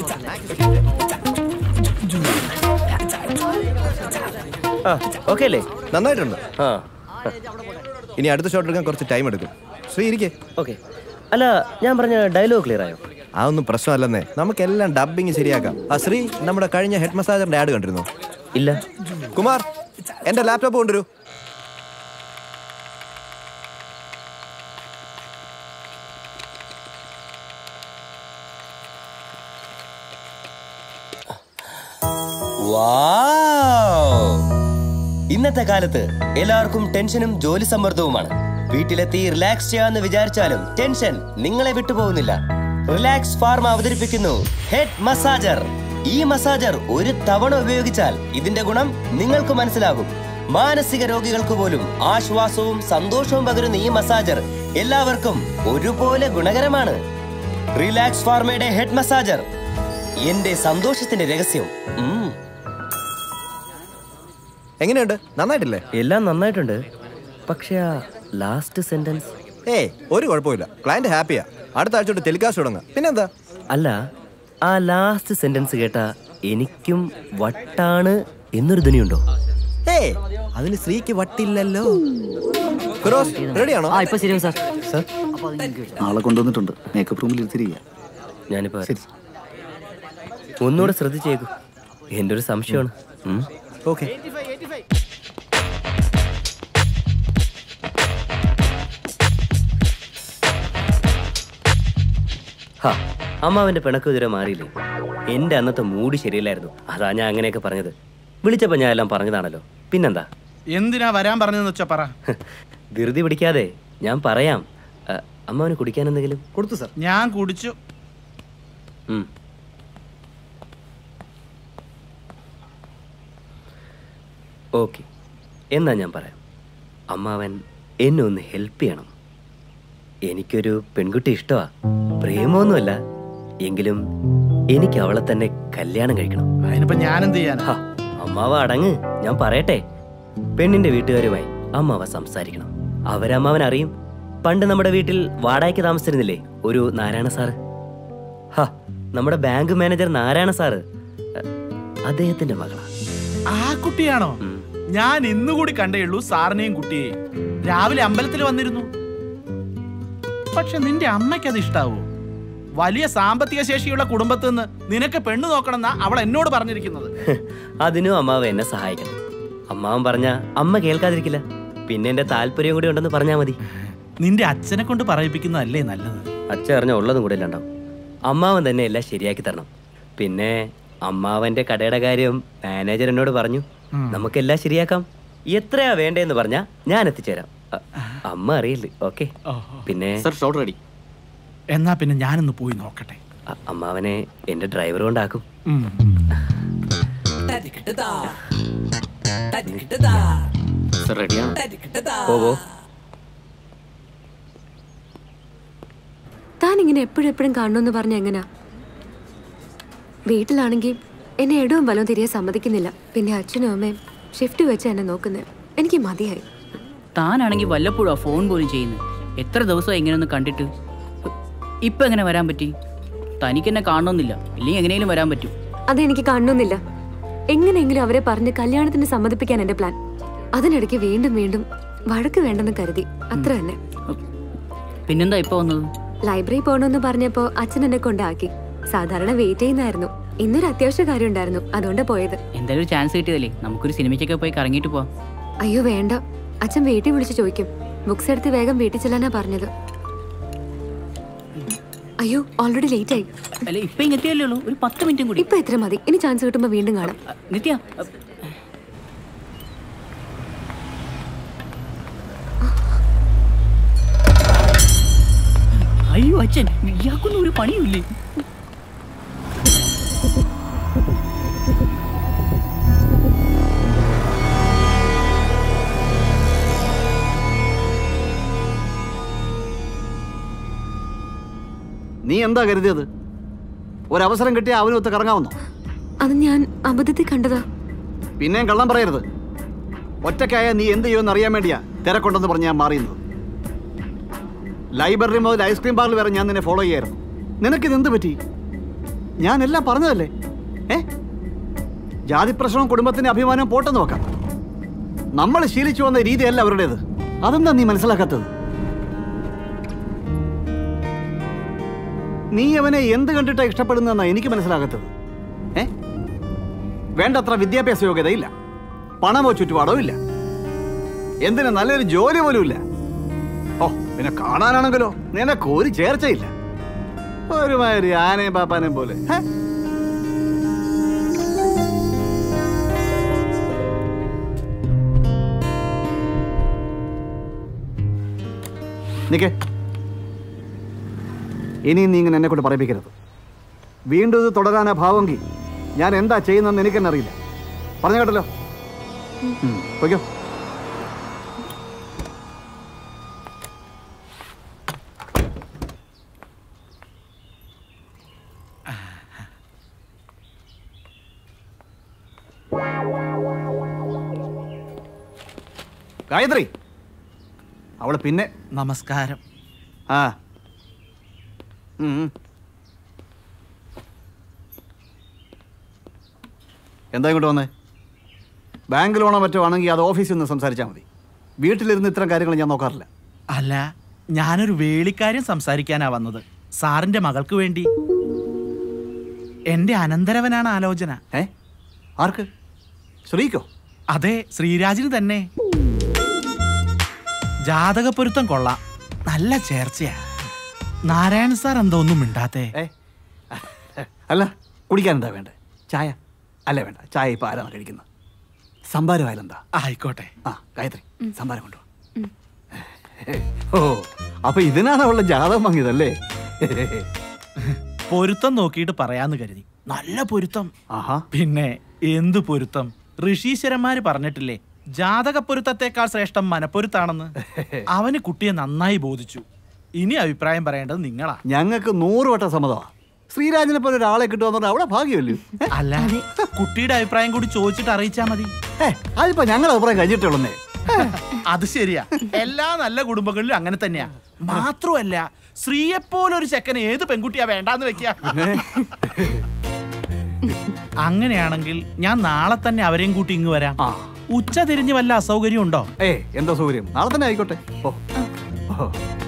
ആ ഓക്കെ അല്ലേ നന്നായിട്ടുണ്ട് ആ ഇനി അടുത്ത ഷോട്ട് എടുക്കാൻ കുറച്ച് ടൈം എടുക്കും ശ്രീ ഇരിക്കേ ഓക്കെ അല്ല ഞാൻ പറഞ്ഞ ഡയലോഗ് ക്ലിയർ ആയോ അതൊന്നും പ്രശ്നമല്ലെന്നേ നമുക്കെല്ലാം ഡബിങ് ശരിയാക്കാം ആ ശ്രീ നമ്മുടെ കഴിഞ്ഞ ഹെഡ് മസാജറിന്റെ ആഡ് കണ്ടിരുന്നു ഇല്ല കുമാർ എന്റെ ലാപ്ടോപ്പ് കൊണ്ടുവരൂ വാവ്! ഇന്നത്തെ കാലത്ത് എല്ലാവർക്കും ടെൻഷനും ജോലി സമ്മർദ്ദവുമാണ് വീട്ടിലെത്തി റിലാക്സ് ചെയ്യാന്ന് വിചാരിച്ചാലും ടെൻഷൻ നിങ്ങളെ വിട്ടുപോകുന്നില്ല റിലാക്സ് ഫാർമ അവതരിപ്പിക്കുന്നു ഹെഡ് മസാജർ ഈ മസാജർ ഒരു തവണ ഉപയോഗിച്ചാൽ ഇതിന്റെ ഗുണം നിങ്ങൾക്ക് മനസ്സിലാകും മാനസിക രോഗികൾക്ക് പോലും ആശ്വാസവും സന്തോഷവും പകരുന്ന ഈ മസാജർ എല്ലാവർക്കും ഒരുപോലെ ഗുണകരമാണ് റിലാക്സ് ഫാർമയുടെ ഹെഡ് മസാജർ എന്റെ സന്തോഷത്തിന്റെ രഹസ്യം ഉം. എങ്ങനെയുണ്ട് നന്നായിട്ടില്ലേ എല്ലാം നന്നായിട്ടുണ്ട് പക്ഷേ ആ ലാസ്റ്റ് സെന്റൻസ് ഏയ് ഒരു കുഴപ്പമില്ല ക്ലയന്റ് ഹാപ്പിയാ അടുത്ത ആഴ്ച തൊട്ട് ടെലികാസ്റ്റ് തുടങ്ങാം പിന്നെന്താ അല്ല ആ ലാസ്റ്റ് സെന്റൻസ് കേട്ട എനിക്കും വട്ടാണ് എന്നൊരു ധ്വനിയുണ്ടോ ഏയ് അതിന് സ്ത്രീക്ക് വട്ടില്ലല്ലോ ഫിറോസ് റെഡിയാണോ ആ ഇപ്പൊ ശരിയാവും സാർ സാർ ആളെ കൊണ്ടുവന്നിട്ടുണ്ട് മേക്കപ്പ് റൂമിൽ ഇരുത്തിരിക്കുക ഞാനിപ്പോ വരാം. ഒന്നുകൂടെ ശ്രദ്ധിച്ചേക്കൂ എന്റെ ഒരു സംശയമാണ് ഉം. ഓക്കെ ഹാ അമ്മാവന്റെ പിണക്ക് ഇതുവരെ മാറിയില്ലേ എന്റെ അന്നത്തെ മൂഡ് ശരിയല്ലായിരുന്നു അതാ ഞാൻ അങ്ങനെയൊക്കെ പറഞ്ഞത് വിളിച്ചപ്പോ ഞാൻ എല്ലാം പറഞ്ഞതാണല്ലോ പിന്നെന്താ എന്തിനാ വരാൻ പറഞ്ഞതെന്ന് വെച്ചാ പറ ധൃതി പിടിക്കാതെ ഞാൻ പറയാം അ, അമ്മാവന് കുടിക്കാൻ എന്തെങ്കിലും കൊടുത്തു സാർ ഞാൻ കുടിച്ചു ഉം. ഓക്കെ എന്നാ ഞാൻ പറയാം അമ്മാവൻ എന്നെ ഒന്ന് ഹെൽപ്പ് ചെയ്യണം എനിക്കൊരു പെൺകുട്ടി ഇഷ്ടമാ പ്രേമമൊന്നുമല്ല എങ്കിലും എനിക്ക് അവളെ തന്നെ കല്യാണം കഴിക്കണം അതിനിപ്പോ ഞാൻ എന്ത് ചെയ്യാനാ ഹ, അമ്മാവ അടങ്ങ് ഞാൻ പറയട്ടെ പെണ്ണിന്റെ വീട്ടുകാരുമായി അമ്മാവ സംസാരിക്കണം അവരമ്മാവൻ അറിയും പണ്ട് നമ്മുടെ വീട്ടിൽ വാടകയ്ക്ക് താമസിച്ചിരുന്നില്ലേ ഒരു നാരായണ സാറ് ഹ നമ്മുടെ ബാങ്ക് മാനേജർ നാരായണ സാറ് അ, അദ്ദേഹത്തിന്റെ മകളാ ആ കുട്ടിയാണോ ഞാൻ ഇന്നുകൂടി കണ്ടേ ഉള്ളൂ സാറിനെയും കുട്ടിയെയും രാവിലെ അമ്പലത്തിൽ വന്നിരുന്നു പക്ഷെ നിന്റെ അമ്മയ്ക്ക് അത് ഇഷ്ടാവോ വലിയ സാമ്പത്തിക ശേഷിയുള്ള കുടുംബത്തിൽ നിന്ന് നിനക്ക് പെണ്ണു നോക്കണമെന്നാ അവൾ എന്നോട് പറഞ്ഞിരിക്കുന്നത് അതിനും അമ്മാവ എന്നെ സഹായിക്കണം അമ്മാവൻ പറഞ്ഞ അമ്മ കേൾക്കാതിരിക്കില്ല പിന്നെ എന്റെ താല്പര്യം കൂടി ഉണ്ടെന്ന് പറഞ്ഞാൽ മതി നിന്റെ അച്ഛനെ കൊണ്ട് പറയിപ്പിക്കുന്നതല്ലേ നല്ലത് അച്ഛൻ അറിഞ്ഞ ഉള്ളതും കൂടെ ഇല്ലാണ്ടാവും അമ്മാവൻ തന്നെ എല്ലാം ശരിയാക്കി തരണം പിന്നെ അമ്മാവന്റെ കടയുടെ കാര്യം മാനേജർ എന്നോട് പറഞ്ഞു ഉം. നമുക്കെല്ലാം ശരിയാക്കാം എത്രയാ വേണ്ടേന്ന് പറഞ്ഞാ ഞാൻ എത്തിച്ചേരാം അ- അമ്മ അറിയില്ലേ ഓക്കെ പിന്നെ സർ ഷോട്ട് റെഡി എന്നാ പിന്നെ ഞാനൊന്ന് പോയി നോക്കട്ടെ അ- അമ്മാവനെ എന്റെ ഡ്രൈവർ കൊണ്ടാക്കും ഉം. സർ റെഡിയാണ് പോവോ താൻ ഇങ്ങനെ എപ്പോഴും എപ്പോഴും കാണണമെന്ന് പറഞ്ഞ എങ്ങനാ വീട്ടിലാണെങ്കിൽ എന്നെ ഇടവും വലവും തിരികെ സമ്മതിക്കുന്നില്ല പിന്നെ അച്ഛനും അമ്മയും ഷിഫ്റ്റ് വെച്ച് എന്നെ നോക്കുന്നത് എനിക്ക് മതിയായി താനാണെങ്കിൽ വല്ലപ്പോഴും ഫോൺ പോലും ചെയ്യുന്നത് എത്ര ദിവസമായി ഇങ്ങനെയൊന്ന് കണ്ടിട്ട് ഇപ്പൊ എങ്ങനെ വരാൻ പറ്റി തനിക്ക് എന്നെ കാണണമെന്നില്ല ഇല്ലെങ്കിൽ എങ്ങനെയും വരാൻ പറ്റും അതെനിക്ക് കാണണമെന്നില്ല എങ്ങനെയെങ്കിലും അവരെ പറഞ്ഞ് കല്യാണത്തിന് സമ്മതിപ്പിക്കാൻ എന്റെ പ്ലാൻ അതിനിടയ്ക്ക് വീണ്ടും വീണ്ടും വഴക്ക് വേണ്ടെന്ന് കരുതി അത്ര തന്നെ പിന്നെന്താ ഇപ്പൊ വന്നത് ലൈബ്രറി പോകണമെന്ന് പറഞ്ഞപ്പോ അച്ഛൻ എന്നെ കൊണ്ടാക്കി സാധാരണ വെയിറ്റ് ചെയ്യുന്നായിരുന്നു ഇന്നൊരു അത്യാവശ്യ കാര്യം ഉണ്ടായിരുന്നു അതുകൊണ്ടാ പോയത് എന്തായാലും ഒരു ചാൻസ് കിട്ടിയതല്ലേ നമുക്കൊരു സിനിമയ്ക്കൊക്കെ പോയി കറങ്ങിയിട്ട് പോവാം അയ്യോ വേണ്ട അച്ഛൻ വീട്ടിൽ വിളിച്ച് ചോദിക്കും ബുക്സ് എടുത്ത് വേഗം വീട്ടിൽ ചെല്ലാനാ പറഞ്ഞത് അയ്യോ ഓൾറെഡി ലേറ്റ് ആയി അല്ല ഇപ്പൊ ഇങ്ങെത്തിയല്ലേ ഉള്ളൂ ഒരു പത്ത് മിനിറ്റും കൂടി ഇപ്പൊ എത്ര മതി ഇനി ചാൻസ് കിട്ടുമ്പോ വീണ്ടും കാണാം നിത്യ അയ്യോ അച്ഛൻ ഇയാൾക്കൊന്നും ഒരു പണിയുമില്ലേ നീ എന്താ കരുതിയത് ഒരവസരം കിട്ടിയ അവനൊത്ത് കറങ്ങാവുന്നോ അത് ഞാൻ അബദ്ധത്തിൽ കണ്ടതാ പിന്നെയും കള്ളം പറയരുത് ഒറ്റയ്ക്കായ നീ എന്ത് ചെയ്യുമെന്ന് അറിയാൻ വേണ്ടിയാ തിരക്കുണ്ടെന്ന് പറഞ്ഞ് ഞാൻ മാറിയുന്നത് ലൈബ്രറി മുതൽ ഐസ്ക്രീം പാർലർ വരെ ഞാൻ നിന്നെ ഫോളോ ചെയ്യായിരുന്നു നിനക്കിത് എന്ത് പറ്റി ഞാൻ എല്ലാം പറഞ്ഞതല്ലേ ഏ ജാതി പ്രശ്നവും കുടുംബത്തിന്റെ അഭിമാനവും പോട്ടെന്ന് നോക്കാം നമ്മൾ ശീലിച്ചു വന്ന രീതിയല്ല അവരുടേത് അതെന്താ നീ മനസ്സിലാക്കാത്തത് നീ അവനെ എന്ത് കണ്ടിട്ടാ ഇഷ്ടപ്പെടുന്നതെന്നാ എനിക്ക് മനസ്സിലാകാത്തത് ഏ വേണ്ടത്ര വിദ്യാഭ്യാസ യോഗ്യതയില്ല പണമോ ചുറ്റുപാടോ ഇല്ല എന്തിന് നല്ലൊരു ജോലി പോലും ഇല്ല ഓ പിന്നെ കാണാനാണെങ്കിലോ നിനക്ക് ഒരു ചേർച്ചയില്ല ഒരുമാതിരി ആനയും പാപ്പാനേയും പോലെ ഹേ? നിക്കേ ഇനിയും നീ ഇങ്ങനെ എന്നെ കൊണ്ട് പറയിപ്പിക്കരുത് വീണ്ടും ഇത് തുടരാനാ ഭാവമെങ്കിൽ ഞാൻ എന്താ ചെയ്യുന്നതെന്ന് എനിക്കെന്നെ അറിയില്ല പറഞ്ഞു കേട്ടല്ലോ ഉം, പൊയ്ക്കോ ഗായത്രി അവള് പിന്നെ നമസ്കാരം ആ ഉം, ഉം. എന്താ ഇങ്ങോട്ട് വന്നേ ബാങ്ക് ലോണോ മറ്റോ ആണെങ്കിൽ അത് ഓഫീസിൽ നിന്ന് സംസാരിച്ചാൽ മതി വീട്ടിലിരുന്ന് ഇത്തരം കാര്യങ്ങൾ ഞാൻ നോക്കാറില്ല അല്ല ഞാനൊരു വേളിക്കാര്യം സംസാരിക്കാനാ വന്നത് സാറിന്റെ മകൾക്ക് വേണ്ടി എന്റെ അനന്തരവനാണ് ആലോചന ഏ ആർക്ക് ശ്രീക്കോ അതെ ശ്രീരാജിന് തന്നെ ജാതക പൊരുത്തം കൊള്ളാം നല്ല ചേർച്ചയാ നാരായണ സാർ എന്താ ഒന്നും മിണ്ടാത്തേ അല്ല കുടിക്കാൻ എന്താ വേണ്ടേ ചായ അല്ല വേണ്ട ചായ ഇപ്പൊ ആരാണ് കഴിക്കുന്നത് സംഭാരമായാലെന്താ ആയിക്കോട്ടെ ആ ഗായത്രി സംഭാരം കൊണ്ടുപോ ഓ അപ്പൊ ഇതിനാണ് അവളുടെ ജാതകം വാങ്ങിയതല്ലേ പൊരുത്തം നോക്കിയിട്ട് പറയാന്ന് കരുതി നല്ല പൊരുത്തം ആഹാ പിന്നെ എന്ത് പൊരുത്തം ഋഷീശ്വരന്മാര് പറഞ്ഞിട്ടില്ലേ ജാതക പൊരുത്തത്തെക്കാൾ ശ്രേഷ്ഠം മനപ്പൊരുത്താണെന്ന് അവന് കുട്ടിയെ നന്നായി ബോധിച്ചു ഇനി അഭിപ്രായം പറയേണ്ടത് നിങ്ങളാ ഞങ്ങൾക്ക് നൂറ് വട്ടം സമ്മതമാ ശ്രീരാജനെ പോലെ ഒരാളെ കിട്ടുമെന്ന് പറഞ്ഞാൽ അവിടെ ഭാഗ്യമല്ലേ അല്ല കുട്ടിയുടെ അഭിപ്രായം കൂടി ചോദിച്ചിട്ട് അറിയിച്ചാ മതി അതിപ്പോ ഞങ്ങളുടെ അഭിപ്രായം കഴിഞ്ഞിട്ടുള്ളേ അത് ശരിയാ എല്ലാ നല്ല കുടുംബങ്ങളിലും അങ്ങനെ തന്നെയാ മാത്രമല്ല ശ്രീയെപ്പോലെ ഒരു ചെക്കനെ ഏത് പെൺകുട്ടിയാ വേണ്ടാന്ന് വെക്കാ അങ്ങനെയാണെങ്കിൽ ഞാൻ നാളെ തന്നെ അവരെയും കൂട്ടി ഇങ്ങ് വരാം ഉച്ച തിരിഞ്ഞ് വല്ല അസൗകര്യം ഉണ്ടോ ഏ എന്താ സൗകര്യം നാളെ തന്നെ ആയിക്കോട്ടെ ഓ ഓ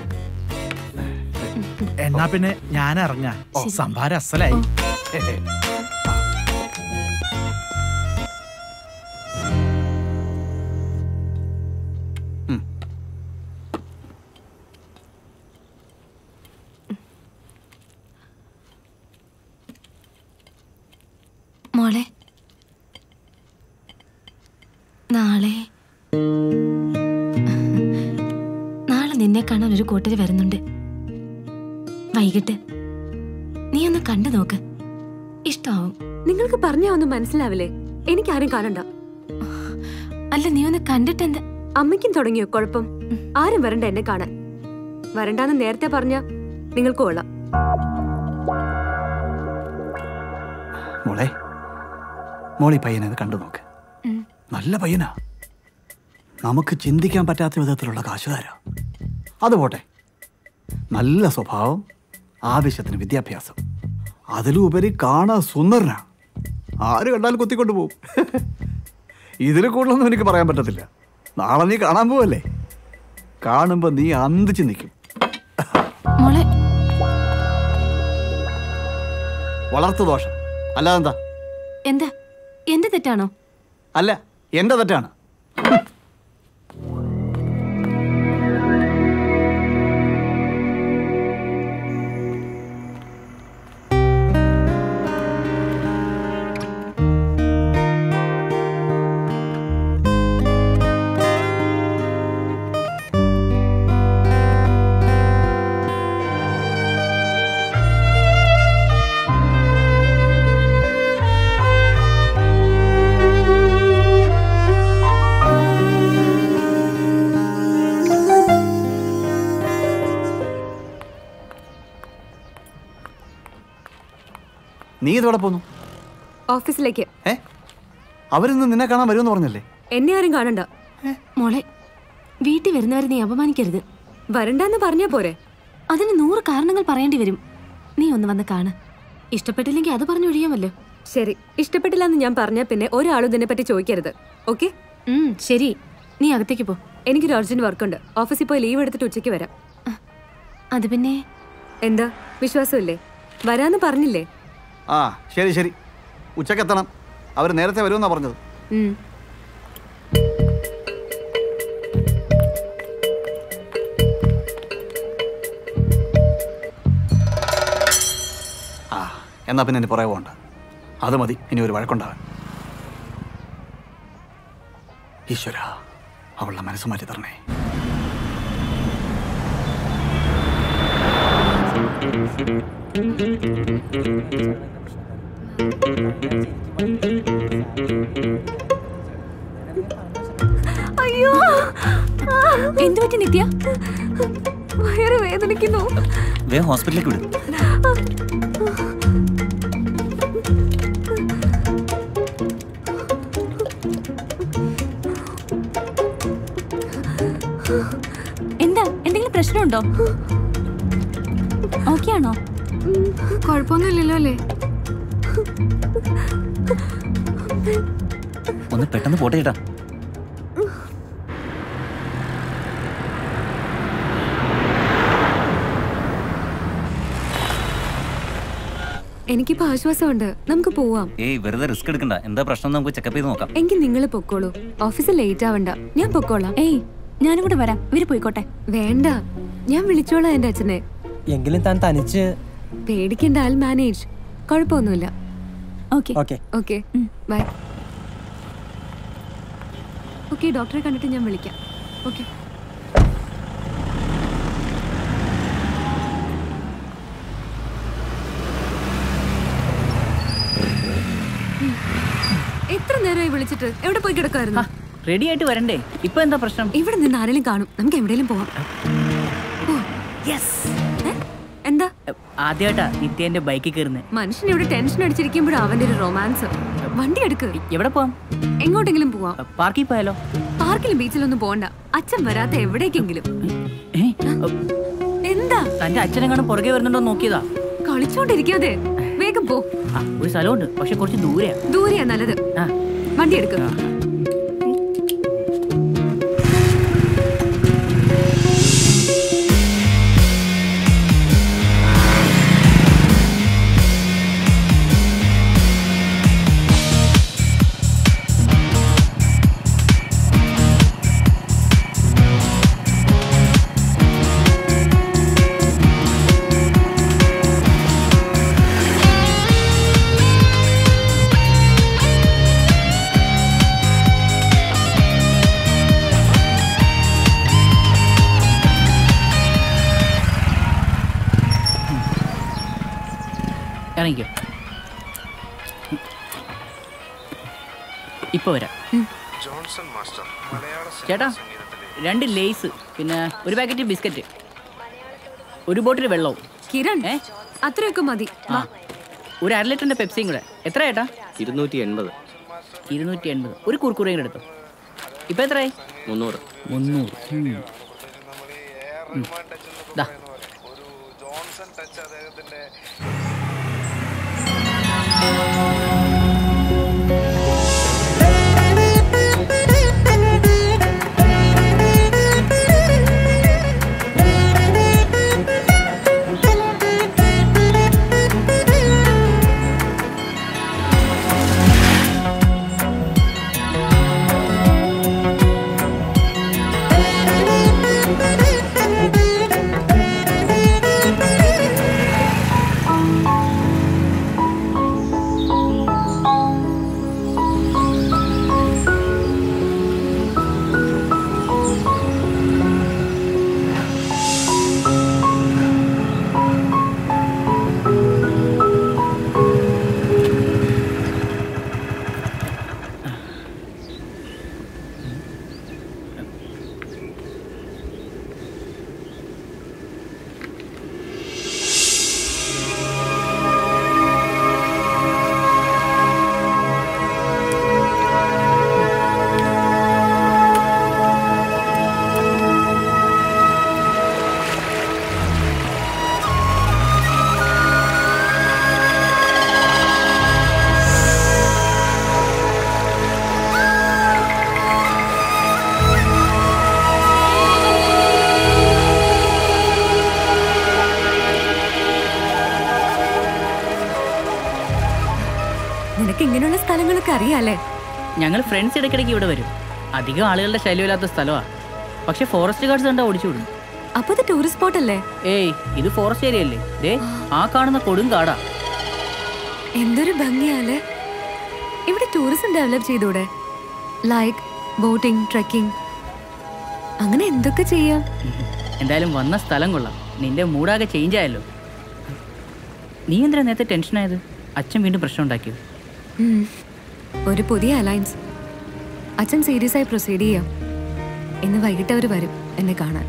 എന്നാ പിന്നെ ഞാൻ ഇറങ്ങാം സംഭാരം അസലായി മോളെ നാളെ നാളെ നിന്നെ കാണാൻ ഒരു കൂട്ടര് വരുന്നുണ്ട് വൈകിട്ട് നീ ഒന്ന് കണ്ടു നോക്ക് ഇഷ്ടാവും നിങ്ങൾക്ക് പറഞ്ഞാ ഒന്നും മനസ്സിലാവില്ലേ എനിക്ക് ആരും കാണണ്ട അല്ല നീ ഒന്ന് കണ്ടിട്ട് എന്താ അമ്മയ്ക്കും തുടങ്ങിയോ കുഴപ്പം ആരും വരണ്ട എന്നെ കാണാൻ വരണ്ടാന്ന് നേരത്തെ പറഞ്ഞ നിങ്ങൾക്ക് കൊള്ളാം മോളെ മോളി പയ്യനെ ഇത് കണ്ടു നോക്ക് നല്ല പയ്യനാ നമുക്ക് ചിന്തിക്കാൻ പറ്റാത്ത വിധത്തിലുള്ള കാശുകാരാ അത് പോട്ടെ നല്ല സ്വഭാവം ആവശ്യത്തിന് വിദ്യാഭ്യാസം അതിലുപരി കാണാൻ സുന്ദരനാ ആര് കണ്ടാലും കുത്തിക്കൊണ്ടു പോകും ഇതിൽ കൂടുതലൊന്നും എനിക്ക് പറയാൻ പറ്റത്തില്ല നാളെ നീ കാണാൻ പോവല്ലേ കാണുമ്പോ നീ അന്തിച്ച് നിൽക്കും മോളെ വളർത്തു ദോഷം അല്ലാതെന്താ എന്താ എന്റെ തെറ്റാണോ അല്ല എന്റെ തെറ്റാണ് നീ ഇതോടെ പോന്നു ഓഫീസിലേക്ക് ഏ അവരിന്ന് നിന്നെ കാണാൻ വരുമെന്ന് പറഞ്ഞല്ലേ എന്നെ ആരും കാണണ്ട മോളെ വീട്ടിൽ വരുന്നവരെ നീ അപമാനിക്കരുത് വരണ്ടെന്ന് പറഞ്ഞാ പോരെ അതിന് നൂറ് കാരണങ്ങൾ പറയേണ്ടി വരും നീ ഒന്ന് വന്ന് കാണ് ഇഷ്ടപ്പെട്ടില്ലെങ്കിൽ അത് പറഞ്ഞൊഴിയാമല്ലോ ശരി ഇഷ്ടപ്പെട്ടില്ല എന്ന് ഞാൻ പറഞ്ഞാൽ പിന്നെ ഒരാളും ഇതിനെ പറ്റി ചോദിക്കരുത് ഓക്കെ ശരി നീ അകത്തേക്ക് പോ എനിക്കൊരു അർജന്റ് വർക്കുണ്ട് ഓഫീസിൽ പോയി ലീവ് എടുത്തിട്ട് ഉച്ചയ്ക്ക് വരാം അത് പിന്നെ എന്താ വിശ്വാസമില്ലേ വരാന്ന് പറഞ്ഞില്ലേ ആ ശരി ശരി ഉച്ചക്ക് എത്തണം അവർ നേരത്തെ വരുമെന്നാ പറഞ്ഞത് ഉം. ആ എന്നാ പിന്നെ ഇനി പുറകെ പോകണ്ട അത് മതി ഇനി ഒരു വഴക്കുണ്ടാവാൻ ഈശ്വര അവളുടെ മനസ്സ് മാറ്റി തരണേ അയ്യോ എന്തു പറ്റി നിത്യ വയറ് വേദനിക്കുന്നു വേഗം ഹോസ്പിറ്റലിലേക്ക് വിടും എന്താ എന്തെങ്കിലും പ്രശ്നമുണ്ടോ ഓക്കെ ആണോ കുഴപ്പമൊന്നുമില്ലല്ലോ അല്ലേ ഒന്ന് പെട്ടെന്ന് പോട്ടെ ചേട്ടാ എനിക്കിപ്പോ ആശ്വാസമുണ്ട് നമുക്ക് പോവാം ഏയ് വെറുതെ റിസ്ക് എടുക്കണ്ട എന്താ പ്രശ്നം നമുക്ക് ചെക്കപ്പ് ചെയ്ത് നോക്കാം എങ്കിൽ നിങ്ങൾ പൊക്കോളൂ ഓഫീസിൽ ലേറ്റ് ആവണ്ട ഞാൻ പൊക്കോളാം ഏയ് ഞാനും കൂടെ വരാം ഇവര് പോയിക്കോട്ടെ വേണ്ട ഞാൻ വിളിച്ചോളാം എന്റെ അച്ഛനെ എങ്കിലും താൻ തനിച്ച് പേടിക്കേണ്ട ആൾ മാനേജ് കുഴപ്പമൊന്നുമില്ല okay okay okay bye okay ഡോക്ടറെ കണ്ടിട്ട് ഞാൻ വിളിക്കാം ഓക്കെ എത്ര നേരമായി വിളിച്ചിട്ട് എവിടെ പോയി കിടക്കായിരുന്നു റെഡി ആയിട്ട് വരണ്ടേ ഇപ്പൊ എന്താ പ്രശ്നം ഇവിടെ നിന്ന് ആരെങ്കിലും കാണും നമുക്ക് എവിടെയെങ്കിലും പോവാം ഓ എന്താ ആദ്യമായിട്ടാ നിത്യേന്റെ ബൈക്കിൽ കയറുന്നത് മനുഷ്യൻ ഇവിടെ ടെൻഷൻ അടിച്ചിരിക്കുമ്പോഴും അവന്റെ ഒരു റൊമാൻസ് വണ്ടി എടുക്ക് എവിടെ പോവാം എങ്ങോട്ടെങ്കിലും പോവാം പാർക്കിൽ പോയാലോ പാർക്കിലും ബീച്ചിലൊന്നും പോണ്ട അച്ഛൻ വരാത്ത എവിടേക്കെങ്കിലും എന്താ തന്റെ അച്ഛനെങ്ങാനും പുറകെ വരുന്നുണ്ടോ നോക്കിയതാ കളിച്ചോണ്ടിരിക്കാതെ വേഗം പോ ആ, ഒരു സ്ഥലമുണ്ട് പക്ഷെ കുറച്ച് ദൂരെയാ ദൂരെയാ നല്ലത് വണ്ടി എടുക്ക ഇറങ്ങിക്കോ ഇപ്പൊ വരാം ജോൺസൺ മാസ്റ്റർ ചേട്ടാ രണ്ട് ലേസ് പിന്നെ ഒരു പാക്കറ്റ് ബിസ്ക്കറ്റ് ഒരു ബോട്ടിൽ വെള്ളവും കിരൺ അത്രയൊക്കെ മതി ആ ഒരു അര ലിറ്ററിന്റെ പെപ്സിയും കൂടെ എത്ര ചേട്ടാ ഇരുന്നൂറ്റി എൺപത് ഇരുന്നൂറ്റി എൺപത് ഒരു കുർക്കുറയും കൂടെ എടുത്തു ഇപ്പൊ എത്രയായി മുന്നൂറ് മുന്നൂറ് ഉം. ഉം. ദാ. നിനക്ക് ഇങ്ങനെയുള്ള സ്ഥലങ്ങളൊക്കെ അറിയാലേ ഞങ്ങൾ ഫ്രണ്ട്സ് ഇടയ്ക്കിടയ്ക്ക് ഇവിടെ വരും അധികം ആളുകളുടെ ശല്യമില്ലാത്ത സ്ഥലമാ പക്ഷെ ഫോറസ്റ്റ് ഗാർഡ്സ് കണ്ടാ ഓടിച്ചു വിടും അപ്പൊ ഇത് ടൂറിസ്റ്റ് സ്പോട്ട് അല്ലേ ഏയ് ഇത് ഫോറസ്റ്റ് ഏരിയ അല്ലേ ദേ ആ കാണുന്ന കൊടും കാടാ എന്തൊരു ഭംഗിയാലേ ഇവിടെ ടൂറിസം ഡെവലപ്പ് ചെയ്തൂടെ ലൈക്ക് ബോട്ടിംഗ് ട്രെക്കിംഗ് അങ്ങനെ എന്തൊക്കെ ചെയ്യാം എന്തായാലും വന്ന സ്ഥലം കൊള്ളാം നിന്റെ മൂടാകെ ചേഞ്ച് ആയല്ലോ നീ എന്തിനാ നേരത്തെ ടെൻഷനായത് അച്ഛൻ വീണ്ടും പ്രശ്നം ഉണ്ടാക്കിയോ ഉം. ഒരു പുതിയ അലയൻസ് അച്ഛൻ സീരിയസ് ആയി പ്രൊസീഡ് ചെയ്യാം ഇന്ന് വൈകിട്ട് അവർ വരും എന്നെ കാണാൻ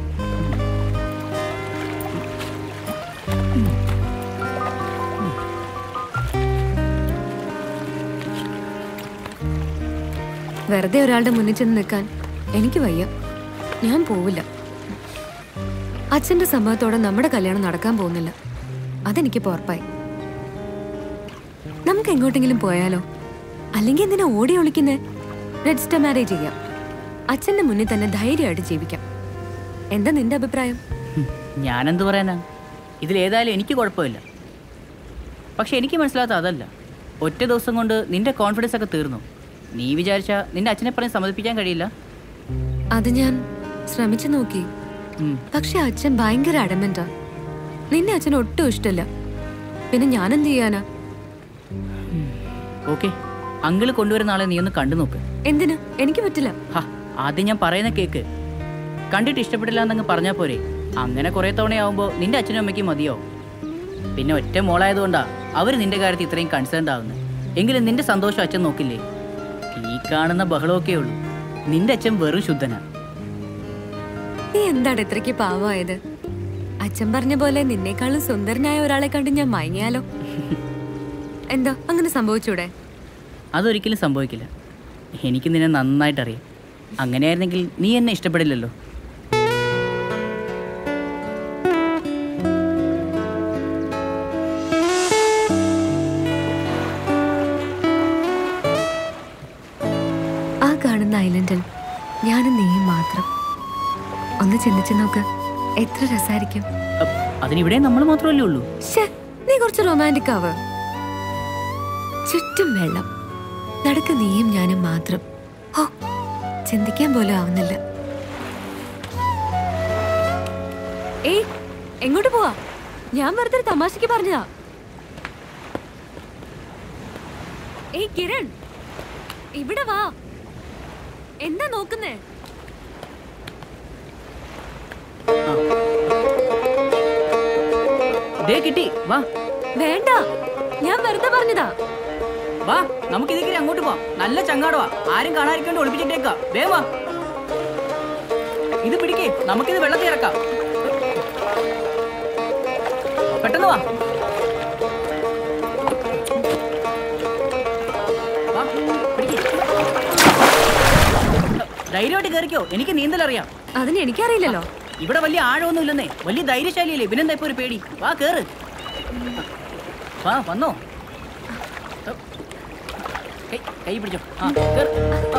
വെറുതെ ഒരാളുടെ മുന്നിൽ ചെന്ന് നിൽക്കാൻ എനിക്ക് വയ്യ ഞാൻ പോവില്ല അച്ഛന്റെ സമ്മതത്തോടെ നമ്മുടെ കല്യാണം നടക്കാൻ പോകുന്നില്ല അതെനിക്ക് ഉറപ്പായി നമുക്ക് എങ്ങോട്ടെങ്കിലും പോയാലോ അല്ലെങ്കിൽ എന്തിനാ ഓടി ഒളിക്കുന്നേ രജിസ്റ്റർ മാരേജ് ചെയ്യാം അച്ഛന്റെ മുന്നിൽ തന്നെ ധൈര്യമായിട്ട് ജീവിക്കാം എന്താ നിന്റെ അഭിപ്രായം ഞാനെന്ത് പറയാനാ ഇതിലേതായാലും എനിക്ക് കുഴപ്പമില്ല പക്ഷെ എനിക്ക് മനസ്സിലാത്ത അതല്ല ഒറ്റ ദിവസം കൊണ്ട് നിന്റെ കോൺഫിഡൻസ് ഒക്കെ തീർന്നു നീ വിചാരിച്ച നിന്റെ അച്ഛനെ പറഞ്ഞ് സമ്മതിപ്പിക്കാൻ കഴിയില്ല അത് ഞാൻ ശ്രമിച്ചു നോക്കി പക്ഷെ അച്ഛൻ ഭയങ്കര അടമന്റാ നിന്നെ അച്ഛൻ ഒട്ടും ഇഷ്ടമില്ല പിന്നെ ഞാൻ എന്ത് ചെയ്യാനാ ഓക്കെ അങ്കിള് കൊണ്ടുവരുന്ന ആളെ നീ ഒന്ന് കണ്ടു നോക്ക് എന്തിന് എനിക്ക് പറ്റില്ല ഹാ ആദ്യം ഞാൻ പറയുന്ന കേക്ക് കണ്ടിട്ട് ഇഷ്ടപ്പെട്ടില്ല എന്നങ്ങ് പറഞ്ഞാൽ പോരെ അങ്ങനെ കുറെ തവണയാവുമ്പോൾ നിന്റെ അച്ഛനും അമ്മയ്ക്കും മതിയോ പിന്നെ ഒറ്റ മോളായതുകൊണ്ടാ അവർ നിന്റെ കാര്യത്തിൽ ഇത്രയും കൺസേൺഡ് ആവുന്നത് എങ്കിലും നിന്റെ സന്തോഷം അച്ഛൻ നോക്കില്ലേ ഈ കാണുന്ന ബഹളമൊക്കെ ഉള്ളൂ നിന്റെ അച്ഛൻ വെറും ശുദ്ധനാ നീ എന്താണ് ഇത്രയ്ക്ക് പാവമായത് അച്ഛൻ പറഞ്ഞ പോലെ നിന്നേക്കാളും സുന്ദരനായ ഒരാളെ കണ്ട് ഞാൻ മയങ്ങിയാലോ എന്താ അങ്ങനെ സംഭവിച്ചൂടെ അതൊരിക്കലും സംഭവിക്കില്ല എനിക്ക് നിന്നെ നന്നായിട്ട് അറിയാം അങ്ങനെയായിരുന്നെങ്കിൽ നീ എന്നെ ഇഷ്ടപ്പെടില്ലല്ലോ ആ കാണുന്ന ഐലൻഡിൽ ഞാനും നീയും മാത്രം ഒന്ന് ചിന്തിച്ചു നോക്ക് എത്ര രസായിരിക്കും അതിനിവിടെ നമ്മൾ മാത്രമല്ലേ ഉള്ളൂ ശ്ശേ, നീ കുറച്ച് റൊമാൻറ്റിക് ആവ് ചുറ്റും വെള്ളം നടക്ക് നീയും ഞാനും മാത്രം ഓ ചിന്തിക്കാൻ പോലും ആവുന്നില്ല ഏയ് എങ്ങോട്ട് പോവാ ഞാൻ വെറുതെ ഒരു തമാശക്ക് പറഞ്ഞതാ ഏയ് കിരൺ ഇവിടെ വാ എന്താ നോക്കുന്നേ ദേ കിട്ടി വാ വേണ്ട ഞാൻ വെറുതെ പറഞ്ഞതാ വാ നമുക്ക് ഇതിക്കരി അങ്ങോട്ട് പോവാം നല്ല ചങ്ങാടവാ ആരും കാണാതിരിക്കാണ്ട് ഒളിപ്പിച്ചിട്ടേക്കാ വേ വാ ഇത് പിടിക്കേ നമുക്കിത് വെള്ളത്തിൽ ഇറക്കാം പെട്ടെന്ന് വാ വാ, പിടിക്ക്. ധൈര്യമായിട്ട് കയറിക്കോ എനിക്ക് നീന്തൽ അറിയാം അതിന് എനിക്കറിയില്ലല്ലോ ഇവിടെ വലിയ ആഴമൊന്നും ഇല്ലെന്നേ വലിയ ധൈര്യശാലിയല്ലേ പിന്നെന്താ ഇപ്പൊ ഒരു പേടി വാ കേറ് വാ വന്നോ കൈ കൈ പിടിച്ചോ ആ കേറ് ആ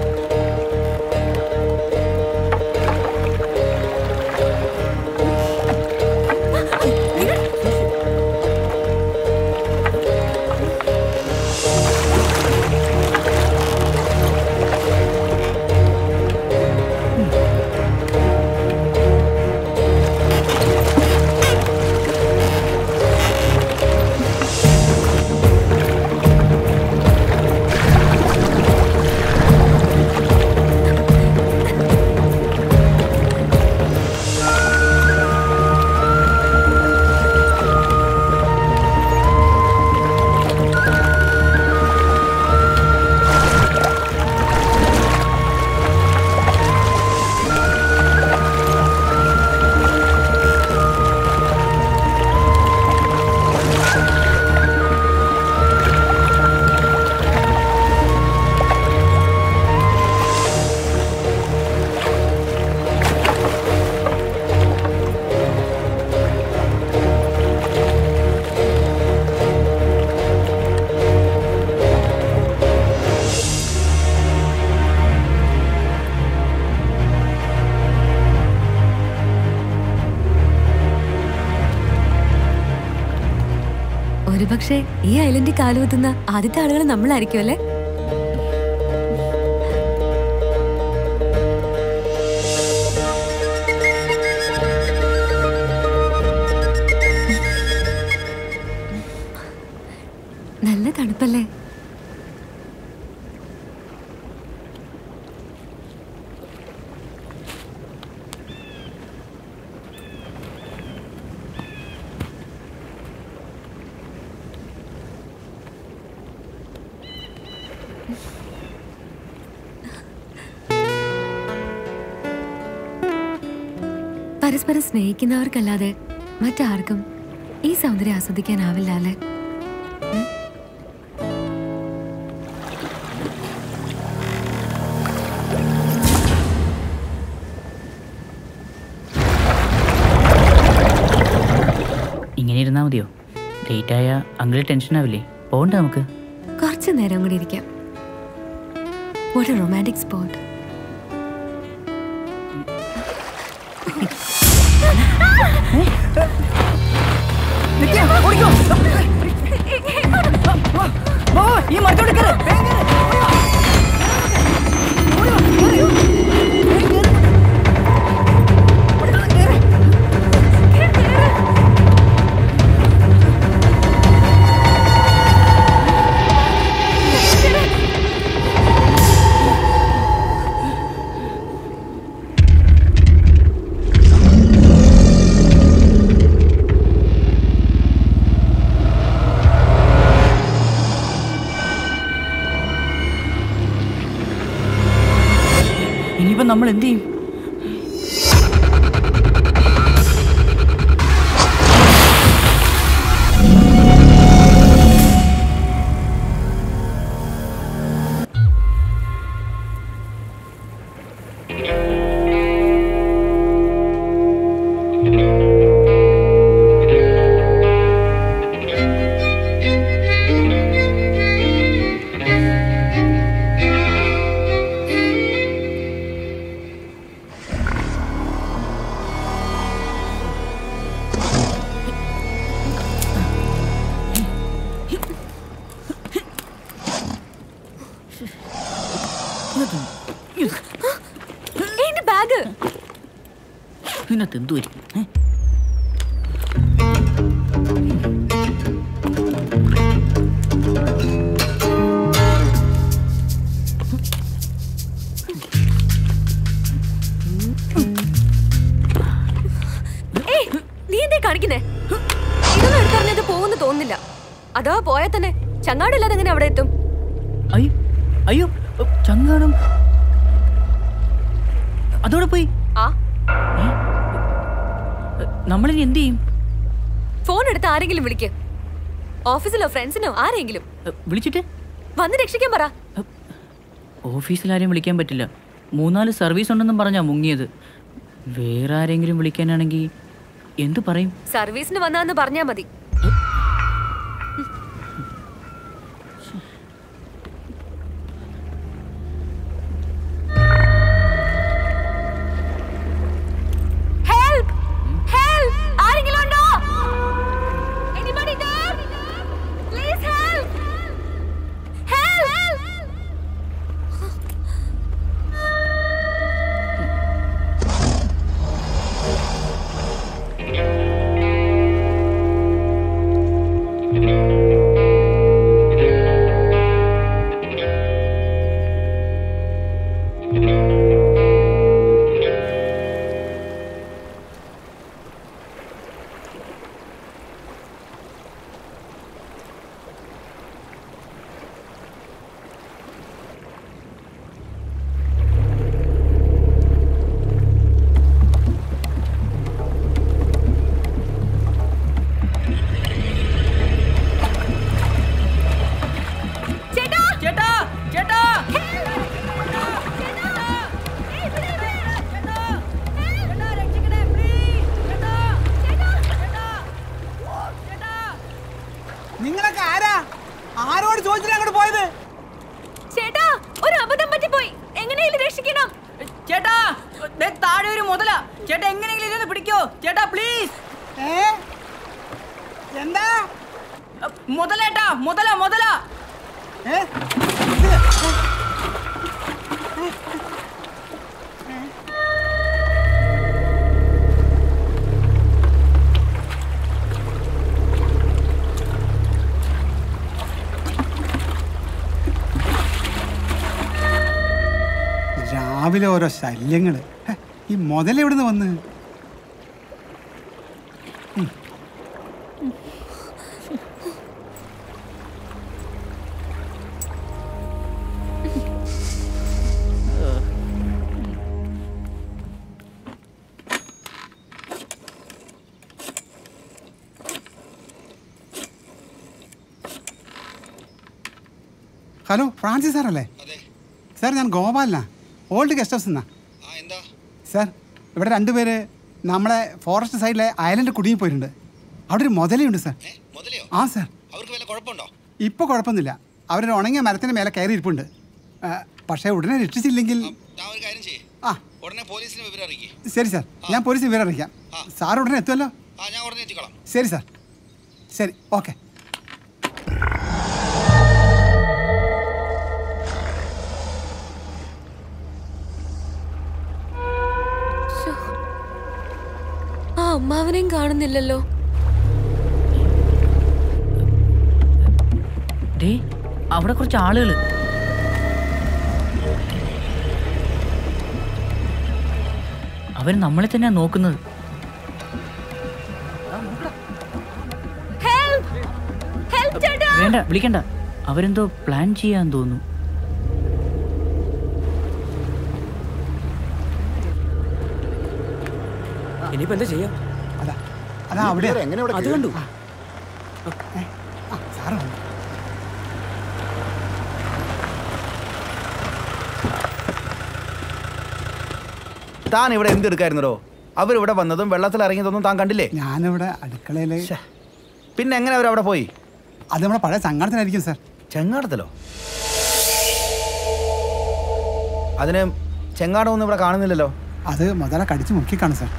ഒരുപക്ഷെ ഈ ഐലൻഡിൽ കാലുകുത്തുന്ന ആദ്യത്തെ ആളുകൾ നമ്മളായിരിക്കും അല്ലേ നല്ല തണുപ്പല്ലേ പരസ്പരം സ്നേഹിക്കുന്നവർക്കല്ലാതെ മറ്റാർക്കും ഈ സൗന്ദര്യം ആസ്വദിക്കാനാവില്ല അല്ലേ ഇങ്ങനെ ഇരുന്നാ മതിയോ ലേറ്റ് ആയ അങ്കിൾ ടെൻഷൻ ആവില്ലേ പോകണ്ട നമുക്ക് കുറച്ചു നേരം കൂടി ഇരിക്കാം ഒരു റൊമാൻറ്റിക് സ്പോട്ട് ഈ മരത്തോട് കയറ് ഇനിയിപ്പോ നമ്മൾ എന്ത് ചെയ്യും ഇതിനകത്ത് എന്തുമായിരിക്കും ഏ? ഏയ്, നീ എന്തേ കാണിക്കുന്നേ ഇതൊന്നും എടുത്തറിഞ്ഞത് പോകുന്നു തോന്നുന്നില്ല അഥവാ പോയാൽ തന്നെ ചങ്ങാടില്ലാതെ എങ്ങനെ അവിടെ എത്തും അയ്യോ അയ്യോ ചങ്ങാടം അതോടെ പോയി ആ നമ്മളിനി എന്ത് ചെയ്യും ഫോൺ എടുത്ത് ആരെങ്കിലും വിളിക്ക് ഓഫീസിലോ ഫ്രണ്ട്സിനോ ആരെങ്കിലും വിളിച്ചിട്ട് വന്ന് രക്ഷിക്കാൻ പറ ഓഫീസിൽ ആരെയും വിളിക്കാൻ പറ്റില്ല മൂന്നാല് സർവീസ് ഉണ്ടെന്നും പറഞ്ഞാ മുങ്ങിയത് വേറെ ആരെങ്കിലും വിളിക്കാനാണെങ്കിൽ എന്തു പറയും സർവീസിന് വന്നാന്ന് പറഞ്ഞാ മതി Help! Help! ആരെങ്കിലും ഉണ്ടോ? Anybody there? Please help! Help! ചേട്ടാ ചേട്ടാ ചേട്ടാ നിങ്ങളൊക്കെ ആരാ ആരോട് ചോദിച്ചിട്ട് അങ്ങോട്ട് പോയത് ചേട്ടാ ഒരു അബദ്ധം പറ്റിപ്പോയി എങ്ങനെയെങ്കിലും രക്ഷിക്കണം ചേട്ടാ ദേ താഴെ ഒരു മുതല ചേട്ടാ എങ്ങനെയെങ്കിലും ഇതൊന്ന് പിടിക്കോ ചേട്ടാ പ്ലീസ് എന്താ മുതലേട്ടാ മുതല മുതല രാവിലെ ഓരോ ശല്യങ്ങള് ഹെ, ഈ മുതലെവിടുന്ന് വന്ന് ഹലോ ഫ്രാൻസിസ് സാറല്ലേ സാർ ഞാൻ ഗോപാലനാ ഓൾഡ് ഗസ്റ്റ് ഹൗസ് എന്നാ സാർ ഇവിടെ രണ്ടുപേര് നമ്മളെ ഫോറസ്റ്റ് സൈഡിലെ ഐലൻഡ് കുടുങ്ങി പോയിട്ടുണ്ട് അവിടെ ഒരു മുതലയുണ്ട് സാർ ആ സാർ അവർക്ക് വല്ല കുഴപ്പമുണ്ടോ ഇപ്പോൾ കുഴപ്പമൊന്നുമില്ല അവരൊരു ഉണങ്ങിയ മരത്തിന് മേലെ കയറി ഇരിപ്പുണ്ട് ആ, പക്ഷേ ഉടനെ രക്ഷിച്ചില്ലെങ്കിൽ താൻ ഒരു കാര്യം ചെയ്യേ ആ ഉടനെ പോലീസിനെ വിവരം അറിയിക്കേ ശരി സാർ ഞാൻ പോലീസ് വിവരം അറിയിക്കാം സാർ ഉടനെ എത്തുമല്ലോ ആ ഞാൻ ഉടനെ എത്തിക്കോളാം ശരി സാർ ശരി ഓക്കെ ശ്ശോ. ആ അമ്മാവനെയും കാണുന്നില്ലല്ലോ ദേ അവിടെ കുറച്ച് ആളുകൾ അവർ നമ്മളെ തന്നെയാ നോക്കുന്നത് ഹെൽപ്പ് ഹെൽപ്പ് ചേട്ടാ വേണ്ട വിളിക്കണ്ട അവരെന്തോ പ്ലാൻ ചെയ്യാൻ തോന്നുന്നു ഇനിയിപ്പോ എന്താ ചെയ്യാ അതാ അവിടെ അത് കണ്ടു സാറ് വന്നു. താൻ ഇവിടെ എന്തെടുക്കായിരുന്നോ അവരിവിടെ വന്നതും വെള്ളത്തിൽ ഇറങ്ങിയതൊന്നും താൻ കണ്ടില്ലേ ഞാനിവിടെ അടുക്കളയില് പിന്നെ എങ്ങനെ അവരവിടെ പോയി അത് നമ്മുടെ പഴയ സങ്കടത്തിനായിരിക്കും സാർ ചെങ്ങാടത്തിലോ അതിന് ചെങ്ങാടമൊന്നും ഇവിടെ കാണുന്നില്ലല്ലോ അത് മുതല കടിച്ചു മുക്കിക്കാണ് സാർ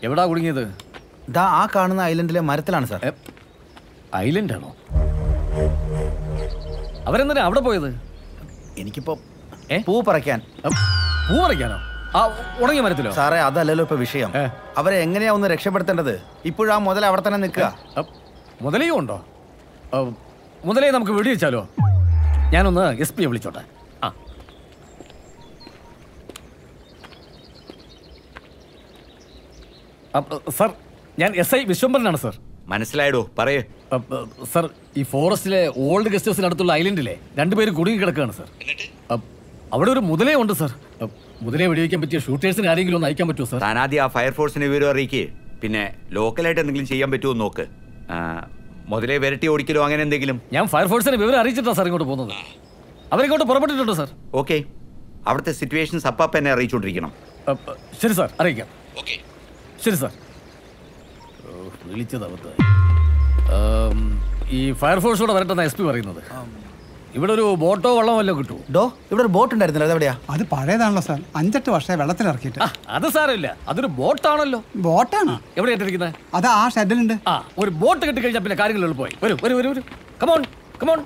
എവിടാ കുടുങ്ങിയത് ദാ ആ കാണുന്ന ഐലൻഡിലെ മരത്തിലാണ് സാർ ഐലൻഡ് ആണോ അവരെന്തിനാ അവിടെ പോയത് എനിക്കിപ്പോ പൂ പറിക്കാൻ പൂ പറിക്കാനോ ആ ഉണങ്ങിയ മരത്തിലോ സാറേ അതല്ലല്ലോ ഇപ്പൊ വിഷയം അവരെ എങ്ങനെയാ ഒന്ന് രക്ഷപ്പെടുത്തേണ്ടത് ഇപ്പോഴും ആ മുതൽ അവിടെ തന്നെ നിൽക്കുക മുതലയും ഉണ്ടോ ആ, മുതലേ നമുക്ക് വെടിവെച്ചാലോ ഞാനൊന്ന് എസ് പിയെ വിളിച്ചോട്ടെ ആ അപ്പ, സർ ഞാൻ എസ് ഐ വിശ്വംബരനാണ് സർ മനസ്സിലായടോ പറയേ സർ ഈ ഫോറസ്റ്റിലെ ഓൾഡ് ഗസ്റ്റ് ഹൗസിനടുത്തുള്ള ഐലൻഡിലെ രണ്ടുപേരും കുടുങ്ങി കിടക്കുകയാണ് സർ അപ്പ് അവിടെ ഒരു മുതലേ ഉണ്ട് സർ അപ്പ് മുതലേ വെടിവെക്കാൻ പറ്റിയ ഷൂട്ടേഴ്സിന് ആരെങ്കിലും ഒന്ന് അയക്കാൻ പറ്റുമോ സർ താൻ ആദ്യം ആ ഫയർഫോഴ്സിനെ വിവരം അറിയിക്കേ പിന്നെ ലോക്കലായിട്ട് എന്തെങ്കിലും ചെയ്യാൻ പറ്റുമോ എന്ന് നോക്ക് ആ, മുതലേ വിരട്ടി ഓടിക്കലോ അങ്ങനെ എന്തെങ്കിലും ഞാൻ ഫയർഫോഴ്സിനെ വിവരം അറിയിച്ചിട്ടാണ് സാർ ഇങ്ങോട്ട് പോകുന്നത് അവരിങ്ങോട്ട് പുറപ്പെട്ടിട്ടുണ്ട് സർ ഓക്കെ അവിടുത്തെ സിറ്റുവേഷൻസ് അപ്പാപ്പ എന്നെ അറിയിച്ചുകൊണ്ടിരിക്കണം അപ്പ് ശരി സാർ അറിയിക്കാം ഓക്കെ ശരി സാർ ഓ, വിളിച്ചത് അബദ്ധമായി ആം, ഈ ഫയർഫോഴ്സോടെ വരട്ടെന്ന എസ് പി പറയുന്നത് ഇവിടെ ഒരു ബോട്ടോ വള്ളമോ വല്ലതും കിട്ടുമോ ഡോ ഇവിടെ ഒരു ബോട്ട് ഉണ്ടായിരുന്നല്ലോ അതെവിടെയാ അത് പഴയതാണല്ലോ സാർ അഞ്ചെട്ട് വർഷമായി വെള്ളത്തിൽ ഇറക്കിയിട്ട് അത് സാരമില്ല അതൊരു ബോട്ടാണല്ലോ ബോട്ടാണ് എവിടെ ഇട്ടിരിക്കുന്നത് അത് ആ ഷെഡിലുണ്ട് ആ ഒരു ബോട്ട് കിട്ടി കഴിഞ്ഞാൽ പിന്നെ കാര്യങ്ങൾ എളുപ്പമായി വരൂ വരൂ വരൂ വരൂ കമോൺ കമോൺ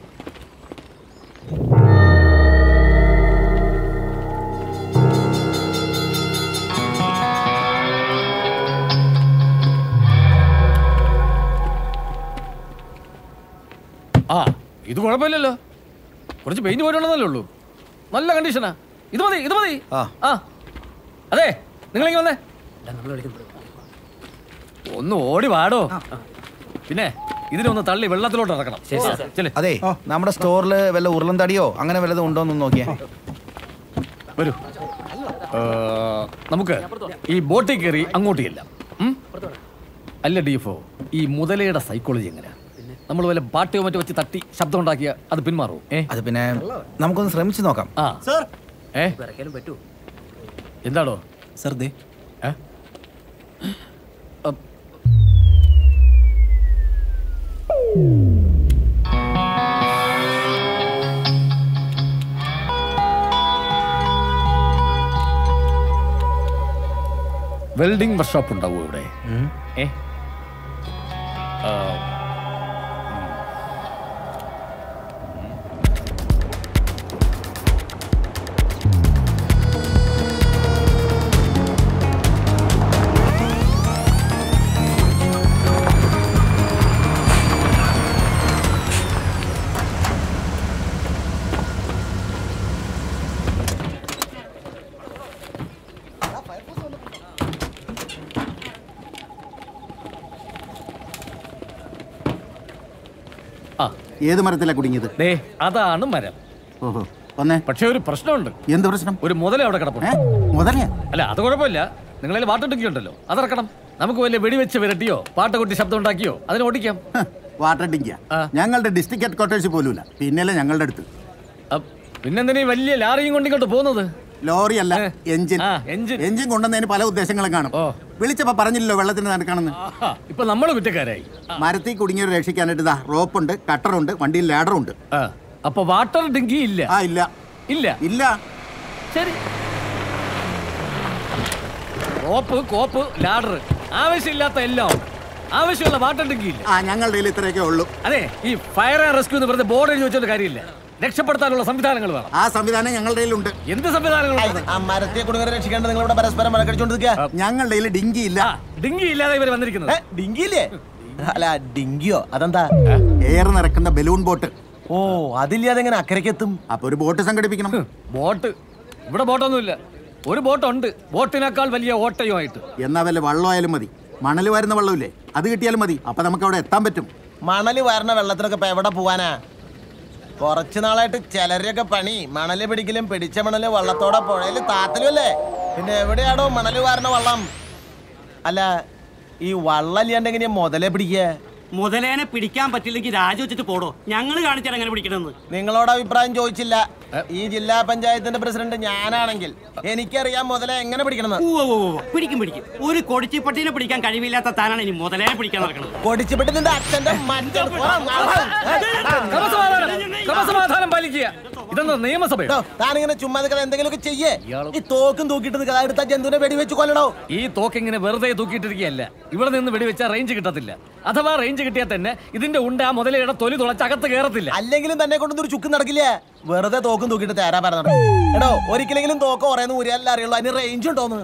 ആ ഇത് കുഴപ്പമില്ലല്ലോ കുറച്ച് പെയിന്റ് പോയിട്ടുള്ളതല്ലേ ഉള്ളൂ നല്ല കണ്ടീഷനാ ഇത് മതി ഇത് മതി ആ അതെ നിങ്ങളിങ്ങനെ വന്നേ ഒന്ന് ഓടി വാടോ പിന്നെ ഇതിനൊന്ന് തള്ളി വെള്ളത്തിലോട്ട് ഇറക്കണം ചെല്ല്. അതെ നമ്മുടെ സ്റ്റോറിൽ വല്ല ഉരുളൻ തടിയോ അങ്ങനെ വല്ലതും ഉണ്ടോ എന്ന് നോക്കിയേ വരൂ ഏ, നമുക്ക് ഈ ബോട്ടിൽ കയറി അങ്ങോട്ട് ചെല്ലാം ഉം? അല്ല ഡീഫോ ഈ മുതലയുടെ സൈക്കോളജി എങ്ങനെയാ നമ്മൾ വല്ല പാട്ടിയോ മറ്റോ വെച്ച് തട്ടി ശബ്ദം ഉണ്ടാക്കിയ അത് പിന്മാറുമോ ഏ അത് പിന്നെ നമുക്കൊന്ന് ശ്രമിച്ചു നോക്കാം ആ സർ ഏ പറ്റൂ എന്താടോ സർ ദേ ഏ വെൽഡിംഗ് വർക്ക്ഷോപ്പ് ഉണ്ടാവുമോ ഇവിടെ ഏ ആ, ആ ഏത് മരത്തിലാ കുടുങ്ങിയത് ദേ അതാണ് മരം ഓഹോ വന്നേ പക്ഷേ ഒരു പ്രശ്നമുണ്ട് എന്ത് പ്രശ്നം ഒരു മുതല അവിടെ കിടപ്പുണ്ട് മുതലയാ അല്ല അത് കുഴപ്പമില്ല നിങ്ങളിൽ വാട്ടൊടുക്കി ഉണ്ടല്ലോ അതിറക്കണം നമുക്ക് വല്ല വെടിവെച്ച് വിരട്ടിയോ പാട്ട കൊട്ടി ശബ്ദം ഉണ്ടാക്കിയോ അതിനെ ഓടിക്കാം വാട്ടർ ഡിങ്കിയ ഞങ്ങളുടെ ഡിസ്ട്രിക്ട് ഹെഡ് ക്വാർട്ടേഴ്സിൽ പോലുമില്ല പിന്നല്ലേ ഞങ്ങളുടെ അടുത്ത് പിന്നെന്തിനാ ഈ വലിയ ലാറിയും കൊണ്ടിങ്ങോട്ട് പോകുന്നത് ലോറി അല്ല എഞ്ചിൻ എഞ്ചിൻ എഞ്ചിൻ കൊണ്ടുവന്നതിന് പല ഉദ്ദേശങ്ങളും കാണും വിളിച്ചപ്പോ പറഞ്ഞില്ലല്ലോ വെള്ളത്തിന് നടക്കണമെന്ന് ഇപ്പൊ നമ്മൾ കുറ്റക്കാരായി മരത്തിൽ കുടുങ്ങിയവരെ രക്ഷിക്കാനായിട്ട് ഇതാ റോപ്പുണ്ട് കട്ടറുണ്ട് വണ്ടിയിൽ ലാഡറുണ്ട് അപ്പൊ വാട്ടർ ഡിങ്കി ഇല്ല ആ ഇല്ല ഇല്ല ഇല്ല ശരി റോപ്പ് കോപ്പ് ലാഡർ ആവശ്യമില്ലാത്ത എല്ലാം ഉണ്ട്. ആവശ്യമുള്ള വാട്ടർ ഡിങ്കി ഇല്ല ആ ഞങ്ങളുടെ കയ്യിൽ ഇത്രയൊക്കെ ഉള്ളൂ അതെ ഈ ഫയർ ആൻഡ് റെസ്ക്യൂ എന്ന് പറഞ്ഞ ബോർഡ് എഴുതി വെച്ചോണ്ട് കാര്യമില്ല രക്ഷപ്പെടുത്താനുള്ള സംവിധാനങ്ങൾ വേണം ആ സംവിധാനം ഞങ്ങളുടെ കയ്യിലുണ്ട് എന്ത് സംവിധാനങ്ങളുണ്ട് ആ മരത്തെ കുടുങ്ങരെ രക്ഷിക്കാണ്ട് നിങ്ങളിവിടെ പരസ്പരം മരക്കടിച്ചോണ്ടിരിക്കുക ഞങ്ങളുടെ കയ്യിൽ ഡിങ്കി ഇല്ല ഡിങ്കി ഇല്ലാതെ ഇവർ വന്നിരിക്കുന്നത് ഡിങ്കി ഇല്ലേ അല്ല ഡിങ്കിയോ അതെന്താ എയർ നിറക്കുന്ന ബലൂൺ ബോട്ട് ഓ അതില്ലാതെ എങ്ങനെ അക്കരയ്ക്ക് എത്തും അപ്പൊ ഒരു ബോട്ട് സംഘടിപ്പിക്കണം ബോട്ട് ഇവിടെ ബോട്ടൊന്നുമില്ല ഒരു ബോട്ടുണ്ട് ബോട്ടിനേക്കാൾ വലിയ ഓട്ടയുമായിട്ട് എന്നാ വല്ല വള്ളമായാലും മതി മണൽ വരുന്ന വെള്ളമില്ലേ അത് കിട്ടിയാലും മതി അപ്പൊ നമുക്ക് അവിടെ എത്താൻ പറ്റും മണല് വരണ വെള്ളത്തിനൊക്കെ ഇപ്പൊ എവിടെ പോവാനാ കുറച്ചു നാളായിട്ട് ചിലരൊക്കെ പണി മണല് പിടിക്കലും പിടിച്ച മണല് വള്ളത്തോടെ പുഴയില് താത്തലും അല്ലേ പിന്നെ എവിടെയാണോ മണല് വാരണ വള്ളം അല്ല ഈ വള്ളം ഇല്ലാണ്ട് എങ്ങനെയാ മുതലേ പിടിക്കുക മുതലേനെ പിടിക്കാൻ പറ്റില്ലെങ്കിൽ രാജിവെച്ചിട്ട് പോടോ ഞങ്ങൾ കാണിച്ചാൽ എങ്ങനെ പിടിക്കണമെന്ന് നിങ്ങളോട് അഭിപ്രായം ചോദിച്ചില്ല ഈ ജില്ലാ പഞ്ചായത്തിന്റെ പ്രസിഡന്റ് ഞാനാണെങ്കിൽ എനിക്കറിയാം മുതലേ എങ്ങനെ പിടിക്കണമെന്ന് ഉവ്വ് ഉവ്വ് ഉവ്വ്. പിടിക്കും പിടിക്കും ഒരു കൊടിച്ചിപ്പട്ടീനെ പിടിക്കാൻ കഴിവില്ലാത്ത താനാണ് ഇനി മുതലേനെ പിടിക്കാൻ നടക്കുന്നത് കൊടിച്ചുപെട്ട് നിന്റെ അച്ഛന്റെ മറ്റേ ക്രമസമാധാനം ക്രമസമാധാനം പാലിക്കുക ഇതെന്താ നിയമസഭയോ താനിങ്ങനെ ചുമ്മാ നിൽക്കാതെ എന്തെങ്കിലുമൊക്കെ ചെയ്യേ ഈ തോക്കും തൂക്കിയിട്ട് നിൽക്കാതെ എടുത്ത ജന്തുവിനെ വെടിവെച്ച് കൊല്ലണോ ഈ തോക്ക് ഇങ്ങനെ വെറുതെ തൂക്കിയിട്ടിരിക്കുകയല്ല ഇവിടെ നിന്ന് വെടിവെച്ചാൽ റേഞ്ച് കിട്ടത്തില്ല അഥവാ റേഞ്ച് കിട്ടിയാൽ തന്നെ ഇതിന്റെ ഉണ്ട് ആ മുതലയുടെ തൊലി തുളച്ച് അകത്ത് കയറത്തില്ല അല്ലെങ്കിലും തന്നെ കൊണ്ടൊന്നും ഒരു ചുക്ക് നടക്കില്ല വെറുതെ തോക്കും തൂക്കിയിട്ട് തേരാ പറഞ്ഞ എടോ ഒരിക്കലെങ്കിലും തോക്ക് പറയുന്ന ഊരിയല്ല അറിയുള്ളൂ അതിന് റേഞ്ച് ഉണ്ടോന്ന്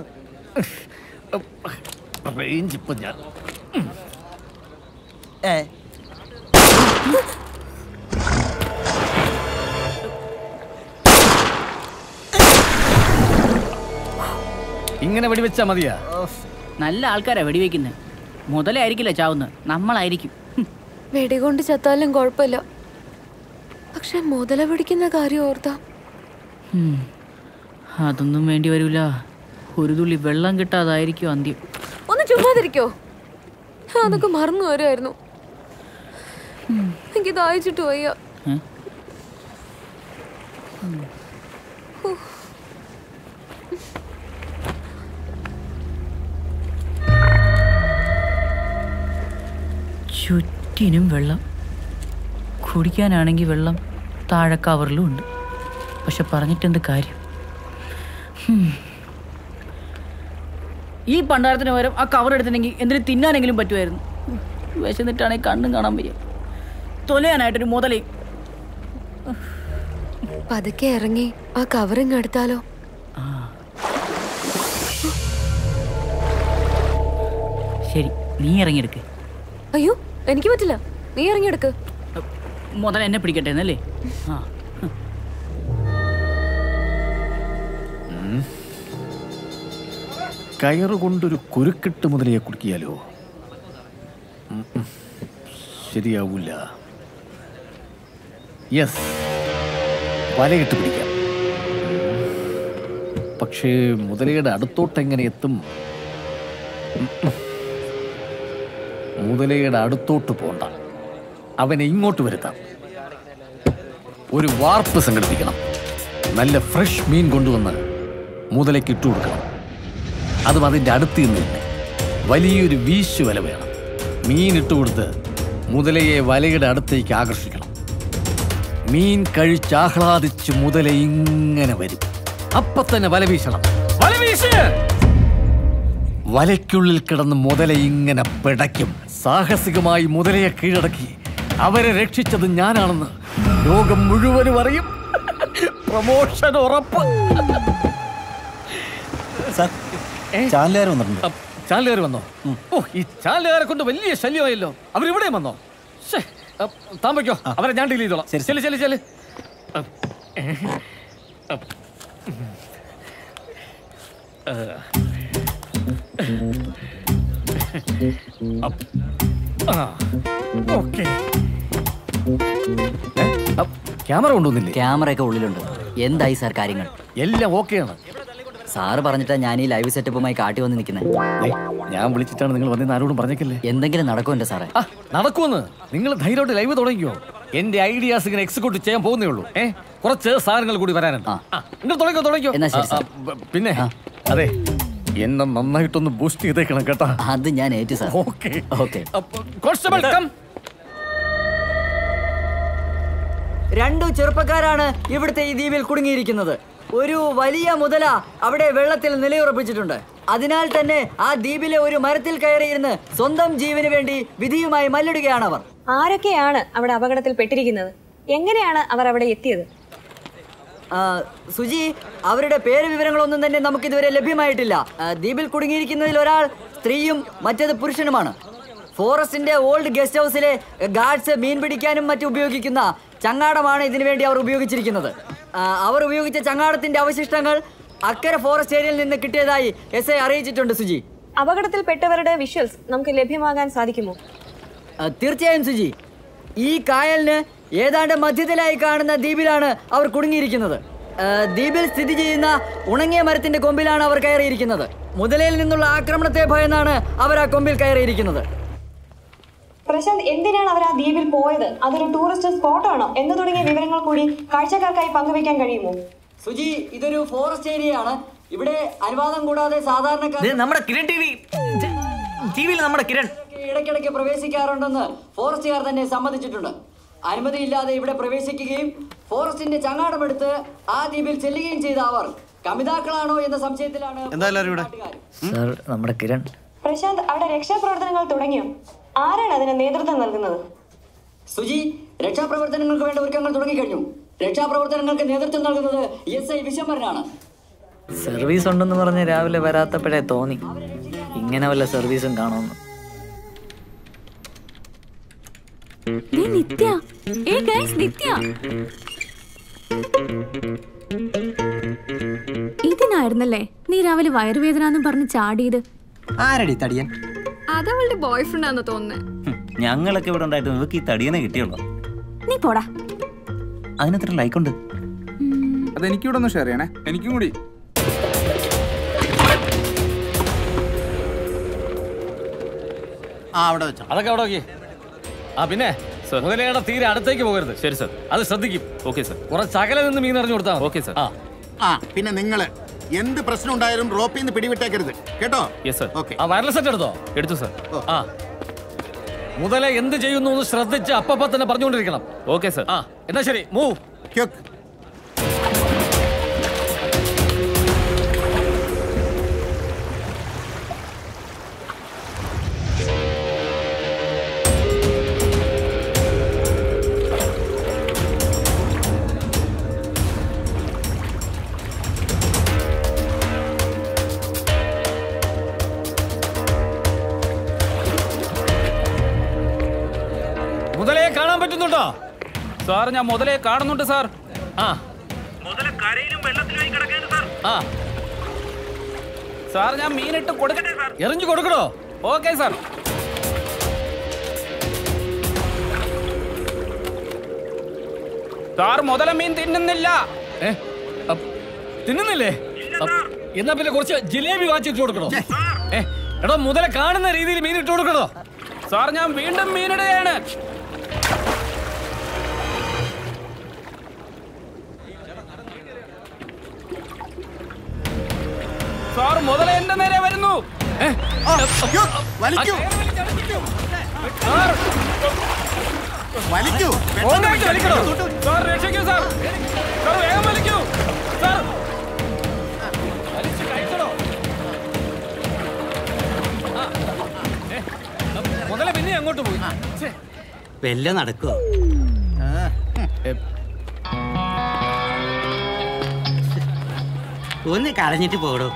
റേഞ്ച് ഇപ്പൊ ഞാൻ ഏ ഇങ്ങനെ വെടിവെച്ചാ മതിയാ നല്ല ആൾക്കാരാ വെടിവെക്കുന്നത് മുതലായിരിക്കില്ല ചാവുന്നത് നമ്മളായിരിക്കും വെടികൊണ്ട് ചത്താലും കുഴപ്പമില്ല പക്ഷെ മുതല പിടിക്കുന്ന കാര്യം ഓർത്താ ഉം. അതൊന്നും വേണ്ടി വരൂല ഒരു തുള്ളി വെള്ളം കിട്ടാതായിരിക്കും അന്ത്യം ഒന്ന് ചുമ്മാതിരിക്കോ ഞാൻ അതൊക്കെ മറന്നു വരുമായിരുന്നു എനിക്ക് ദാഹിച്ചിട്ട് വയ്യ ഏ? ചുറ്റിനും വെള്ളം കുടിക്കാനാണെങ്കിൽ വെള്ളം താഴെ കവറിലും ഉണ്ട് പക്ഷെ പറഞ്ഞിട്ടെന്ത് കാര്യം ഹും. ഈ പണ്ടാരത്തിന് പകരം ആ കവർ എടുത്തിട്ടുണ്ടെങ്കിൽ എന്തിനു തിന്നാനെങ്കിലും പറ്റുമായിരുന്നു വിശന്നിട്ടാണെങ്കിൽ കണ്ണും കാണാൻ വയ്യ തൊലയാനായിട്ടൊരു മുതലേ പതുക്കെ ഇറങ്ങി ആ കവറിങ് എടുത്താലോ ശരി നീ ഇറങ്ങിയെടുക്ക് അയ്യോ എനിക്ക് പറ്റില്ല നീ ഇറങ്ങിയെടുക്ക് മുതൽ എന്നെ പിടിക്കട്ടെ എന്നല്ലേ ആ കയറ് കൊണ്ടൊരു കുരുക്കിട്ട് മുതലയെ കുടിക്കിയാലോ ഉം, ഉം. ശരിയാവൂല യെസ് വലയിട്ട് പിടിക്കാം പക്ഷേ മുതലയുടെ അടുത്തോട്ട് എങ്ങനെ എത്തും ഉം, ഉം. മുതലയുടെ അടുത്തോട്ട് പോണ്ട അവനെ ഇങ്ങോട്ട് വരുത്താം ഒരു വാർപ്പ് സംഘടിപ്പിക്കണം നല്ല ഫ്രഷ് മീൻ കൊണ്ടുവന്ന് മുതലയ്ക്ക് ഇട്ടു കൊടുക്കണം അതും അതിൻ്റെ അടുത്ത് നിന്ന് തന്നെ വലിയൊരു വീശു വല വേണം മീൻ ഇട്ടുകൊടുത്ത് മുതലയെ വലയുടെ അടുത്തേക്ക് ആകർഷിക്കണം മീൻ കഴിച്ച് ആഹ്ലാദിച്ച് മുതല ഇങ്ങനെ വരും അപ്പൊ തന്നെ വല വീശണം വല വീശ് വലയ്ക്കുള്ളിൽ കിടന്ന് മുതല ഇങ്ങനെ പിടയ്ക്കും സാഹസികമായി മുതലയെ കീഴടക്കി അവരെ രക്ഷിച്ചത് ഞാനാണെന്ന് ലോകം മുഴുവനും അറിയും പ്രമോഷൻ ഉറപ്പ് സാർ ചാനലുകാർ വന്നിട്ടുണ്ട് ചാനലുകാർ വന്നോ ഓ ഈ ചാനലുകാരെ കൊണ്ട് വലിയ ശല്യമായല്ലോ അവരിവിടെയും വന്നോ ശ്ശേ, അ, താൻ വയ്ക്കോ അവരെ ഞാൻ ഡീൽ ചെയ്തോളാം ശരി ശരി ശരി അ, ഏ, അ, ഏ, അപ്പ്, ആ, ഓക്കേ. ഏ, അപ്പ്, ക്യാമറ കൊണ്ടുവന്നില്ലേ ക്യാമറ ഒക്കെ ഉള്ളിലുണ്ട് എന്തായി സാർ കാര്യങ്ങൾ എല്ലാം ഓക്കെയാണ് സാറ് പറഞ്ഞിട്ടാ ഞാൻ ഈ ലൈവ് സെറ്റപ്പുമായി കാട്ടി വന്ന് നിൽക്കുന്നത് ഞാൻ വിളിച്ചിട്ടാണ് നിങ്ങൾ വന്നെന്ന് ആരോടും പറഞ്ഞേക്കല്ലേ എന്തെങ്കിലും നടക്കും എന്റെ സാറേ നടക്കുമെന്ന് നിങ്ങൾ ധൈര്യമായിട്ട് ലൈവ് തുടങ്ങിയോ എന്റെ ഐഡിയാസ് ഇങ്ങനെ എക്സിക്യൂട്ട് ചെയ്യാൻ പോകുന്നേ ഉള്ളൂ ഏ കുറച്ച് സാധനങ്ങൾ കൂടി വരാനുണ്ട് ആ, നിങ്ങൾ തുടങ്ങിയോ തുടങ്ങിയോ എന്നാ ശരി, ആ, ആ, ബ- പിന്നെ അതെ എന്നെ നന്നായിട്ടൊന്ന് ബൂസ്റ്റ് ചെയ്തേക്കണം കേട്ടാ അത് ഞാൻ ഏറ്റു sir okay okay constable come രണ്ടു ചെറുപ്പക്കാരാണ് ഇവിടുത്തെ ഈ ദ്വീപിൽ കുടുങ്ങിയിരിക്കുന്നത് ഒരു വലിയ മുതല അവിടെ വെള്ളത്തിൽ നിലയുറപ്പിച്ചിട്ടുണ്ട് അതിനാൽ തന്നെ ആ ദ്വീപിലെ ഒരു മരത്തിൽ കയറിയിരുന്ന് സ്വന്തം ജീവന് വേണ്ടി വിധിയുമായി മല്ലിടുകയാണ് അവർ ആരൊക്കെയാണ് അവിടെ അപകടത്തിൽ പെട്ടിരിക്കുന്നത് എങ്ങനെയാണ് അവർ അവിടെ എത്തിയത് ആ, സുജി അവരുടെ പേര് വിവരങ്ങളൊന്നും തന്നെ നമുക്ക് ഇതുവരെ ലഭ്യമായിട്ടില്ല ആ, ദ്വീപിൽ കുടുങ്ങിയിരിക്കുന്നതിൽ ഒരാൾ സ്ത്രീയും മറ്റേത് പുരുഷനുമാണ് ഫോറസ്റ്റിന്റെ ഓൾഡ് ഗസ്റ്റ് ഹൗസിലെ ഗാർഡ്സ് മീൻ പിടിക്കാനും മറ്റും ഉപയോഗിക്കുന്ന ചങ്ങാടമാണ് ഇതിനു വേണ്ടി അവർ ഉപയോഗിച്ചിരിക്കുന്നത് ആ, അവർ ഉപയോഗിച്ച ചങ്ങാടത്തിന്റെ അവശിഷ്ടങ്ങൾ അക്കരെ ഫോറസ്റ്റ് ഏരിയയിൽ നിന്ന് കിട്ടിയതായി എസ് ഐ അറിയിച്ചിട്ടുണ്ട് സുജി അപകടത്തിൽപ്പെട്ടവരുടെ വിഷ്വൽസ് നമുക്ക് ലഭ്യമാകാൻ സാധിക്കുമോ ആ, തീർച്ചയായും സുജി ഈ കായലിന് ഏതാണ്ട് മധ്യത്തിലായി കാണുന്ന ദ്വീപിലാണ് അവർ കുടുങ്ങിയിരിക്കുന്നത് ആ, ദ്വീപിൽ സ്ഥിതി ചെയ്യുന്ന ഉണങ്ങിയ മരത്തിന്റെ കൊമ്പിലാണ് അവർ കയറിയിരിക്കുന്നത് മുതലയിൽ നിന്നുള്ള ആക്രമണത്തെ ഭയന്നാണ് അവർ ആ കൊമ്പിൽ കയറിയിരിക്കുന്നത് പ്രശാന്ത് എന്തിനാണ് അവർ ആ ദ്വീപിൽ പോയത് അതൊരു ടൂറിസ്റ്റ് സ്പോട്ടാണോ എന്ന് തുടങ്ങിയ വിവരങ്ങൾ കൂടി കാഴ്ചക്കാർക്കായി പങ്കുവയ്ക്കാൻ കഴിയുമോ സുജി ഇതൊരു ഫോറസ്റ്റ് ഏരിയയാണ് ഇവിടെ അനുവാദം കൂടാതെ സാധാരണക്കാർ നമ്മുടെ കിരൺ ടി വി ടി വിയിൽ നമ്മുടെ കിരൺ ഇടയ്ക്കിടയ്ക്ക് പ്രവേശിക്കാറുണ്ടെന്ന് ഫോറസ്റ്റുകാർ തന്നെ സമ്മതിച്ചിട്ടുണ്ട് അനുമതിയില്ലാതെ ഇവിടെ പ്രവേശിക്കുകയും ഫോറസ്റ്റിന്റെ ചങ്ങാടമെടുത്ത് ആ ദ്വീപിൽ ചെല്ലുകയും ചെയ്ത അവർ കമിതാക്കളാണോ എന്ന സംശയത്തിലാണ് എന്താ എല്ലാവരും ഇവിടെ സാർ നമ്മുടെ കിരൺ പ്രശാന്ത് അവിടെ രക്ഷാപ്രവർത്തനങ്ങൾ തുടങ്ങിയോ ആരാണ് അതിന് നേതൃത്വം നൽകുന്നത് സുജി രക്ഷാപ്രവർത്തനങ്ങൾക്ക് വേണ്ട ഒരുക്കങ്ങൾ തുടങ്ങിക്കഴിഞ്ഞു രക്ഷാപ്രവർത്തനങ്ങൾക്ക് നേതൃത്വം നൽകുന്നത് എസ് ഐ വിശംബരനാണ് സർവീസ് ഉണ്ടെന്ന് പറഞ്ഞ് രാവിലെ വരാത്തപ്പോഴേ തോന്നി ഇങ്ങനെ വല്ല സർവീസും കാണുമെന്ന് ദേ നിത്യ ഏ ഗൈസ് നിത്യ ഇതിനായിരുന്നല്ലേ നീ രാവിലെ വയറുവേദന എന്നും പറഞ്ഞ് ചാടിയത് ആരടി തടിയൻ അതവളുടെ ബോയ് ഫ്രണ്ട് ആണെന്ന് തോന്നുന്നേ ഞങ്ങളൊക്കെ ഇവിടെ ഉണ്ടായിട്ട് ഇവക്ക് ഈ തടിയനെ കിട്ടിയുള്ളൂ നീ പോടാ അതിനെത്ര ലൈക്ക് ഉണ്ട് അത് എനിക്കൂടെ ഒന്ന് ഷെയർ ചെയ്യണേ എനിക്കും കൂടി ആ അവിടെ വെച്ചോ അതൊക്കെ അവിടെ നോക്കി ആ പിന്നെ മുതലയുടെ തീരെ അടുത്തേക്ക് പോകരുത് ശരി സർ അത് ശ്രദ്ധിക്കും ഓക്കെ സർ കുറച്ച് അകലെ നിന്ന് മീൻ എറിഞ്ഞു കൊടുത്താൽ ഓക്കെ സർ ആ ആ പിന്നെ നിങ്ങള് എന്ത് പ്രശ്നം ഉണ്ടായാലും റോപ്പിൽ നിന്ന് പിടിവിട്ടേക്കരുത് കേട്ടോ യെസ് സർ ഓക്കെ ആ വയർലെസ് സെറ്റ് എടുത്തോ എടുത്തു സർ ആ മുതലെ എന്ത് ചെയ്യുന്നു എന്ന് ശ്രദ്ധിച്ച് അപ്പപ്പ തന്നെ പറഞ്ഞുകൊണ്ടിരിക്കണം ഓക്കെ സർ ആ എന്നാ ശരി മൂവ് മുതലേ കാണാൻ പറ്റുന്നുണ്ടോ സാർ ഞാൻ മുതലേ കാണുന്നുണ്ട് സാർ ആ ആ സാർ ഞാൻ മീനിട്ട് കൊടുക്കട്ടെ സാർ എറിഞ്ഞു കൊടുക്കണോ ഓക്കെ സാർ സാർ മുതല മീൻ തിന്നുന്നില്ല ഏ അപ്പ് തിന്നുന്നില്ലേ അപ്പ് എന്നാ പിന്നെ കുറച്ച് ജിലേബി വാങ്ങിച്ചിട്ട് കൊടുക്കണോ ഏ എടോ മുതല കാണുന്ന രീതിയിൽ മീൻ ഇട്ട് കൊടുക്കണോ സാർ ഞാൻ വീണ്ടും മീനിടുകയാണ് സാർ മുതല എന്റെ നേരെ വരുന്നു വലിക്കൂ സാർ വലിക്കൂ ഓങ്ങായിട്ട് വലിക്കണോ? സാർ രക്ഷിക്കൂ സാർ സാർ വേഗം വലിക്കൂ സാർ വലിച്ച് കഴിക്കണോ? ആ, ഏ, മുതല പിന്നെ അങ്ങോട്ട് പോയി ഛെ, വല്ല നടക്കോ ഒന്ന് കളഞ്ഞിട്ട് പോടോ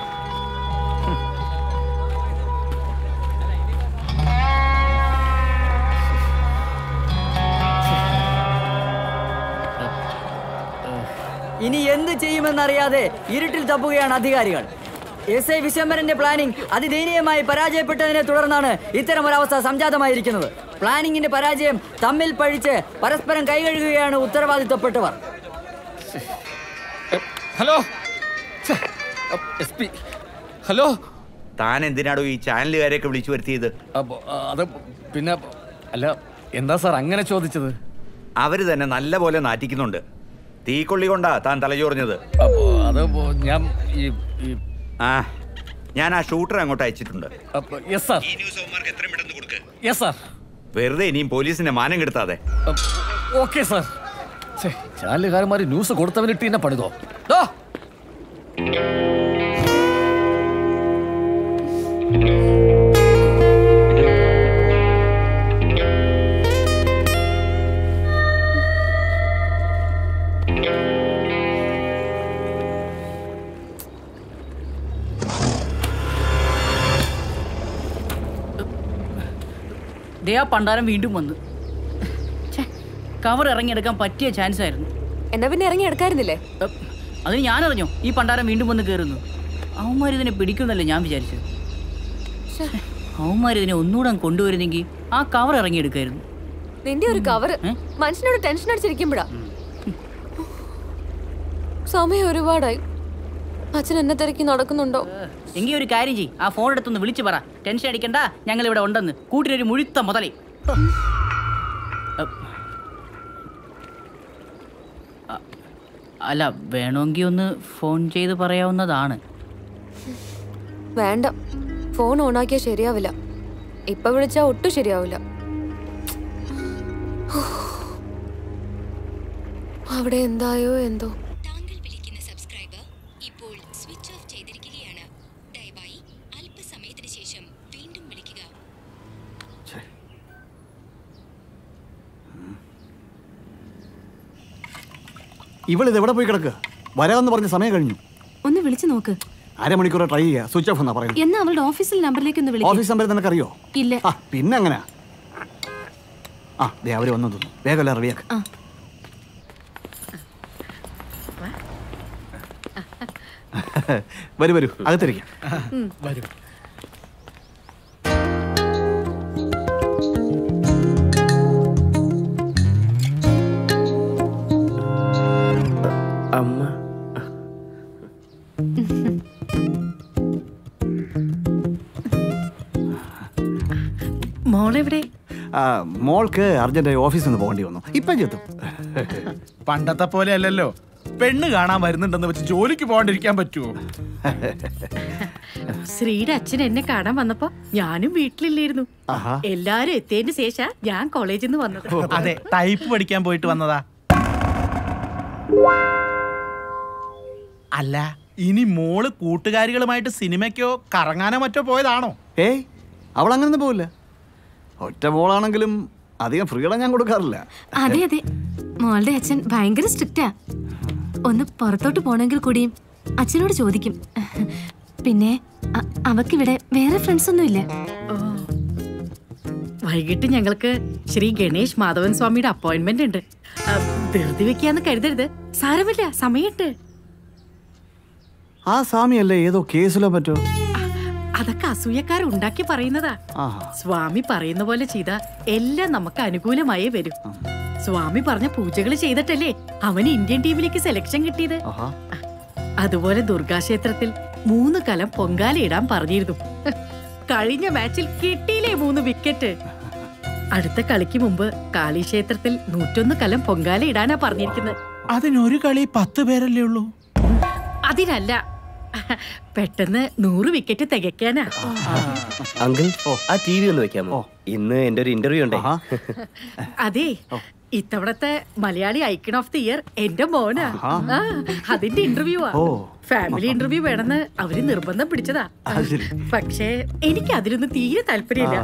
ഇനി എന്ത് ചെയ്യുമെന്നറിയാതെ ഇരുട്ടിൽ തപ്പുകയാണ് അധികാരികൾ എസ് ഐ വിശംബരന്റെ പ്ലാനിംഗ് അതിദയനീയമായി പരാജയപ്പെട്ടതിനെ തുടർന്നാണ് ഇത്തരമൊരവസ്ഥ സംജാതമായിരിക്കുന്നത് പ്ലാനിങ്ങിന്റെ പരാജയം തമ്മിൽ പഴിച്ച് പരസ്പരം കൈകഴുകുകയാണ് ഉത്തരവാദിത്തപ്പെട്ടവർ ഹലോ എസ് പി ഹലോ താൻ എന്തിനാടോ ഈ ചാനലുകാരെയൊക്കെ വിളിച്ചു വരുത്തിയത് അപ്പൊ, ആ, അത് പിന്നെ അല്ല എന്താ സാർ അങ്ങനെ ചോദിച്ചത് അവര് തന്നെ നല്ല പോലെ നാറ്റിക്കുന്നുണ്ട് തീക്കൊള്ളി കൊണ്ടാ താൻ തലചോറിഞ്ഞത് അപ്പോ അത് പോ- ഞാൻ ഈ ഈ ആ ഞാൻ ആ ഷൂട്ടർ അങ്ങോട്ട് അയച്ചിട്ടുണ്ട് യെസ് സാർ യെസ് സാർ വെറുതെ ഇനിയും പോലീസിന്റെ മാനം കെടുത്താതെ ഓക്കെ സാർ ചാനലുകാരന്മാർ ന്യൂസ് കൊടുത്തവനിട്ട് എന്നെ പണിതോ ദോ. ദേ ആ പണ്ടാരം വീണ്ടും വന്നു കവർ ഇറങ്ങിയെടുക്കാൻ പറ്റിയ ചാൻസ് ആയിരുന്നു എന്നാ പിന്നെ ഇറങ്ങി എടുക്കായിരുന്നില്ലേ അതിന് ഞാൻ അറിഞ്ഞോ ഈ പണ്ടാരം വീണ്ടും വന്ന് കയറുന്നു അവന്മാർ ഇതിനെ പിടിക്കുന്നല്ലേ ഞാൻ വിചാരിച്ചത് അവന്മാർ ഇതിനെ ഒന്നുകൂടെ അങ്ങ് കൊണ്ടുവരുന്നെങ്കിൽ ആ കവർ ഇറങ്ങിയെടുക്കായിരുന്നു നിന്റെ ഒരു കവറ് മനുഷ്യനോട് ടെൻഷൻ അടിച്ചിരിക്കുമ്പോഴാ സമയം ഒരുപാടായി അച്ഛൻ എന്നെ തിരക്കി നടക്കുന്നുണ്ടോ എങ്കിൽ ഒരു കാര്യം ചെയ്യ് ആ ഫോൺ എടുത്തൊന്ന് വിളിച്ചു പറ ടെൻഷൻ അടിക്കണ്ട ഞങ്ങൾ ഇവിടെ ഉണ്ടെന്ന് കൂട്ടിനൊരു മുഴുത്ത മുതലേ അല്ല വേണമെങ്കിൽ ഒന്ന് ഫോൺ ചെയ്ത് പറയാവുന്നതാണ് വേണ്ട ഫോൺ ഓണാക്കിയാൽ ശരിയാവില്ല ഇപ്പൊ വിളിച്ചാ ഒട്ടും ശരിയാവില്ല അവിടെ എന്തായോ എന്തോ ഇവളിത് എവിടെ പോയി കിടക്കുക വരാമെന്ന് പറഞ്ഞ സമയം കഴിഞ്ഞു ഒന്ന് വിളിച്ചു നോക്ക് അരമണിക്കൂർ ട്രൈ ചെയ്യുക സ്വിച്ച് ഓഫ് എന്നാ പറയുന്നത് എന്നാ അവളുടെ ഓഫീസിൽ നമ്പറിലേക്ക് ഒന്ന് വിളിക്കും ഓഫീസ് നമ്പർ നിനക്കറിയോ ഇല്ല ആ പിന്നെ അങ്ങനെ ആ ദേ അവര് വന്നു തോന്നുന്നു വേഗം എല്ലാം റെഡിയാക്ക് ആ. വരൂ വരൂ അകത്തിരിക്കാം വരൂ അമ്മ മോളെവിടെ ആ, മോൾക്ക് അർജന്റ് ഓഫീസിൽ നിന്ന് പോകേണ്ടി വന്നു ഇപ്പം ചെത്തും പണ്ടത്തെ പോലെ അല്ലല്ലോ പെണ്ണ് കാണാൻ വരുന്നുണ്ടെന്ന് വെച്ച് ജോലിക്ക് പോകാണ്ടിരിക്കാൻ പറ്റുമോ ശ്രീയുടെ അച്ഛൻ എന്നെ കാണാൻ വന്നപ്പോ ഞാനും വീട്ടിലില്ലായിരുന്നു എല്ലാരും എത്തിയതിന് ശേഷം ഞാൻ കോളേജിൽ നിന്ന് വന്നത് അതെ ടൈപ്പ് പഠിക്കാൻ പോയിട്ട് വന്നതാ അല്ല ഇനി മോള് കൂട്ടുകാരികളുമായിട്ട് സിനിമയ്ക്കോ കറങ്ങാനോ മറ്റോ പോയതാണോ ഏയ് അവൾ അങ്ങനൊന്നും പോവില്ല ഒറ്റ മോളാണെങ്കിലും അധികം ഫ്രീഡം ഞാൻ കൊടുക്കാറില്ല അതെ അതെ മോളുടെ അച്ഛൻ ഭയങ്കര സ്ട്രിക്റ്റാ ഒന്ന് പുറത്തോട്ട് പോണെങ്കിൽ കൂടിയും അച്ഛനോട് ചോദിക്കും പിന്നെ അ- അവക്കിവിടെ വേറെ ഫ്രണ്ട്സ് ഒന്നുമില്ല വൈകിട്ട് ഞങ്ങൾക്ക് ശ്രീ ഗണേഷ് മാധവൻ സ്വാമിയുടെ അപ്പോയിന്റ്മെന്റ് ഉണ്ട് ആ, ധൃതി വെക്കാന്ന് കരുതരുത് സാരമില്ല സമയട്ട് ആ സ്വാമിയല്ലേ ഏതോ കേസിലോ പറ്റോ അതൊക്കെ അസൂയക്കാരുണ്ടാക്കി പറയുന്നതാ ആഹാ സ്വാമി പറയുന്ന പോലെ ചെയ്ത എല്ലാം നമുക്ക് അനുകൂലമായേ വരും സ്വാമി പറഞ്ഞ പൂജകൾ ചെയ്തിട്ടല്ലേ അവന് ഇന്ത്യൻ ടീമിലേക്ക് സെലക്ഷൻ കിട്ടിയത് ആഹാ അതുപോലെ ദുർഗാക്ഷേത്രത്തിൽ മൂന്ന് കലം പൊങ്കാല ഇടാൻ പറഞ്ഞിരുന്നു കഴിഞ്ഞ മാച്ചിൽ കിട്ടിയില്ലേ മൂന്ന് വിക്കറ്റ് അടുത്ത കളിക്ക് മുമ്പ് കാളിക്ഷേത്രത്തിൽ നൂറ്റൊന്ന് കലം പൊങ്കാല ഇടാനാ പറഞ്ഞിരിക്കുന്നത് അതിനൊരു കളി പത്ത് പേരല്ലേ ഉള്ളൂ അതിനല്ല പെട്ടെന്ന് നൂറ് വിക്കറ്റ് തികയ്ക്കാനാ അങ്കിൾ ആ ടി വി ഒന്ന് വെക്കാമോ ഇന്ന് എന്റെ ഒരു ഇന്റർവ്യൂ ഉണ്ടേ അതെ ഇത്തവണത്തെ Malayali icon of the year എന്റെ മോനാ ആ, അതിന്റെ ഇന്റർവ്യൂ ആ ഓ. ഫാമിലി ഇന്റർവ്യൂ വേണമെന്ന് അവര് നിർബന്ധം പിടിച്ചതാ അത് ശരി. പക്ഷേ എനിക്ക് അതിലൊന്നും തീരെ താല്പര്യമില്ല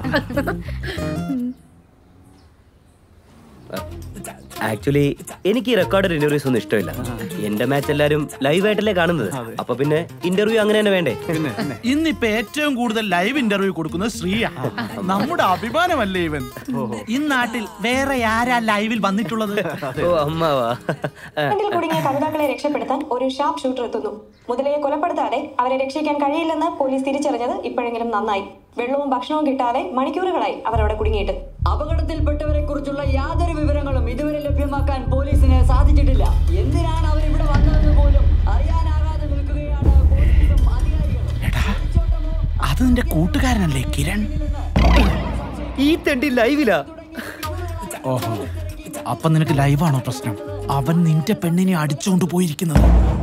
ആക്ച്വലി എനിക്ക് ഈ റെക്കോർഡഡ് ഇന്റർവ്യൂസ് ഒന്നും ഇഷ്ടമില്ല എന്റെ മാച്ച് എല്ലാരും ലൈവ് ആയിട്ടല്ലേ കാണുന്നത് അപ്പൊ പിന്നെ ഇന്റർവ്യൂ അങ്ങനെ തന്നെ വേണ്ടേ ഇന്നിപ്പോ ഏറ്റവും കൂടുതൽ ലൈവ് ഇന്റർവ്യൂ കൊടുക്കുന്നത് ശ്രീയാ നമ്മുടെ അഭിമാനമല്ലേ ഇവൻ ഇന്നാട്ടിൽ വേറെ ആരാ ലൈവിൽ വന്നിട്ടുള്ളത് ഓ അമ്മാവാ ഇതിൽ കുടുങ്ങിയ കവിതാക്കളെ രക്ഷപ്പെടുത്താൻ ഒരു ഷാർപ്പ് ഷൂട്ടർ എത്തുന്നു മുതലയെ കൊലപ്പെടുത്താതെ അവരെ രക്ഷിക്കാൻ കഴിയില്ലെന്ന് പോലീസ് തിരിച്ചറിഞ്ഞത് ഇപ്പോഴെങ്കിലും നന്നായി വെള്ളവും ഭക്ഷണവും കിട്ടാതെ മണിക്കൂറുകളായി അവർ അവിടെ കുടുങ്ങിയിട്ട് അപകടത്തിൽപ്പെട്ടവരെ കുറിച്ചുള്ള യാതൊരു വിവരങ്ങളും ഇതുവരെ ലഭ്യമാക്കാൻ പോലീസിന് സാധിച്ചിട്ടില്ല എന്തിനാണ് അവർ ഇവിടെ വന്നതെന്ന് പോലും അറിയാനാകാതെ നിൽക്കുകയാണ് പോലീസും അധികാരികളും അത് നിന്റെ കൂട്ടുകാരനല്ലേ കിരൺ ഈ തെണ്ടി ലൈവിലാ ഓഹോ അപ്പൊ നിനക്ക് ലൈവാണോ പ്രശ്നം അവൻ നിന്റെ പെണ്ണിനെ അടിച്ചുകൊണ്ട് പോയിരിക്കുന്നത്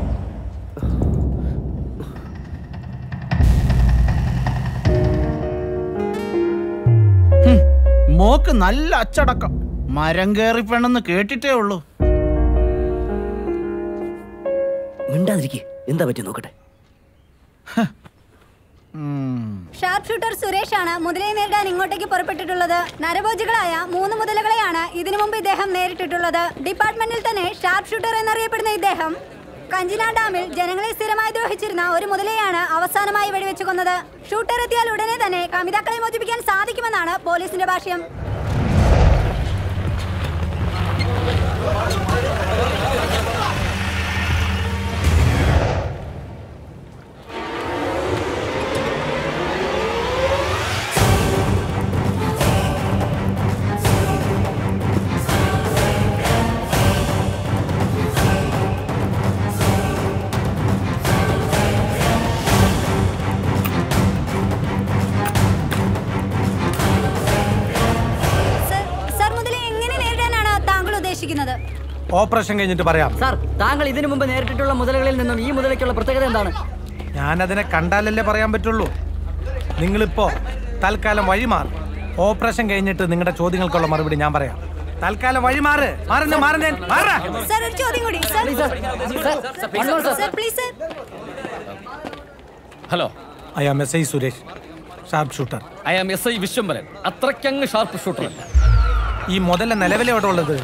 ഹും, മോക്ക് നല്ല അച്ചടക്കം മരം കയറി പെണ്ണെന്ന് കേട്ടിട്ടേ ഉള്ളൂ മിണ്ടാതിരിക്കെ എന്താ പറ്റി നോക്കട്ടെ ഷാർപ്പ് ഷൂട്ടർ സുരേഷ് ആണ് മുതലയെ നേരിടാൻ ഇങ്ങോട്ടേക്ക് പുറപ്പെട്ടിട്ടുള്ളത് നരഭോജികളായ മൂന്ന് മുതലകളെയാണ് ഇതിനു മുമ്പ് ഇദ്ദേഹം നേരിട്ടിട്ടുള്ളത് ഡിപ്പാർട്ട്മെന്റിൽ തന്നെ ഷാർപ്പ് ഷൂട്ടർ എന്നറിയപ്പെടുന്ന ഇദ്ദേഹം കഞ്ചിന ഡാമിൽ ജനങ്ങളെ സ്ഥിരമായി ദ്രോഹിച്ചിരുന്ന ഒരു മുതലയാണ് അവസാനമായി വെടിവെച്ചു കൊന്നത് ഷൂട്ടർ എത്തിയാൽ ഉടനെ തന്നെ കമിതാക്കളെ മോചിപ്പിക്കാൻ സാധിക്കുമെന്നാണ് പോലീസിന്റെ ഭാഷ്യം സർ മുതലെ എങ്ങനെ നേരിടാനാണ് താങ്കൾ ഉദ്ദേശിക്കുന്നത് ഓപ്പറേഷൻ കഴിഞ്ഞിട്ട് പറയാം സാർ താങ്കൾ ഇതിനു മുമ്പ് നേരിട്ടിട്ടുള്ള മുതലകളിൽ നിന്നും ഈ മുതലയ്ക്കുള്ള പ്രത്യേകത എന്താണ് ഞാനതിനെ കണ്ടാലല്ലേ പറയാൻ പറ്റുള്ളൂ നിങ്ങളിപ്പോ തൽക്കാലം വഴിമാറും ഓപ്പറേഷൻ കഴിഞ്ഞിട്ട് നിങ്ങളുടെ ചോദ്യങ്ങൾക്കുള്ള മറുപടി ഞാൻ പറയാം തൽക്കാലം വഴി മാറ് മാറുന്ന മാറുന്നേ മാറാ സർ ഒരു ചോദ്യം കൂടി sir sir please sir hello I am S I Suresh sharp shooter I am S I Vishwambharan അത്രയ്ക്കങ്ങ് ഷാർപ്പ് ഷൂട്ടർ അല്ല ഈ മുതല നിലവിലെ എവിടെ ഉള്ളത്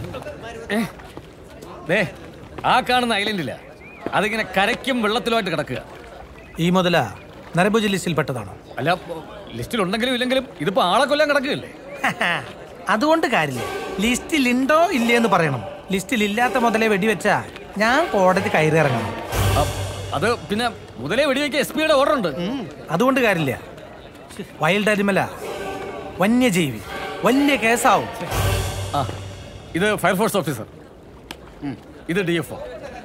ദേ ആ കാണുന്ന ഐലൻഡില്ല അതിങ്ങനെ കരയ്ക്കും വെള്ളത്തിലുമായിട്ട് കിടക്കുക ഈ മുതല നരഭുജ ലിസ്റ്റിൽ പെട്ടതാണോ അല്ല ലിസ്റ്റിൽ ഉണ്ടെങ്കിലും ഇല്ലെങ്കിലും ഇതിപ്പോ ആളെ കൊല്ലാൻ കിടക്കുകയല്ലേ അതുകൊണ്ട് കാര്യമില്ല ലിസ്റ്റിൽ ഉണ്ടോ ഇല്ലേ എന്ന് പറയണം ലിസ്റ്റിൽ ഇല്ലാത്ത മുതലേ വെടിവെച്ചാ ഞാൻ കോടതി കയറി ഇറങ്ങണം അത് പിന്നെ മുതലേ വെടിവെക്കാൻ എസ് പിയുടെ ഓർഡർ ഉണ്ട് അതുകൊണ്ട് കാര്യമില്ല വൈൽഡ് അനിമല വന്യജീവി വലിയ കേസാവും ആ ഇത് ഫയർഫോഴ്സ് ഓഫീസർ ഇത് ഡി എഫ് ഒ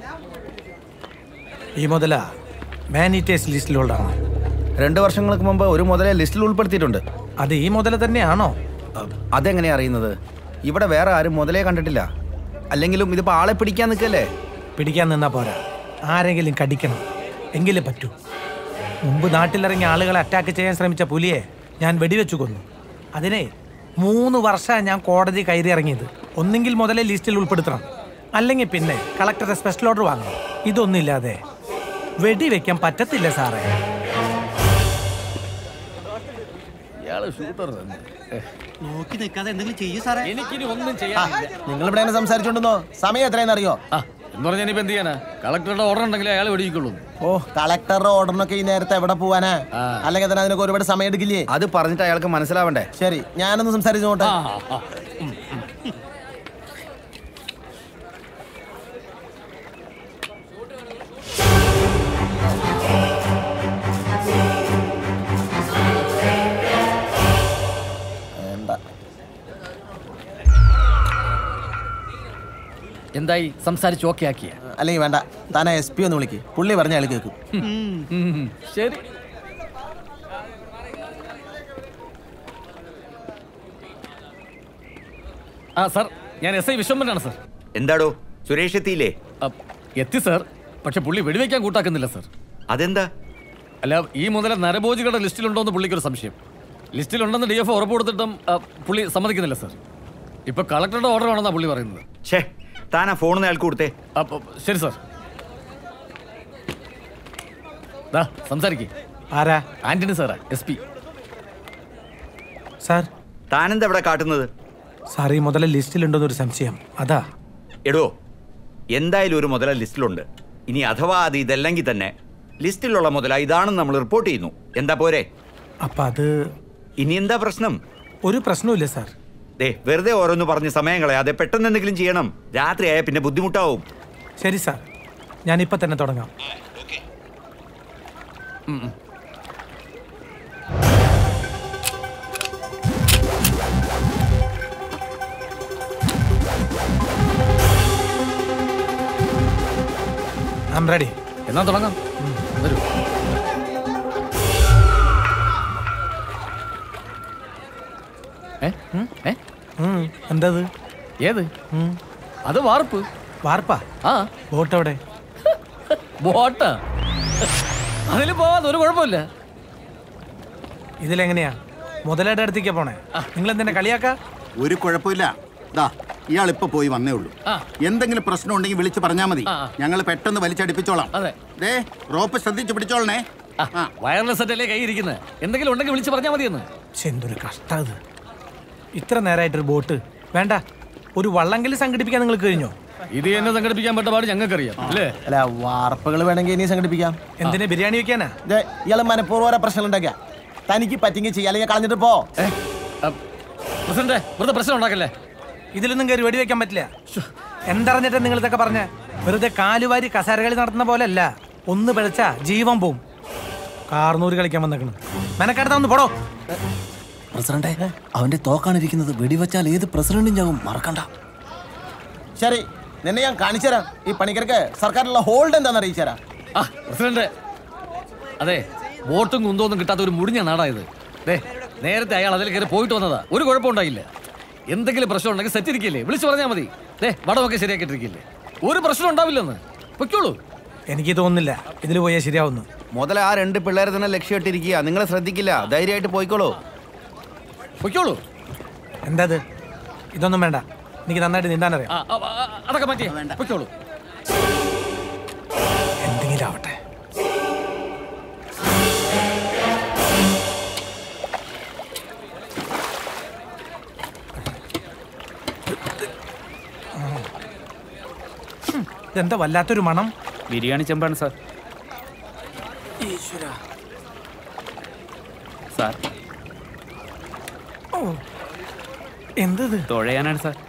ഈ മുതല മാനിറ്റേഴ്സ് ലിസ്റ്റിലുള്ളതാണ് രണ്ട് വർഷങ്ങൾക്ക് മുമ്പ് ഒരു മുതലെ ലിസ്റ്റിൽ ഉൾപ്പെടുത്തിയിട്ടുണ്ട് അത് ഈ മുതല തന്നെയാണോ അതെങ്ങനെയാ അറിയുന്നത് ഇവിടെ വേറെ ആരും മുതലേ കണ്ടിട്ടില്ല അല്ലെങ്കിലും ഇതിപ്പോ ആളെ പിടിക്കാൻ നിൽക്കല്ലേ പിടിക്കാൻ നിന്നാ പോരാ ആരെങ്കിലും കടിക്കണം എങ്കിലേ പറ്റൂ മുമ്പ് നാട്ടിലിറങ്ങിയ ആളുകളെ അറ്റാക്ക് ചെയ്യാൻ ശ്രമിച്ച പുലിയെ ഞാൻ വെടിവെച്ചു കൊന്നു അതിനെ മൂന്ന് വർഷമാണ് ഞാൻ കോടതി കയറി ഇറങ്ങിയത് ഒന്നെങ്കിൽ മുതലേ ലിസ്റ്റിൽ ഉൾപ്പെടുത്തണം അല്ലെങ്കിൽ പിന്നെ കളക്ടറെ സ്പെഷ്യൽ ഓർഡർ വാങ്ങണം ഇതൊന്നുമില്ലാതെ വെടിവെക്കാൻ പറ്റത്തില്ല സാറേ ഇയാള് ഷൂട്ടർ തന്നെ നോക്കി നിൽക്കാതെ എന്തെങ്കിലും ചെയ്യൂ സാറേ എനിക്കിനി ഒന്നും ചെയ്യാനില്ല നിങ്ങൾ ഇവിടെ തന്നെ സംസാരിച്ചോണ്ടെന്നോ സമയം എത്രയെന്ന് അറിയോ എന്ന് പറഞ്ഞാൽ ഇനിയിപ്പോ എന്ത് ചെയ്യാനാ കളക്ടറുടെ ഓർഡർ ഉണ്ടെങ്കിൽ അയാൾ വെടിയിക്കുള്ളൂ ഓ കളക്ടറുടെ ഓർഡറിനൊക്കെ ഈ നേരത്തെ എവിടെ പോവാനാ അല്ലെങ്കിൽ തന്നെ അതിനൊക്കെ ഒരുപാട് സമയം എടുക്കില്ലേ അത് പറഞ്ഞിട്ട് അയാൾക്ക് മനസ്സിലാവണ്ടേ ശരി ഞാനൊന്ന് സംസാരിച്ചോട്ടെ വേണ്ട എന്തായി സംസാരിച്ച് ഓക്കെ ആക്കിയ അല്ലെങ്കിൽ വേണ്ട താനാ എസ് പി ഒന്ന് വിളിക്ക് പുള്ളി പറഞ്ഞ അയാൾ കേൾക്കും ശരി ആ സാർ ഞാൻ എസ് ഐ വിശ്വംബരനാണ് സാർ എന്താടോ സുരേഷ് എത്തിയില്ലേ എത്തി സാർ പക്ഷെ പുള്ളി വെടിവെക്കാൻ കൂട്ടാക്കുന്നില്ല സാർ അതെന്താ അല്ല ഈ മുതല നരഭോജികളുടെ ലിസ്റ്റിലുണ്ടോ എന്ന് പുള്ളിക്കൊരു സംശയം ലിസ്റ്റിലുണ്ടെന്ന് ഡി എഫ് ഉറപ്പ് കൊടുത്തിട്ടും ആ, പുള്ളി സമ്മതിക്കുന്നില്ല സാർ ഇപ്പൊ കളക്ടറുടെ ഓർഡർ ആണെന്നാ പുള്ളി പറയുന്നത് ഛേ താൻ ആ ഫോൺ അയാൾക്ക് കൊടുത്തേ അപ്പൊ ശരി സാർ ദാ സംസാരിക്കേ ആരാ ആന്റണി സാറാ എസ് പി സാർ താനെന്താ ഇവിടെ കാട്ടുന്നത് സാർ ഈ മുതല ലിസ്റ്റിലുണ്ടോന്നൊരു സംശയം അതാ എടോ എന്തായാലും ഒരു മുതല ലിസ്റ്റിലുണ്ട് ഇനി അഥവാ അത് ഇതല്ലെങ്കിൽ തന്നെ ലിസ്റ്റിലുള്ള മുതല ഇതാണെന്ന് നമ്മൾ റിപ്പോർട്ട് ചെയ്യുന്നു എന്താ പോരെ അപ്പൊ അത് ഇനി എന്താ പ്രശ്നം ഒരു പ്രശ്നവുമില്ല സാർ ദേ വെറുതെ ഓരോന്ന് പറഞ്ഞ് സമയം കളയാതെ പെട്ടെന്ന് എന്തെങ്കിലും ചെയ്യണം രാത്രിയായ പിന്നെ ബുദ്ധിമുട്ടാവും ശരി സാർ ഞാൻ ഇപ്പൊ തന്നെ തുടങ്ങാം ഐ റെഡി എന്നാ തുടങ്ങാം വരൂ ഏ? ഏ? എന്തത് ഏത് അത് വാർപ്പ് വാർപ്പാ ആ ബോട്ട് എവിടെ ബോട്ടാ അതിൽ പോവാതെ ഒരു കുഴപ്പമില്ല ഇതിലെങ്ങനെയാ മുതലയുടെ അടുത്തേക്ക് പോണേ നിങ്ങൾ എന്തിനാ കളിയാക്ക ഒരു കുഴപ്പമില്ല ദാ ഇയാൾ ഇപ്പൊ പോയി വന്നേ ഉള്ളൂ ആ. എന്തെങ്കിലും പ്രശ്നം ഉണ്ടെങ്കിൽ വിളിച്ച് പറഞ്ഞാൽ മതി ആ, ആ. ഞങ്ങൾ പെട്ടെന്ന് വലിച്ചടിപ്പിച്ചോളാം അതെ ദേ റോപ്പ് ശ്രദ്ധിച്ച് പിടിച്ചോളണേ വയർലെസ് സെറ്റല്ലേ കൈ ഇരിക്കുന്നത് എന്തെങ്കിലും ഉണ്ടെങ്കിൽ വിളിച്ച് പറഞ്ഞാൽ മതിയെന്ന് ശ്ശെ, എന്തൊരു കഷ്ടം ഇത് ഇത്ര നേരമായിട്ടൊരു ബോട്ട് വേണ്ട ഒരു വള്ളമെങ്കിലും സംഘടിപ്പിക്കാൻ നിങ്ങൾക്ക് കഴിഞ്ഞോ ഇത് എന്നെ സംഘടിപ്പിക്കാൻ പറ്റ പാട് ഞങ്ങൾക്കറിയാം അല്ലേ അല്ല വാർപ്പുകൾ വേണമെങ്കിൽ ഇനി സംഘടിപ്പിക്കാം എന്തിനാ ബിരിയാണി വെക്കാനാ ദേ, ഇയാള് മനഃപൂർവ്വം ഓരോ പ്രശ്നം ഉണ്ടാക്കുക തനിക്ക് പറ്റിങ്ങി ചെയ്യാം അല്ലെങ്കിൽ കളഞ്ഞിട്ട് പോ പ്രസിഡന്റ് വെറുതെ പ്രശ്നം ഉണ്ടാക്കല്ലേ ഇതിലൊന്നും കയറി വെടി വെക്കാൻ പറ്റില്ല എന്തറിഞ്ഞിട്ട് നിങ്ങൾ ഇതൊക്കെ പറഞ്ഞ വെറുതെ കാലുവാരി കസാരകളി നടത്തുന്ന പോലെ അല്ല ഒന്ന് പിഴച്ച ജീവൻ പോവും കാർന്നൂര് കളിക്കാൻ വന്നേക്കണ് മെനക്കെടുത്ത ഒന്ന് പോടോ പ്രസിഡന്റെ അവന്റെ തോക്കാണ് ഇരിക്കുന്നത് വെടിവെച്ചാൽ ഏത് പ്രസിഡന്റും ഞാവും മറക്കണ്ട ശരി നിന്നെ ഞാൻ കാണിച്ചുതരാം ഈ പണിക്കർക്ക് സർക്കാരിലുള്ള ഹോൾഡ് എന്താണെന്ന് അറിയിച്ചുതരാം ആ പ്രസിഡന്റ് അതെ വോട്ടും കുന്തമൊന്നും കിട്ടാത്ത ഒരു മുടിഞ്ഞ നാടായത് ദേ നേരത്തെ അയാൾ അതിൽ കയറി പോയിട്ട് വന്നതാ ഒരു കുഴപ്പമുണ്ടായില്ല എന്തെങ്കിലും പ്രശ്നം ഉണ്ടെങ്കിൽ സെറ്റ് ഇരിക്കില്ലേ വിളിച്ചു പറഞ്ഞാൽ മതി ദേ വടമൊക്കെ ശരിയാക്കിയിട്ടിരിക്കില്ലേ ഒരു പ്രശ്നം ഉണ്ടാവില്ലെന്ന് പൊയ്ക്കോളൂ എനിക്ക് തോന്നുന്നില്ല ഇതിൽ പോയാൽ ശരിയാവുന്നു മുതല ആ രണ്ട് പിള്ളേരെ തന്നെ ലക്ഷ്യമിട്ടിരിക്കുക നിങ്ങളെ ശ്രദ്ധിക്കില്ല ധൈര്യമായിട്ട് പോയിക്കോളൂ പൊയ്ക്കോളൂ എന്താ ഇത്? ഇതൊന്നും വേണ്ട എനിക്ക് നന്നായിട്ട് നീന്താൻ അറിയാം ആ, ആ, ആ, അതൊക്കെ മാറ്റി പൊയ്ക്കോളൂ എന്തെങ്കിലും ആവട്ടെ ഹും, ഇതെന്താ വല്ലാത്തൊരു മണം ബിരിയാണി ചെമ്പാണ് സാർ ഈശ്വര സാർ ഓ എന്തത് തുഴയാനാണ് സാർ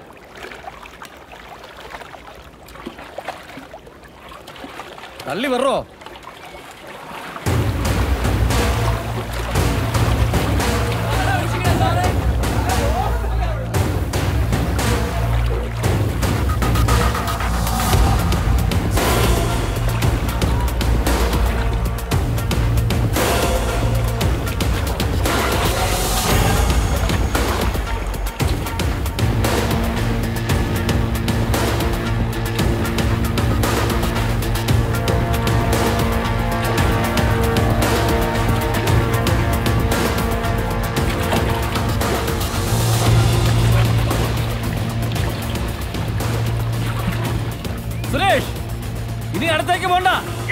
തള്ളി വെറോ സുരേഷ് ഇനി അടുത്തേക്ക് പോണ്ട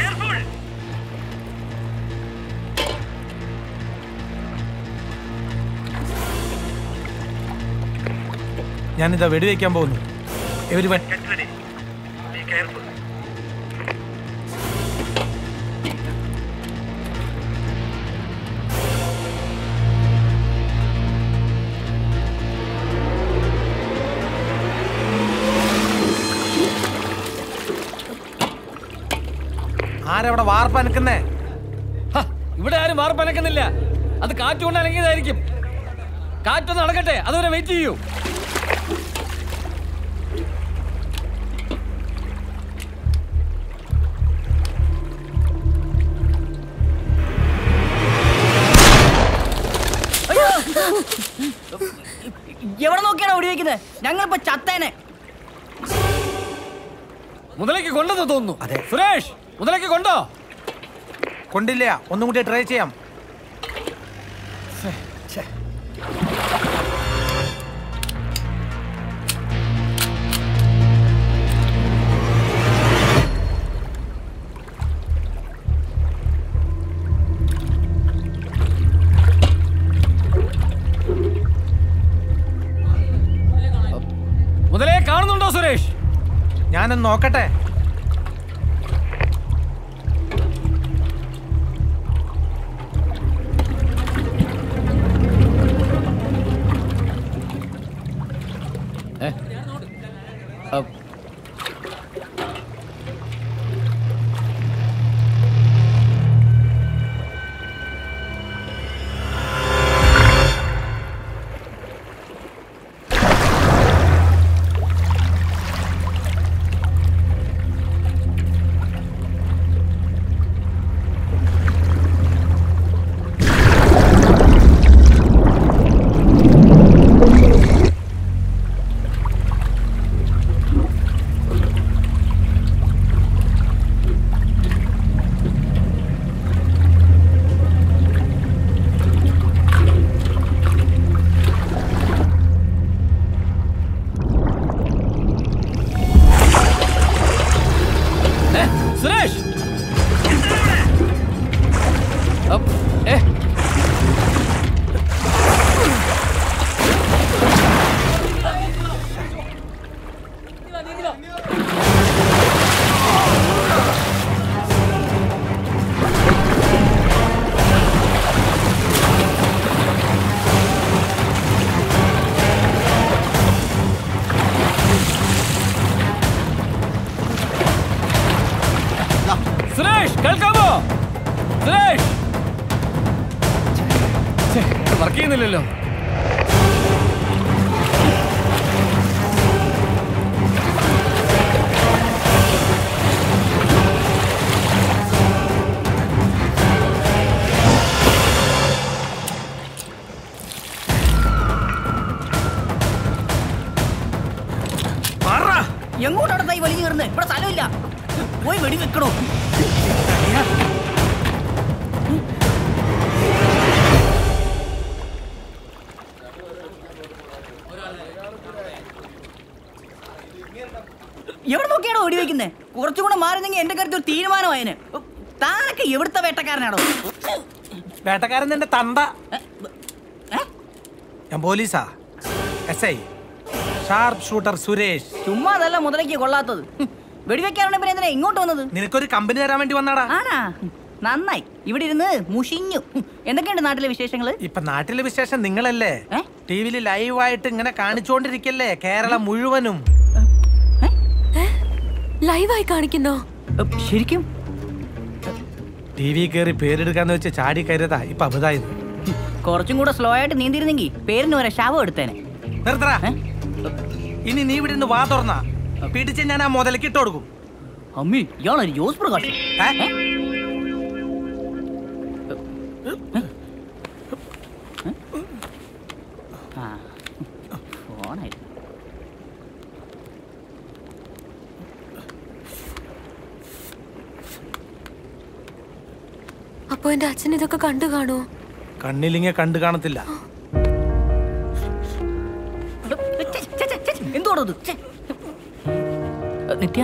ഞാനിതാ വെടിവെക്കാൻ പോകുന്നു എവരി വൺ ആരവിടെ വാർപ്പനക്കുന്നേ ഹ, ഇവിടെ ആരും വാർപ്പനക്കുന്നില്ല അത് കാറ്റുകൊണ്ട് അനങ്ങിയതായിരിക്കും കാറ്റൊന്ന് നടക്കട്ടെ അതുവരെ വെയിറ്റ് ചെയ്യൂ എവിടെ നോക്കിയാണോ വെടിവെക്കുന്നത് ഞങ്ങളിപ്പോ ചത്തേനെ മുതലേക്ക് കൊണ്ടെന്ന് തോന്നുന്നു സുരേഷ് മുതലേക്ക് കൊണ്ടോ കൊണ്ടില്ല ഒന്നും കൂടി ട്രൈ ചെയ്യാം മുതലേ കാണുന്നുണ്ടോ സുരേഷ് ഞാനൊന്ന് നോക്കട്ടെ ഏ? അ, ഏ, സുരേഷ് അപ്പ്, ഏ. സുരേഷ് കേൾക്കാമോ സുരേഷ് വർക്ക് ചെയ്യുന്നില്ലല്ലോ എങ്ങോട്ടാണ് തൈ വലിഞ്ഞു കയറുന്നത് ഇവിടെ സ്ഥലമില്ല പോയി വെടി വെക്കണോ നോക്കിയാണോ വെടിവെക്കുന്നത് കുറച്ചും കൂടെ മാറുന്നെങ്കിൽ എന്റെ കാര്യത്തിൽ ഒരു തീരുമാനമായതിന് താനൊക്കെ എവിടുത്തെ വേട്ടക്കാരനാണോ വേട്ടക്കാരൻ നിന്റെ തണ്ട ഞാൻ പോലീസാ S I sharp shooter Suresh ചുമ്മാ അതല്ല മുതലേക്ക് കൊള്ളാത്തത് ഹും, വെടിവെക്കാറുണ്ട് പിന്നെ എന്തിനാ ഇങ്ങോട്ട് വന്നത് നിനക്കൊരു കമ്പനി തരാൻ വേണ്ടി വന്നാടാ ആണാ നന്നായി ഇവിടെ ഇരുന്ന് മുഷിഞ്ഞു ഹും, എന്തൊക്കെയുണ്ട് നാട്ടിലെ വിശേഷങ്ങള് ഇപ്പൊ നാട്ടിലെ വിശേഷം നിങ്ങളല്ലേ ടി വിയിൽ ലൈവായിട്ട് ഇങ്ങനെ കാണിച്ചുകൊണ്ടിരിക്കല്ലേ കേരളം മുഴുവനും ലൈവായി കാണിക്കുന്നോ ശരിക്കും ടി വി കയറി പേരെടുക്കാന്ന് വെച്ച് ചാടി കയറിയതാ ഇപ്പൊ അബുദായത് കുറച്ചും കൂടെ സ്ലോ ആയിട്ട് നീന്തിരുന്നെങ്കിൽ പേരിന് വരെ ശവം എടുത്തേനെ നിർത്തടാ ഇനി നീ ഇവിടെ നിന്ന് വാ തുറന്നാ പിടിച്ച് ഞാൻ ആ മുതലേക്ക് ഇട്ട് കൊടുക്കും അമ്മി ഇയാളൊരു ജോസ് പ്രകാശ് ഏ? ആ ഫോണായിരുന്നു അപ്പൊ എന്റെ അച്ഛൻ ഇതൊക്കെ കണ്ടു കാണുമോ കണ്ണിലിങ്ങ കണ്ടു കാണത്തില്ല എന്തുവാണോ ഇത് ഛെ. നിത്യ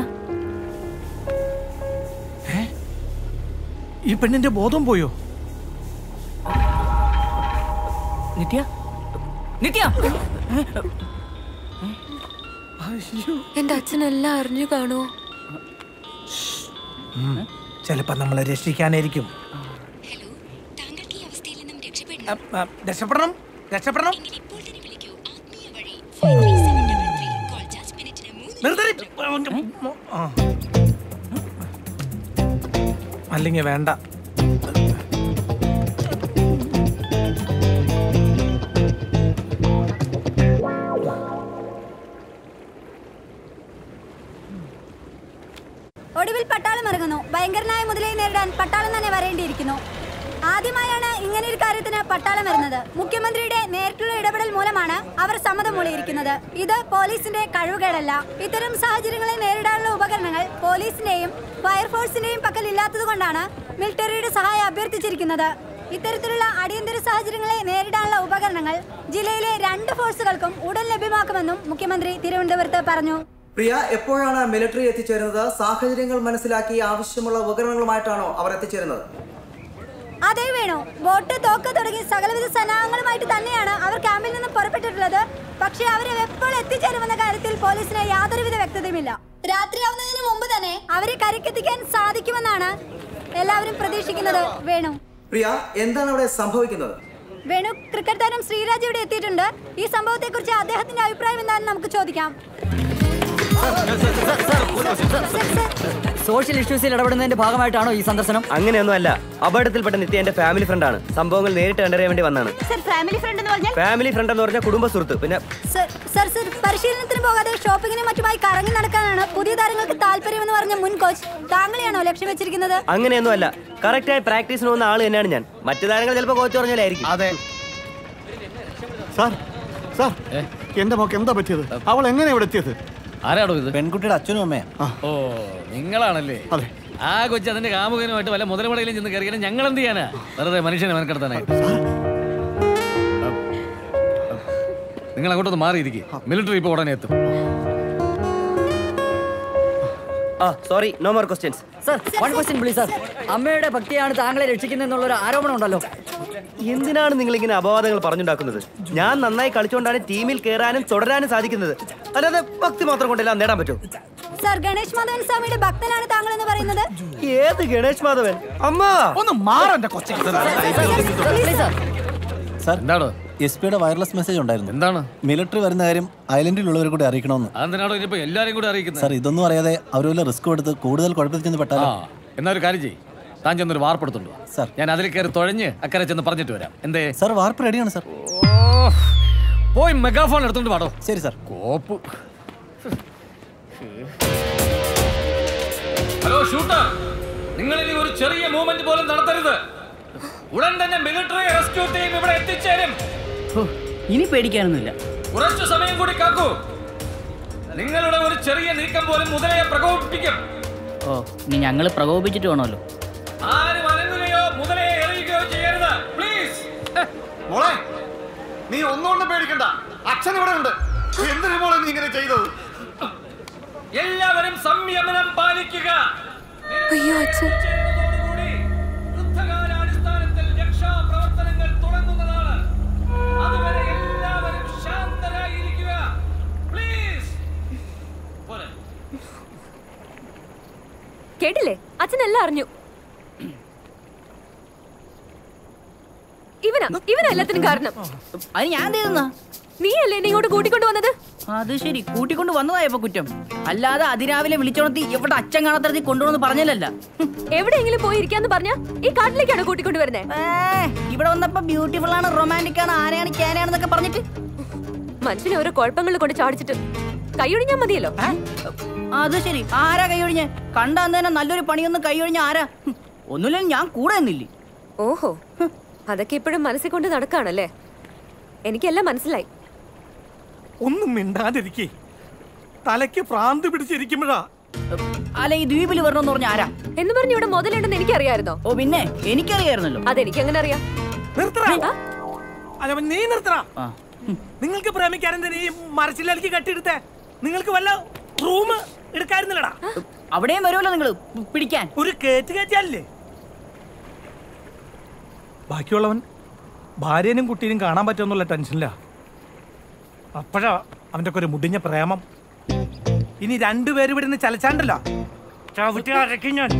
ഈ പെണ്ണിന്റെ ബോധം പോയോ നിത്യ നിത്യ എന്റെ അച്ഛൻ എല്ലാം അറിഞ്ഞു കാണുമോ ഉം. ചിലപ്പോ നമ്മളെ രക്ഷിക്കാനായിരിക്കും അ, അ, രക്ഷപ്പെടണം രക്ഷപ്പെടണം നിർത്തടി. ആ. അല്ലെങ്കിൽ വേണ്ട ഒടുവിൽ പട്ടാളം ഇറങ്ങുന്നു ഭയങ്കരനായ മുതലയെ നേരിടാൻ പട്ടാളം തന്നെ വരേണ്ടിയിരിക്കുന്നു ആദ്യമായാണ് ഇങ്ങനെ ഒരു കാര്യത്തിന് പട്ടാളം വരുന്നത് മുഖ്യമന്ത്രിയുടെ നേരിട്ടുള്ള ഇടപെടൽ മൂലമാണ് അവർ സമ്മതം മൂളിയിരിക്കുന്നത് ഇത് പോലീസിന്റെ കഴിവുകേടല്ല ഇത്തരം സാഹചര്യങ്ങളെ നേരിടാനുള്ള ഉപകരണങ്ങൾ പോലീസിന്റെയും ഫയർഫോഴ്സിന്റെയും പക്കൽ ഇല്ലാത്തതുകൊണ്ടാണ് മിലിറ്ററിയുടെ സഹായം അഭ്യർത്ഥിച്ചിരിക്കുന്നത് ഇത്തരത്തിലുള്ള അടിയന്തര സാഹചര്യങ്ങളെ നേരിടാനുള്ള ഉപകരണങ്ങൾ ജില്ലയിലെ രണ്ട് ഫോഴ്സുകൾക്കും ഉടൻ ലഭ്യമാക്കുമെന്നും മുഖ്യമന്ത്രി തിരുവനന്തപുരത്ത് പറഞ്ഞു പ്രിയ എപ്പോഴാണ് മിലിറ്ററി എത്തിച്ചേരുന്നത് സാഹചര്യങ്ങൾ മനസ്സിലാക്കി ആവശ്യമുള്ള ഉപകരണങ്ങളുമായിട്ടാണോ അവർ എത്തിച്ചേരുന്നത് അതേ വേണു ബോട്ട് തോക്ക് തുടങ്ങി സകലവിധ സന്നാഹങ്ങളുമായിട്ട് തന്നെയാണ് അവർ ക്യാമ്പിൽ നിന്ന് പുറപ്പെട്ടിട്ടുള്ളത് പക്ഷേ അവരെ എപ്പോൾ എത്തിച്ചേരുമെന്ന കാര്യത്തിൽ പോലീസിന് യാതൊരുവിധ വ്യക്തതയുമില്ല രാത്രിയാവുന്നതിന് മുമ്പ് തന്നെ അവരെ കരക്കെത്തിക്കാൻ സാധിക്കുമെന്നാണ് എല്ലാവരും പ്രതീക്ഷിക്കുന്നത് വേണു പ്രിയ എന്താണ് അവിടെ സംഭവിക്കുന്നത് വേണു ക്രിക്കറ്റ് താരം ശ്രീരാജ് ഇവിടെ എത്തിയിട്ടുണ്ട് ഈ സംഭവത്തെക്കുറിച്ച് അദ്ദേഹത്തിന്റെ അഭിപ്രായം എന്താണെന്ന് നമുക്ക് ചോദിക്കാം സോഷ്യൽ ഇഷ്യൂസിൽ ഇടപെടുന്നതിന്റെ ഭാഗമായിട്ടാണോ ഈ സന്ദർശനം അങ്ങനെയൊന്നും അല്ല അപകടത്തിൽപ്പെട്ട നിത്യ എന്റെ ഫാമിലി ഫ്രണ്ടാണ് സംഭവങ്ങൾ നേരിട്ട് കണ്ടറിയാൻ വേണ്ടി വന്നാണ് സർ ഫാമിലി ഫ്രണ്ട് എന്ന് പറഞ്ഞാൽ ഫാമിലി ഫ്രണ്ട് എന്ന് പറഞ്ഞാൽ കുടുംബ സുഹൃത്ത് പിന്നെ സർ സർ സർ പരിശീലനത്തിന് പോകാതെ ഷോപ്പിങ്ങിനും മറ്റുമായി കറങ്ങി നടക്കാനാണ് പുതിയ താരങ്ങൾക്ക് താല്പര്യമെന്ന് പറഞ്ഞ മുൻ കോച്ച് താങ്കളെയാണോ ലക്ഷ്യം വെച്ചിരിക്കുന്നത് അങ്ങനെയൊന്നും അല്ല കറക്റ്റായി പ്രാക്ടീസിന് പോകുന്ന ആള് തന്നെയാണ് ഞാൻ മറ്റു താരങ്ങൾ ചിലപ്പോൾ കോച്ച് പറഞ്ഞാലായിരിക്കും അതെ സാർ സാർ എന്റെ മോക്ക് എന്താ പറ്റിയത് അവൾ എങ്ങനെ ഇവിടെ എത്തിയത് ആരാടോ ഇത് പെൺകുട്ടിയുടെ അച്ഛനും അമ്മയാ ഓ നിങ്ങളാണല്ലേ അതെ ആ കൊച്ചു അതിന്റെ കാമുകനുമായിട്ട് വല്ല മുതലമടയിലും ചെന്ന് കയറിയാൽ ഞങ്ങൾ എന്ത് ചെയ്യാനാ വെറുതെ മനുഷ്യനെ മെനക്കെടുത്താനായിട്ട് നിങ്ങൾ അങ്ങോട്ടൊന്ന് മാറിയിരിക്കും മിലിറ്ററി ഇപ്പോൾ ഉടനെ എത്തും ആ sorry no more questions sir one question please sir അമ്മയുടെ ഭക്തിയാണ് താങ്കളെ രക്ഷിക്കുന്നതെന്നുള്ള ഒരു ആരോപണം ഉണ്ടല്ലോ എന്തിനാണ് നിങ്ങൾ ഇങ്ങനെ അപവാദങ്ങൾ പറഞ്ഞുണ്ടാക്കുന്നത് ഞാൻ നന്നായി കളിച്ചുകൊണ്ടാണ് ടീമിൽ കയറാനും തുടരാനും സാധിക്കുന്നത് അല്ലാതെ ഭക്തി മാത്രം കൊണ്ടെല്ലാം നേടാൻ പറ്റും സർ ഗണേഷ് മാധവൻ സ്വാമിയുടെ ഭക്തനാണ് താങ്കൾ എന്ന് പറയുന്നത് ഏത് ഗണേഷ് മാധവൻ അമ്മ ഒന്ന് മാറന്റെ കൊച്ചെ സാർ എന്താണോ എസ് പിയുടെ വയർലെസ് മെസ്സേജ് ഉണ്ടായിരുന്നു എന്താണ് മിലിറ്ററി വരുന്ന കാര്യം ഐലൻഡിലുള്ളവരെ കൂടി അറിയിക്കണമെന്ന് അതെന്തിനാണോ ഇനിയിപ്പോ എല്ലാരെയും കൂടി അറിയിക്കുന്നത് സാർ ഇതൊന്നും അറിയാതെ അവർ വല്ല റിസ്ക് എടുത്ത് കൂടുതൽ കുഴപ്പത്തിൽ ചെന്ന് ആ പെട്ടാലോ എന്നാ ഒരു കാര്യം ചെയ്യ് താൻ ചെന്നൊരു വാർപ്പെടുത്തുണ്ടോ സാർ ഞാൻ അതിൽ കയറി തുഴഞ്ഞ് അക്കരെ ചെന്ന് പറഞ്ഞിട്ട് വരാം എന്തേ സാർ വാർപ്പ് റെഡിയാണ് സാർ ഓ പോയി മെഗാഫോൺ എടുത്തോണ്ട് പാടോ ശരി സാർ കോപ്പ് ഹലോ ഷൂട്ടർ നിങ്ങൾ ഇനി ഒരു ചെറിയ മൂവ്മെന്റ് പോലും നടത്തരുത് ഉടൻ തന്നെ മിലിറ്ററി റെസ്ക്യൂ ടീം ഇവിടെ എത്തിച്ചേരും ഹോ, ഇനി പേടിക്കാനൊന്നുമില്ല കുറച്ചു സമയം കൂടി കാക്കൂ നിങ്ങളുടെ ഒരു ചെറിയ നീക്കം പോലും മുതലയെ പ്രകോപിപ്പിക്കും ഓ ഇനി ഞങ്ങൾ പ്രകോപിച്ചിട്ട് വേണമല്ലോ ആരും അനങ്ങുകയോ മുതലയെ എറിയുകയോ ചെയ്യരുത് പ്ലീസ് മോളെ നീ ഒന്നുകൊണ്ടും പേടിക്കണ്ട അച്ഛൻ ഇവിടെ ഉണ്ട് എന്തിനു മോളെ നീ ഇങ്ങനെ ചെയ്തത് എല്ലാവരും സംയമനം പാലിക്കുക അയ്യോ അച്ഛൻ യുദ്ധകാലാടിസ്ഥാനത്തിൽ രക്ഷാപ്രവർത്തനങ്ങൾ തുടങ്ങുന്നതാണ് അതുവരെ എല്ലാവരും ശാന്തരായിരിക്കുക പ്ലീസ് പോരെ കേട്ടില്ലേ അച്ഛൻ എല്ലാം അറിഞ്ഞു ഇവനാ ഇവനാ എല്ലാത്തിനും കാരണം അത് ഞാൻ തീർന്ന നീ അല്ലേ എന്നെ ഇങ്ങോട്ട് കൂട്ടിക്കൊണ്ട് വന്നത് അത് ശരി കൂട്ടിക്കൊണ്ട് വന്നതായപ്പോ കുറ്റം അല്ലാതെ അതിരാവിലെ വിളിച്ചോണത്തി എവിടെ അച്ഛൻ കാണാത്തടത്തി കൊണ്ടുവന്ന് പറഞ്ഞില്ലല്ല എവിടെയെങ്കിലും പോയി ഇരിക്കാന്ന് പറഞ്ഞ ഈ കാട്ടിലേക്കാണോ കൂട്ടിക്കൊണ്ട് വരുന്നേ ഇവിടെ വന്നപ്പോ ബ്യൂട്ടിഫുൾ ആണ് റൊമാൻറ്റിക് ആണ് ആരെയാണ് ക്യാനാണെന്നൊക്കെ പറഞ്ഞിട്ട് മനുഷ്യനെ ഓരോ കുഴപ്പങ്ങളിൽ കൊണ്ട് ചാടിച്ചിട്ട് കൈയൊഴിഞ്ഞാ മതിയല്ലോ അത് ശരി ആരാ കൈയൊഴിഞ്ഞ കണ്ട അന്ന് തന്നെ നല്ലൊരു പണിയൊന്നും കൈയൊഴിഞ്ഞ ആരാ ഹും, ഒന്നുമില്ലെങ്കിൽ ഞാൻ കൂടെ നിന്നില്ലേ ഓഹോ ഹും, അതൊക്കെ ഇപ്പോഴും മനസ്സിൽ കൊണ്ട് നടക്കാണല്ലേ എനിക്കെല്ലാം മനസ്സിലായി ഒന്നും മിണ്ടാതിരിക്കേ തലയ്ക്ക് ഭ്രാന്ത് പിടിച്ചിരിക്കുമ്പോഴാ അല്ല ഈ ദ്വീപിൽ വരണമെന്ന് പറഞ്ഞ ആരാ എന്ന് പറഞ്ഞു ഇവിടെ മുതലുണ്ടെന്ന് എനിക്കറിയായിരുന്നോ ഓ പിന്നെ എനിക്കറിയായിരുന്നല്ലോ അതെനിക്ക് എങ്ങനെ അറിയാം നിർത്തടാ അല്ല നീ നിർത്തടാ നിങ്ങൾക്ക് പ്രേമിക്കാൻ എന്തിനാ ഈ മരച്ചിലേക്ക് കെട്ടിയെടുത്തേ നിങ്ങൾക്ക് വല്ല റൂം എടുക്കായിരുന്നില്ലടാ അവിടെയും വരുമല്ലോ നിങ്ങൾ പിടിക്കാൻ ഒരു കേറ്റ് കയറ്റിയല്ലേ ബാക്കിയുള്ളവൻ ഭാര്യനും കുട്ടീനും കാണാൻ പറ്റുമെന്നുള്ള ടെൻഷനില്ല അപ്പോഴാ അവൻ്റെ ഒക്കെ ഒരു മുടിഞ്ഞ പ്രേമം ഇനി രണ്ടുപേരും ഇവിടെ നിന്ന് ചലച്ചാണ്ടല്ലോ ചവിട്ടി അരക്കും ഞാൻ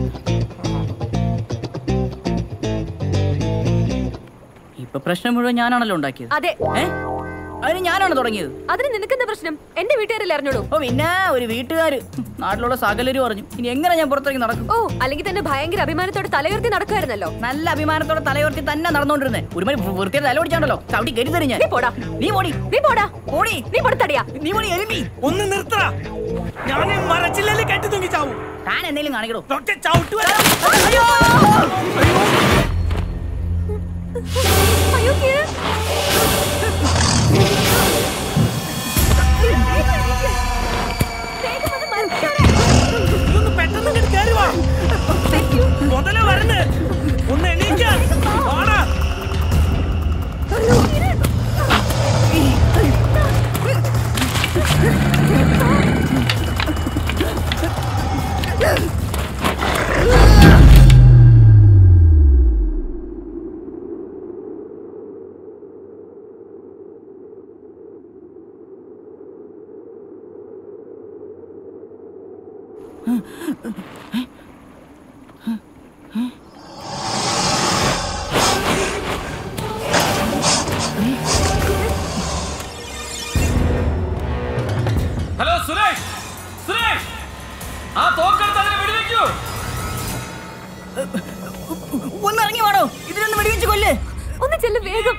ഇപ്പൊ പ്രശ്നം മുഴുവൻ ഞാനാണല്ലോ ഉണ്ടാക്കിയത് അതെ ഏ അതിന് ഞാനാണ് തുടങ്ങിയത് അതിന് നിനക്കെന്താ പ്രശ്നം എന്റെ വീട്ടുകാരല്ലേ അറിഞ്ഞോളൂ ഓ പിന്നെ ഒരു വീട്ടുകാര് ഹും, നാട്ടിലുള്ള സകലരും പറഞ്ഞു ഇനി എങ്ങനെ ഞാൻ പുറത്തേക്ക് നടക്കും ഓ അല്ലെങ്കിൽ തന്നെ ഭയങ്കര അഭിമാനത്തോടെ തലയുയർത്തി നടക്കുമായിരുന്നല്ലോ നല്ല അഭിമാനത്തോടെ തലയുയർത്തി തന്നെ നടന്നുകൊണ്ടിരുന്നേ ഒരുമാതിരി വൃത്തിയുടെ തല ഓടിച്ചാണ്ടല്ലോ ചവിട്ടി കരുതി തരും ഞാൻ നീ പോടാ നീ പോടി നീ പോടാ പോടി നീ പൊടുത്തടിയാ നീ പോടി എരുമി ഒന്ന് നിർത്തടാ ഞാൻ ഈ മരച്ചില്ലല്ലേ കെട്ടി തൂങ്ങി ചാവും താൻ എന്തെങ്കിലും കാണിക്കടോ ചവിട്ടുവരാ അയ്യോ കിരൺ ഇതൊന്ന് പെട്ടെന്ന് ഇങ്ങോട്ട് കേറി വാ മുതല വരണ് ഒന്ന് എണീക്ക വാടാ ഹലോ സുരേഷ് സുരേഷ് ആ തോക്കെടുത്ത് അതിനെ വെടിവെക്കൂ ഒന്ന് ഇറങ്ങി വേണോ ഇതിനൊന്ന് വെടിവെച്ച് കൊല്ല് ഒന്ന് ചെല്ല് വേഗം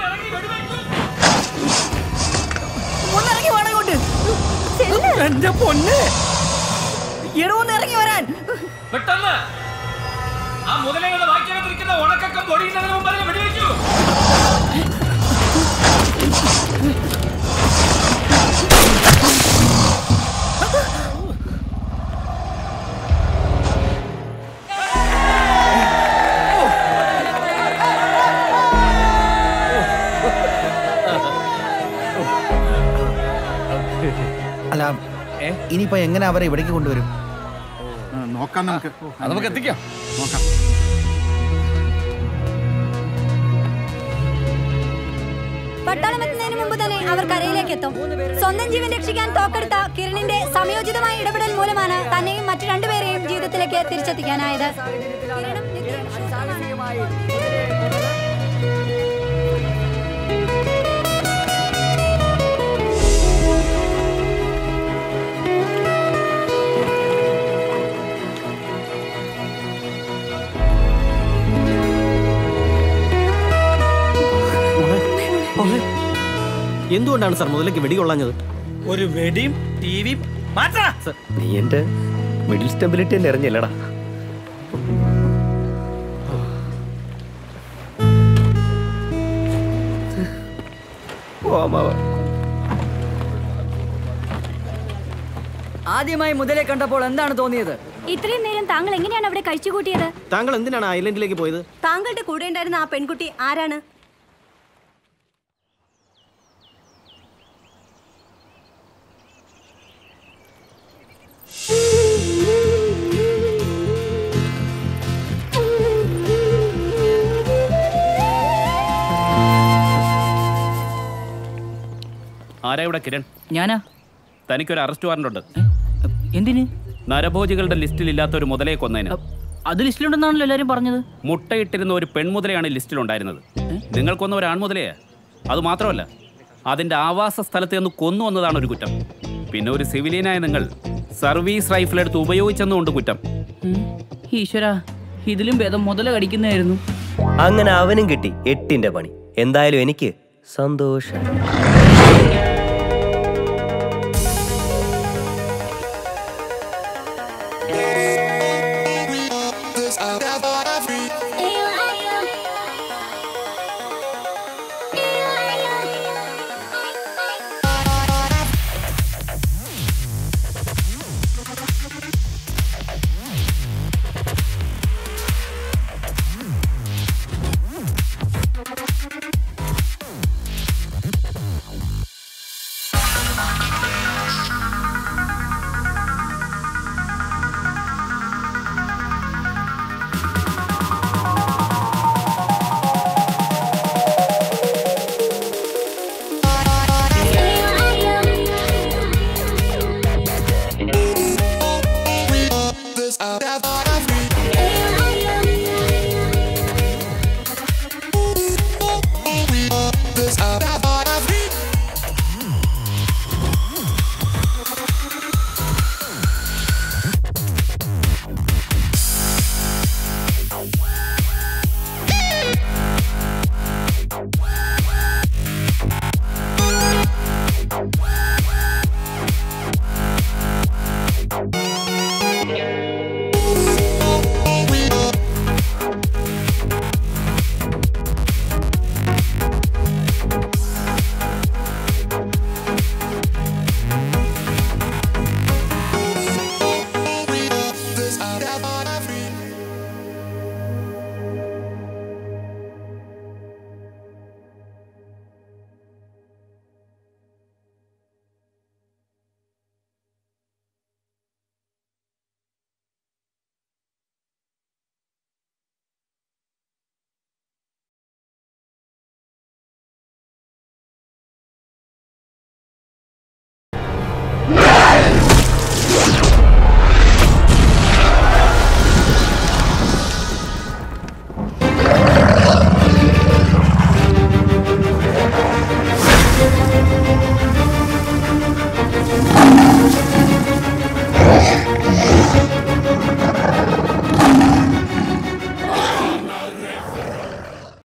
ഒന്ന് ഇറങ്ങി വേണം ഇങ്ങോട്ട് എന്റെ പൊന്നെ എടോ ഒന്ന് ഇറങ്ങി വരാൻ പെട്ടെന്ന് ആ മുതലയുടെ ബാക്കിയകത്തിരിക്കുന്ന ഉണക്കം പൊടിയുന്നതിന് മുമ്പ് അതിനെ വെടിവെക്കൂ അല്ല ഇനിയിപ്പോ എങ്ങനെ അവരെ ഇവിടേക്ക് കൊണ്ടുവരും നോക്കാം നമുക്ക് അത് നമുക്ക് എത്തിക്കാം നോക്കാം പട്ടാളം എത്തുന്നതിന് മുമ്പ് തന്നെ അവർ കരയിലേക്ക് എത്തും സ്വന്തം ജീവൻ രക്ഷിക്കാൻ തോക്കെടുത്ത കിരണിന്റെ സമയോചിതമായ ഇടപെടൽ മൂലമാണ് തന്നെയും മറ്റു രണ്ടുപേരെയും ജീവിതത്തിലേക്ക് തിരിച്ചെത്തിക്കാനായത് എന്തുകൊണ്ടാണ് സാർ മുതലേക്ക് വെടികൊള്ളാഞ്ഞത് ഒരു വെടിയും ടിവിയും മാറ്റാ നീ എന്റെ മിഡിൽ സ്റ്റെബിലിറ്റി തന്നെ എറിഞ്ഞില്ലടാ ഓ അമ്മാവ ആദ്യമായി മുതലേ കണ്ടപ്പോൾ എന്താണ് തോന്നിയത് ഇത്രയും നേരം താങ്കൾ എങ്ങനെയാണ് അവിടെ കഴിച്ചുകൂട്ടിയത് താങ്കൾ എന്തിനാണ് ഐലൻഡിലേക്ക് പോയത് താങ്കളുടെ കൂടെ ഉണ്ടായിരുന്ന ആ പെൺകുട്ടി ആരാണ് ആരാ ഇവിടെ കിരൺ ഞാനാ തനിക്കൊരു അറസ്റ്റ് വാറന്റ് ഉണ്ട് എന്തിന് നരഭോജികളുടെ ലിസ്റ്റിൽ ഇല്ലാത്ത ഒരു മുതലയെ കൊന്നതിന് അത് ലിസ്റ്റിലുണ്ടെന്നാണല്ലോ എല്ലാരും പറഞ്ഞത് മുട്ടയിട്ടിരുന്ന ഒരു പെൺമുതലയാണ് ലിസ്റ്റിലുണ്ടായിരുന്നത് നിങ്ങൾക്കൊന്ന ഒരു ആൺമുതലയാ അത് മാത്രമല്ല അതിന്റെ ആവാസ സ്ഥലത്ത് നിന്ന് കൊന്നു വന്നതാണ് ഒരു കുറ്റം പിന്നെ ഒരു സിവിലിയനായ നിങ്ങൾ സർവീസ് റൈഫിൾ എടുത്ത് ഉപയോഗിച്ചെന്നുകൊണ്ട് കുറ്റം ഈശ്വര ഇതിലും ഭേദം മുതല കടിക്കുന്നതായിരുന്നു അങ്ങനെ അവനും കിട്ടി എട്ടിന്റെ പണി എന്തായാലും എനിക്ക് സന്തോഷം